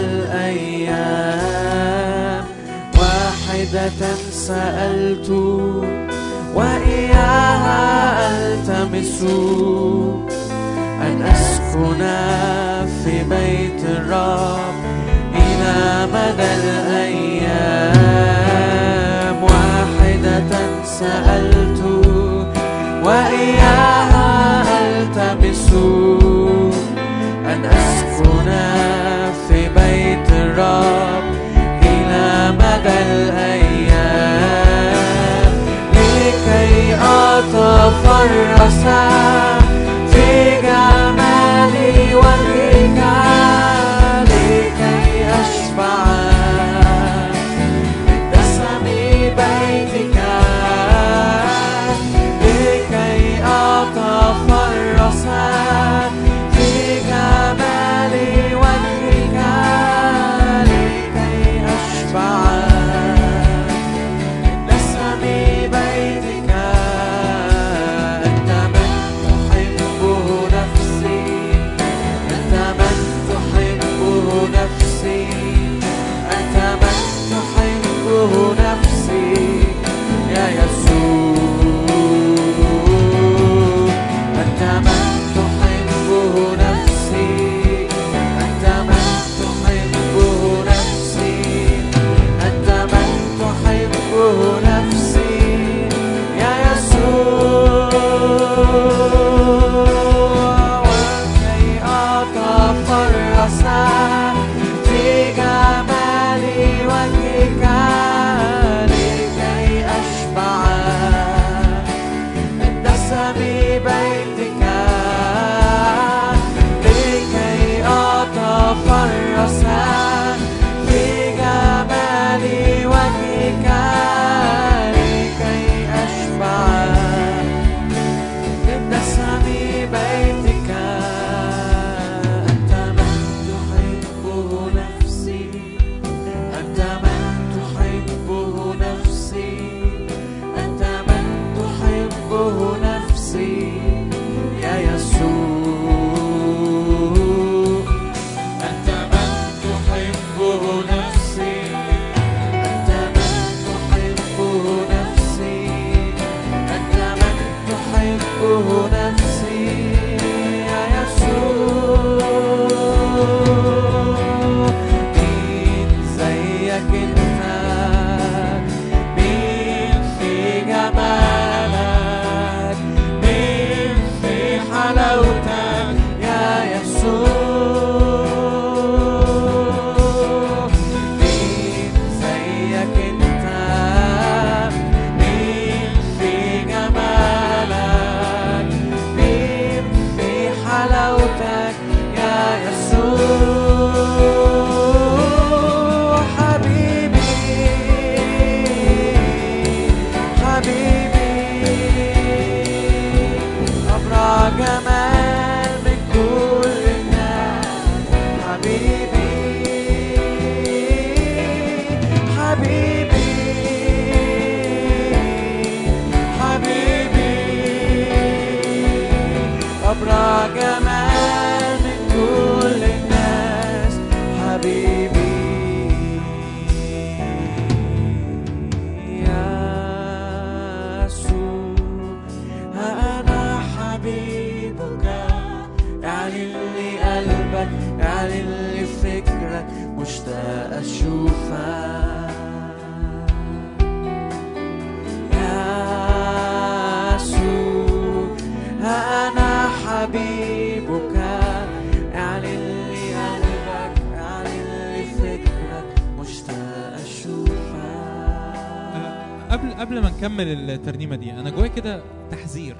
الأيام واحدة سألت وإياها ألتمس أن أسكن في بيت الرب مدى الأيام واحدة سألت وإياها ألتمس أن أسكن في بيت الرب إلى مدى الأيام لكي أتفرس في جمال وجهك لكي أشبع من دسم بيتك لكي أتفرس في جمال وجهك لكي أشبع من دسم بيتك أنت من تحبه نفسي أنت من تحبه نفسي أنت من تحبه نفسي يا يسوع أنت من تحبه نفسي أنت من تحبه نفسي أنت من تحبه نفسي يا يسوع وكي أتفرس في جمال وجهك لكي أشبع من دسم بيتك لكي أتفرس في جمال وجهك لكي أشبع من دسم بيتك أنت من تحبه نفسي أنت من تحبه نفسي أنت من تحبه نفسي يا يسوع أنت من تحبه نفسي أنت من تحبه نفسي أنت من تحبه نفسي يا يسوع مين زيك أنت مين في جمالك مين في حلاوتك يا يسوع مين زيك أنت مين في جمالك مين في حلاوتك يا يسوع حبيبي حبيبي أبرع جمال من كل الناس حبيبي حبيبي حبيبي أبرع جمال من كل الناس حبيبي يسوع ها أنا حبيبك اعلن لي قلبك اعلن لي فكرك مشتاق أشوفك يسوع ها أنا حبيبك اعلن لي قلبك اعلن لي فكرك مشتاق أشوفك قبل قبل ما نكمل الترنيمه دي انا جوايا كده تحذير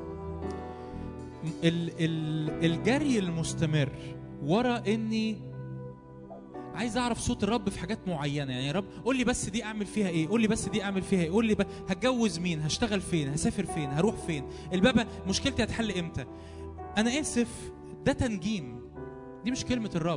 ال ال الجري المستمر ورا اني عايز اعرف صوت الرب في حاجات معينه يعني يا رب قول لي بس دي اعمل فيها ايه قول لي بس دي اعمل فيها ايه قول لي ب... هتجوز مين هشتغل فين هسافر فين هروح فين البابا مشكلتي هتحل امتى انا اسف ده تنجيم دي مش كلمه الرب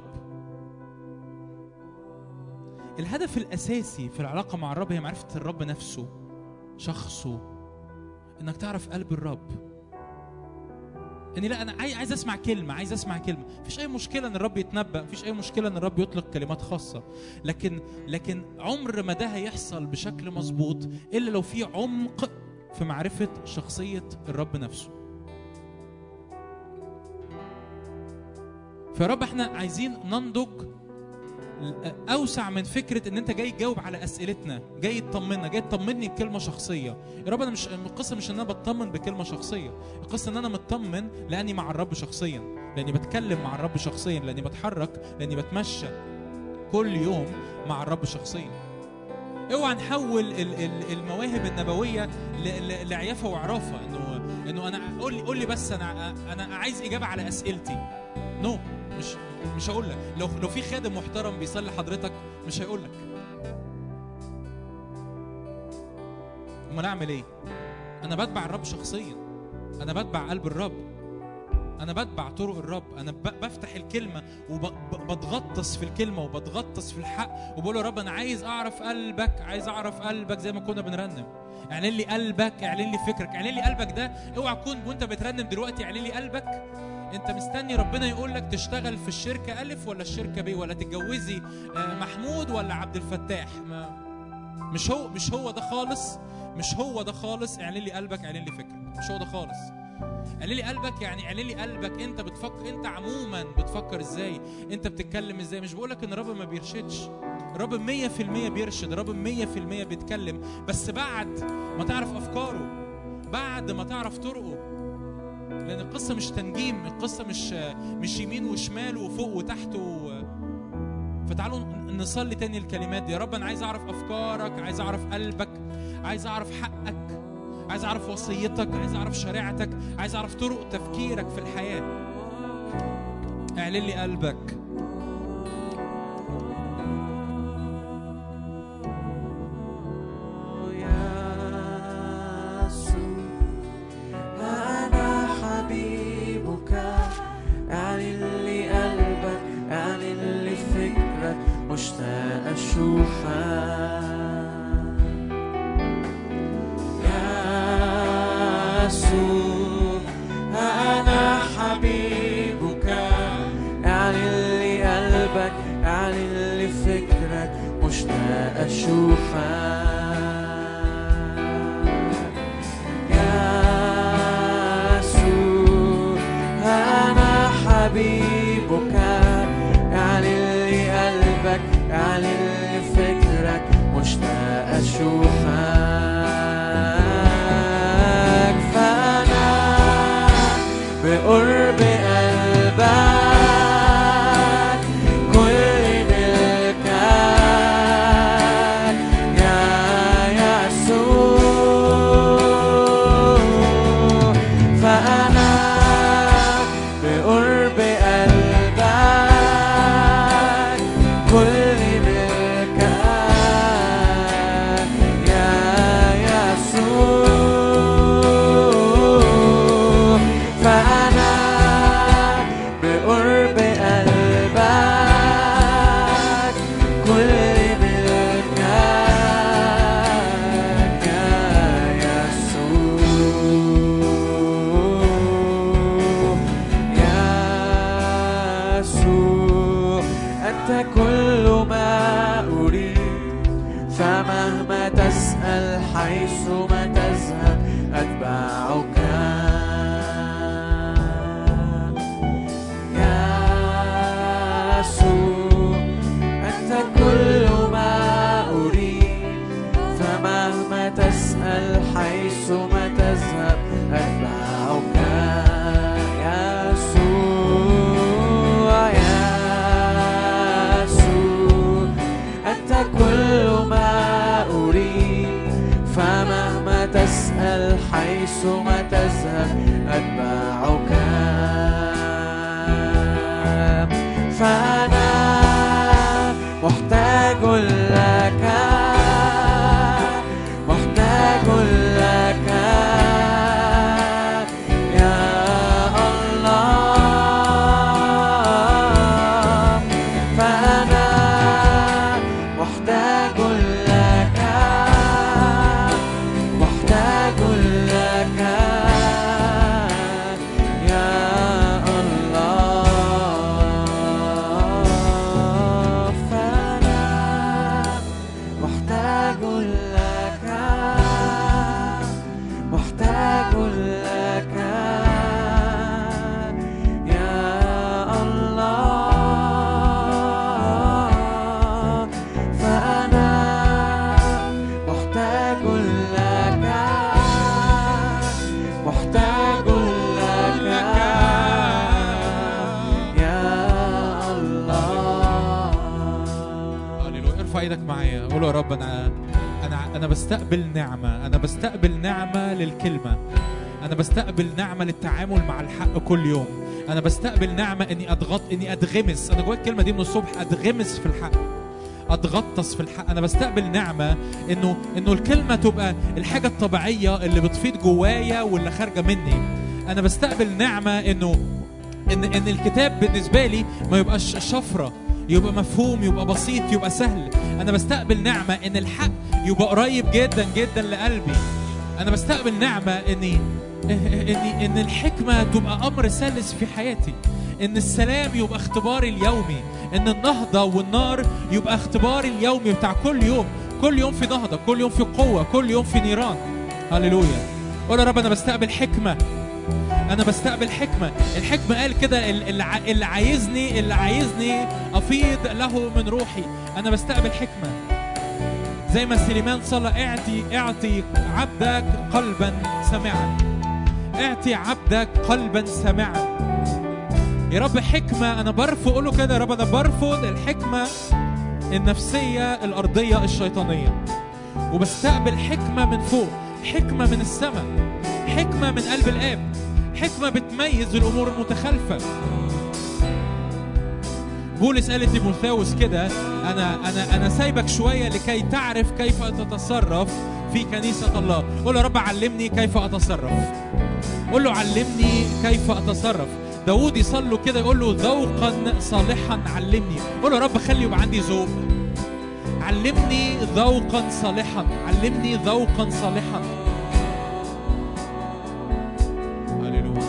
الهدف الاساسي في العلاقه مع الرب هي معرفه الرب نفسه شخصه انك تعرف قلب الرب اني لا انا عاي- عايز اسمع كلمه عايز اسمع كلمه مفيش اي مشكله ان الرب يتنبأ مفيش اي مشكله ان الرب يطلق كلمات خاصه لكن لكن عمر ما ده هيحصل بشكل مظبوط الا لو في عمق في معرفه شخصيه الرب نفسه فيا رب احنا عايزين ننضج اوسع من فكره ان انت جاي تجاوب على اسئلتنا جاي تطمنا جاي تطمني بكلمه شخصيه يا رب انا مش القصه مش ان انا بطمن بكلمه شخصيه القصه ان انا مطمن لاني مع الرب شخصيا لاني بتكلم مع الرب شخصيا لاني بتحرك لاني بتمشى كل يوم مع الرب شخصيا اوعى نحول ال- ال- المواهب النبويه ل- ل- لعيافه وعرافه انه انه انا قول لي قول لي بس انا انا عايز اجابه على اسئلتي نو no. مش مش هقول لك لو لو في خادم محترم بيصلي حضرتك مش هيقول لك امال اعمل ايه انا بتبع الرب شخصيا انا بتبع قلب الرب انا بتبع طرق الرب انا ب- بفتح الكلمه وبتغطس في الكلمه وبتغطس في الحق وبقول يا رب انا عايز اعرف قلبك عايز اعرف قلبك زي ما كنا بنرنم اعلن لي قلبك اعلن لي فكرك اعلن لي قلبك ده اوعى تكون وانت بترنم دلوقتي اعلن لي قلبك انت مستني ربنا يقول لك تشتغل في الشركه الف ولا الشركه ب ولا تتجوزي آه، محمود ولا عبد الفتاح ما مش هو مش هو ده خالص مش هو ده خالص اعلن لي قلبك اعلن لي فكرك مش هو ده خالص اعلن لي قلبك يعني اعلن لي قلبك انت بتفكر انت عموما بتفكر ازاي انت بتتكلم ازاي مش بقولك ان الرب ما بيرشدش الرب 100% بيرشد الرب 100% بيتكلم بس بعد ما تعرف افكاره بعد ما تعرف طرقه لان القصه مش تنجيم القصه مش مش يمين وشمال وفوق وتحت و... فتعالوا نصلي تاني الكلمات دي يا رب انا عايز اعرف افكارك عايز اعرف قلبك عايز اعرف حقك عايز اعرف وصيتك عايز اعرف شريعتك عايز اعرف طرق تفكيرك في الحياه اعلن لي قلبك أنا حبيبك أعلن لي قلبك أعلن لي فكرك مشتاق أشوفك يا يسوع أنا حبيبك أعلن لي قلبك أعلن لي فكرك مشتاق أشوفك يسوع أنا حبيبك أعلن لي قلبك أعلن لي فكرك مشتاق أشوفك فأنا بقرب قلبك كل ملكك يا يسوع فأنا بقرب قلبك كل ملكك يا يسوع فأنا بقرب قلبك كل ملكك يا يسوع يا يسوع أنت كل ما أريد فمهما تسأل حيث ما تذهب أتبعك يا يسوع أنت كل ما أريد فمهما تسأل حيث ما تذهب أتبعك يا يسوع يا يسوع أنت كل ما أريد فمهما تسأل حيث ما تذهب أتبعك فأنا محتاج لك محتاج لك يا الله فأنا محتاج لك محتاج لك يا الله فأنا ارفع ايدك معايا قول يا رب انا انا انا بستقبل نعمه انا بستقبل نعمه للكلمه انا بستقبل نعمه للتعامل مع الحق كل يوم انا بستقبل نعمه اني اضغط اني ادغمس انا جوايا الكلمه دي من الصبح ادغمس في الحق اتغطس في الحق انا بستقبل نعمه انه انه الكلمه تبقى الحاجه الطبيعيه اللي بتفيض جوايا واللي خارجه مني انا بستقبل نعمه انه ان ان الكتاب بالنسبه لي ما يبقاش شفره يبقى مفهوم يبقى بسيط يبقى سهل انا بستقبل نعمه ان الحق يبقى قريب جدا جدا لقلبي انا بستقبل نعمه اني اني ان الحكمه تبقى امر سلس في حياتي ان السلام يبقى اختباري اليومي ان النهضه والنار يبقى اختباري اليومي بتاع كل يوم كل يوم في نهضه كل يوم في قوه كل يوم في نيران هللويا قول يا رب انا بستقبل حكمه انا بستقبل حكمه الحكمه قال كده ال- اللي ع- اللي عايزني اللي عايزني افيض له من روحي انا بستقبل حكمه زي ما سليمان صلى اعطي اعطي عبدك قلبا سمعا اعطي عبدك قلبا سمعا يا رب حكمه انا برفض قول له كده يا رب انا برفض الحكمه النفسيه الارضيه الشيطانيه وبستقبل حكمه من فوق حكمه من السماء حكمه من قلب الاب حكمه بتميز الامور المتخلفه بولس قال لتيموثاوس كده انا انا انا سايبك شويه لكي تعرف كيف تتصرف في كنيسه الله قول له يا رب علمني كيف اتصرف قول له علمني كيف اتصرف داود يصلي له كده يقول له ذوقا صالحا علمني قول له يا رب خلي يبقى عندي ذوق علمني ذوقا صالحا علمني ذوقا صالحا هللويا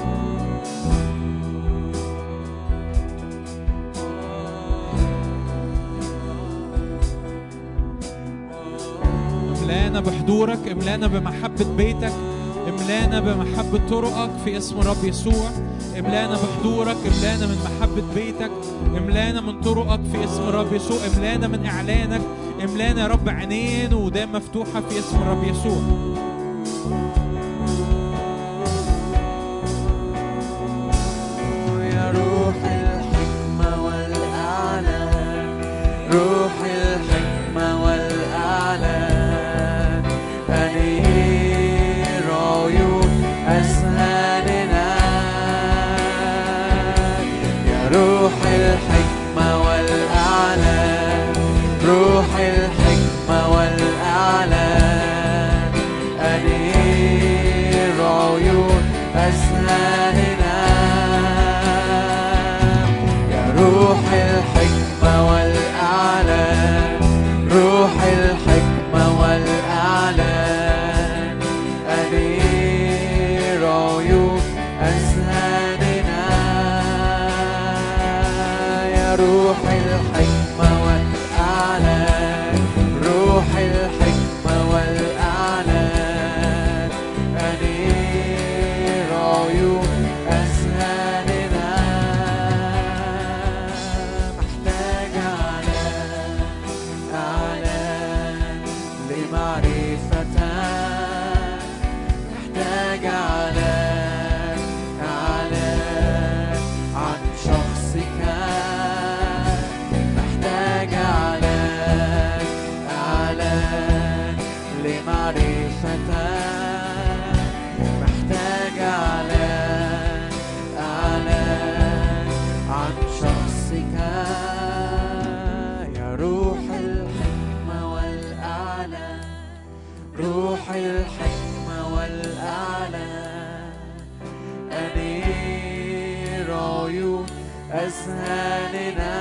املانا بحضورك املانا بمحبة بيتك املانا بمحبة طرقك في اسم رب يسوع املانا بحضورك املانا من محبة بيتك املانا من طرقك في اسم رب يسوع املانا من اعلانك املانا يا رب عينين ودام مفتوحة في اسم رب يسوع يا روح الحكمة والإعلان روح الحكمة والإعلان أنير عيون أذهاننا يا روح الحكمة والإعلان روح الحكمة والإعلان أنير عيون أذهاننا يا روح الحكمة والإعلان روح الحكمة والإعلان أنير عيون أذهاننا يا روح الحكمة والإعلان روح الحكمة والإعلان أنير عيون أذهاننا محتاج إعلان إعلان لمعرفتك محتاج إعلان إعلان عن شخصك محتاج إعلان إعلان لمعرفتك محتاج إعلان إعلان عن شخصك يا روح الحكمة والإعلان روح الحكمة والإعلان أنير عيون أذهاننا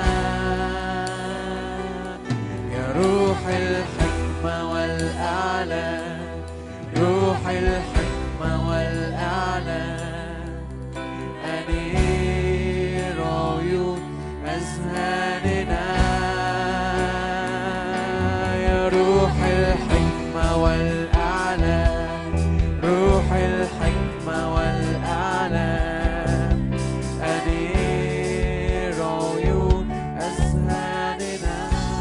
يا روح الحكمة والإعلان روح الحكمة والإعلان أنير عيون أذهاننا يا روح الحكمة والإعلان روح الحكمة والإعلان أنير عيون أذهاننا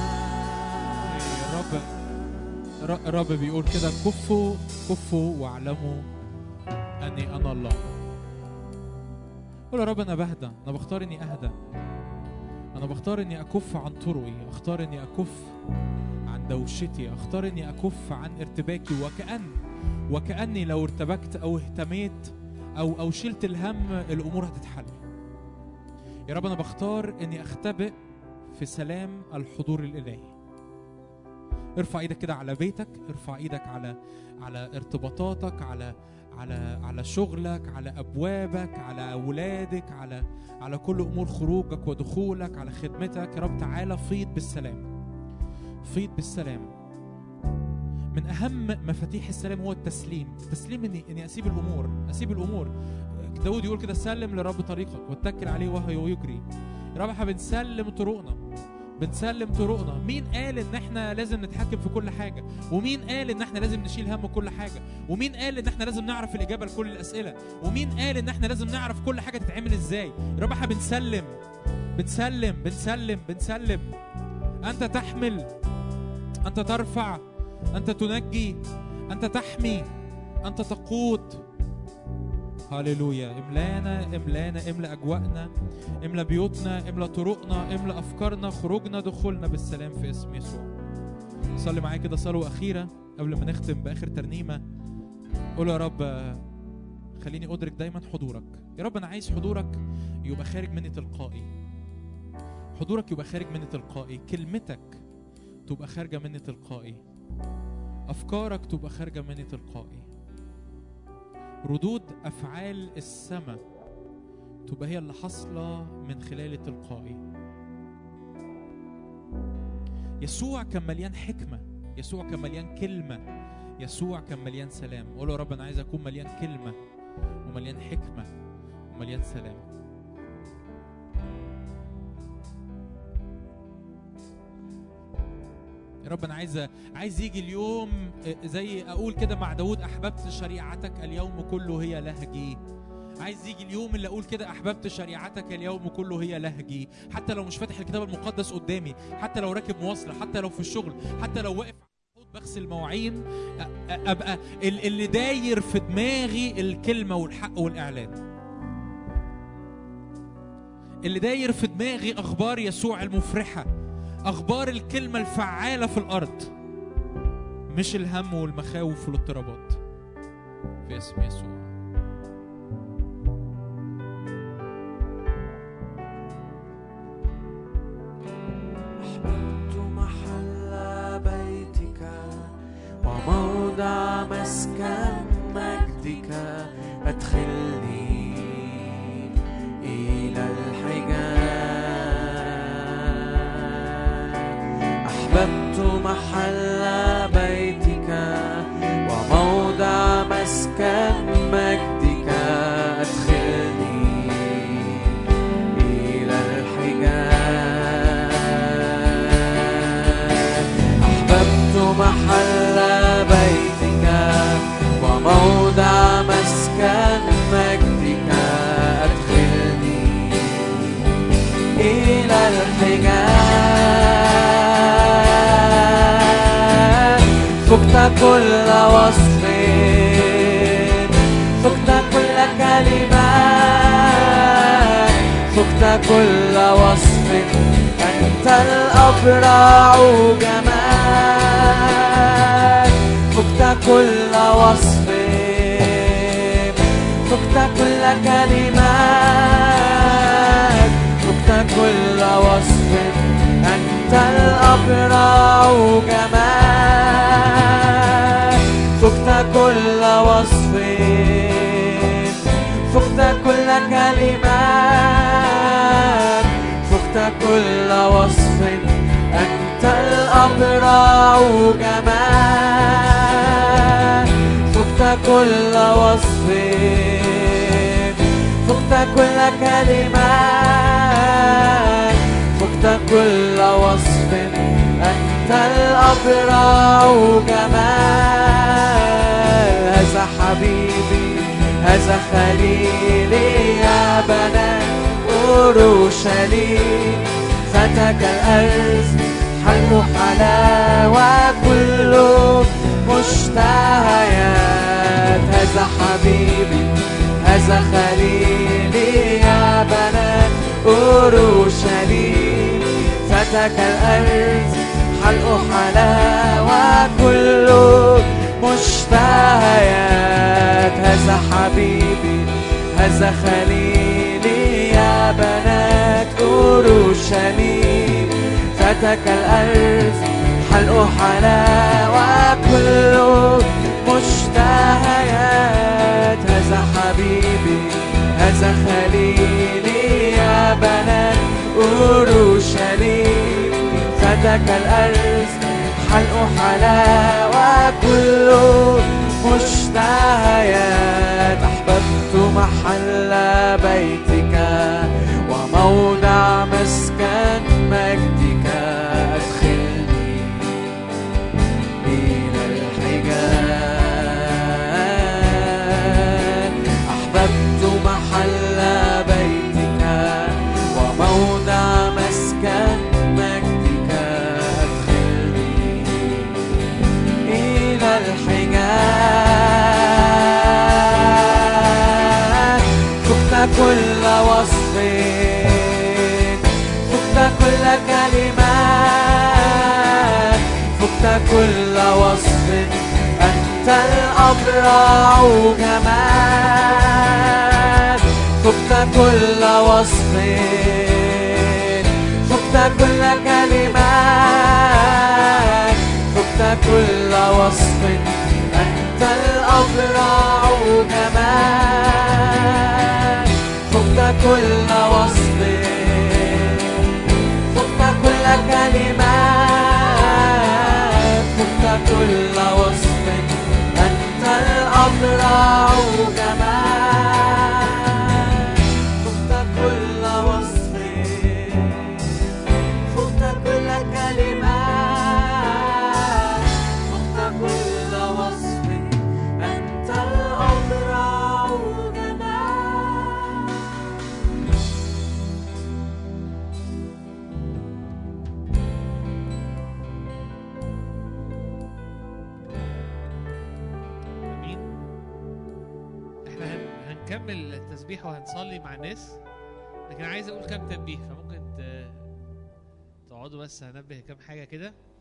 الرب الر- الرب بيقول كده كفوا كفوا واعلموا اني انا الله قول يا رب انا بهدى انا بختار اني اهدى أنا بختار إني أكف عن طرقي أختار إني أكف عن دوشتي أختار إني أكف عن ارتباكي وكأن وكأني لو ارتبكت أو اهتميت أو أو شلت الهم الأمور هتتحل يا رب أنا بختار إني أختبئ في سلام الحضور الإلهي ارفع ايدك كده على بيتك ارفع ايدك على على ارتباطاتك على على على شغلك على ابوابك على اولادك على على كل امور خروجك ودخولك على خدمتك يا رب تعالى فيض بالسلام فيض بالسلام من اهم مفاتيح السلام هو التسليم التسليم اني اني اسيب الامور اسيب الامور داود يقول كده سلم لرب طريقك واتكل عليه وهو يجري يا رب احنا بنسلم طرقنا بنسلم طرقنا مين قال ان احنا لازم نتحكم في كل حاجه ومين قال ان احنا لازم نشيل هم كل حاجه ومين قال ان احنا لازم نعرف الاجابه لكل الاسئله ومين قال ان احنا لازم نعرف كل حاجه تتعمل ازاي يا رب احنا بنسلم بنسلم بنسلم بنسلم انت تحمل انت ترفع انت تنجي انت تحمي انت تقود هللويا املانا املانا املا اجواءنا املا بيوتنا املا طرقنا املا افكارنا خروجنا دخولنا بالسلام في اسم يسوع صلي معايا كده صلوه اخيره قبل ما نختم باخر ترنيمه قول يا رب خليني ادرك دايما حضورك يا رب انا عايز حضورك يبقى خارج مني تلقائي حضورك يبقى خارج مني تلقائي كلمتك تبقى خارجه مني تلقائي افكارك تبقى خارجه مني تلقائي ردود افعال السماء تبقى هي اللي حاصله من خلال التلقائي يسوع كان مليان حكمه يسوع كان مليان كلمه يسوع كان مليان سلام قول يا رب انا عايز اكون مليان كلمه ومليان حكمه ومليان سلام يا رب انا عايز عايز يجي اليوم زي اقول كده مع داود احببت شريعتك اليوم كله هي لهجي عايز يجي اليوم اللي اقول كده احببت شريعتك اليوم كله هي لهجي حتى لو مش فاتح الكتاب المقدس قدامي حتى لو راكب مواصله حتى لو في الشغل حتى لو واقف بغسل مواعين ابقى اللي داير في دماغي الكلمه والحق والاعلان اللي داير في دماغي اخبار يسوع المفرحه اخبار الكلمه الفعاله في الارض مش الهم والمخاوف والاضطرابات في اسم يسوع أحببت محل بيتك وموضع مسكن مجدك أدخلني إلى الحجاب أحببت محل بيتك وموضع مسكن مجدك أدخلني إلى الحجاب أحببت محل بيتك وموضع مسكن مجدك أدخلني إلى الحجاب فقت كل وصف فقت كل كلمات فقت كل وصف أنت الأبرع جمال فقت كل وصف فقت كل كلمات فقت كل وصف أنت الأبرع جمال فقت كل وصف فقت كل كلمات فقت كل وصف أنت الأبرع جمال فقت كل وصف فقت كل كلمات فقت كل وصف أنت الأبرع جمال هذا حبيبي هذا خليلي يا بنات أورشليم فتك الأرز حلم حلاوة كله مشتهيات هذا حبيبي هذا خليلي يا بنات أورشليم فتك الأرز حلق حلاوة كل مشتهيات هذا حبيبي هذا خليلي يا بنات أورشليم فتك الأرز حلق حلاوة كل مشتهيات هذا حبيبي هذا خليلي يا بنات أورشليم فتك الأرز حلق حلاوة كل مشتهيات أحببت محل بيتك وموضع مسكن مجدك أدخلني إلى الحجاب أحببت محل بيتك وموضع مسكن مجدك أدخلني إلى الحجاب فقت كل وصف فقت كل كلمات فقت كل وصف أنت الأبرع جمال فقت كل وصف فقت كل كلمات فقت كل وصف أنت الأبرع جمال فقت كل وصف فقت كل كلمات فقت كل وصف أنت الأبرع جمال فقت كل وصف فقت كل كلمات فقت كل وصف أنت الأبرع جمال امين احنا هن... هنكمل التسبيح وهنصلي مع الناس لكن عايز اقول كام تنبيه فممكن ت... تقعدوا بس هنبه كام حاجه كده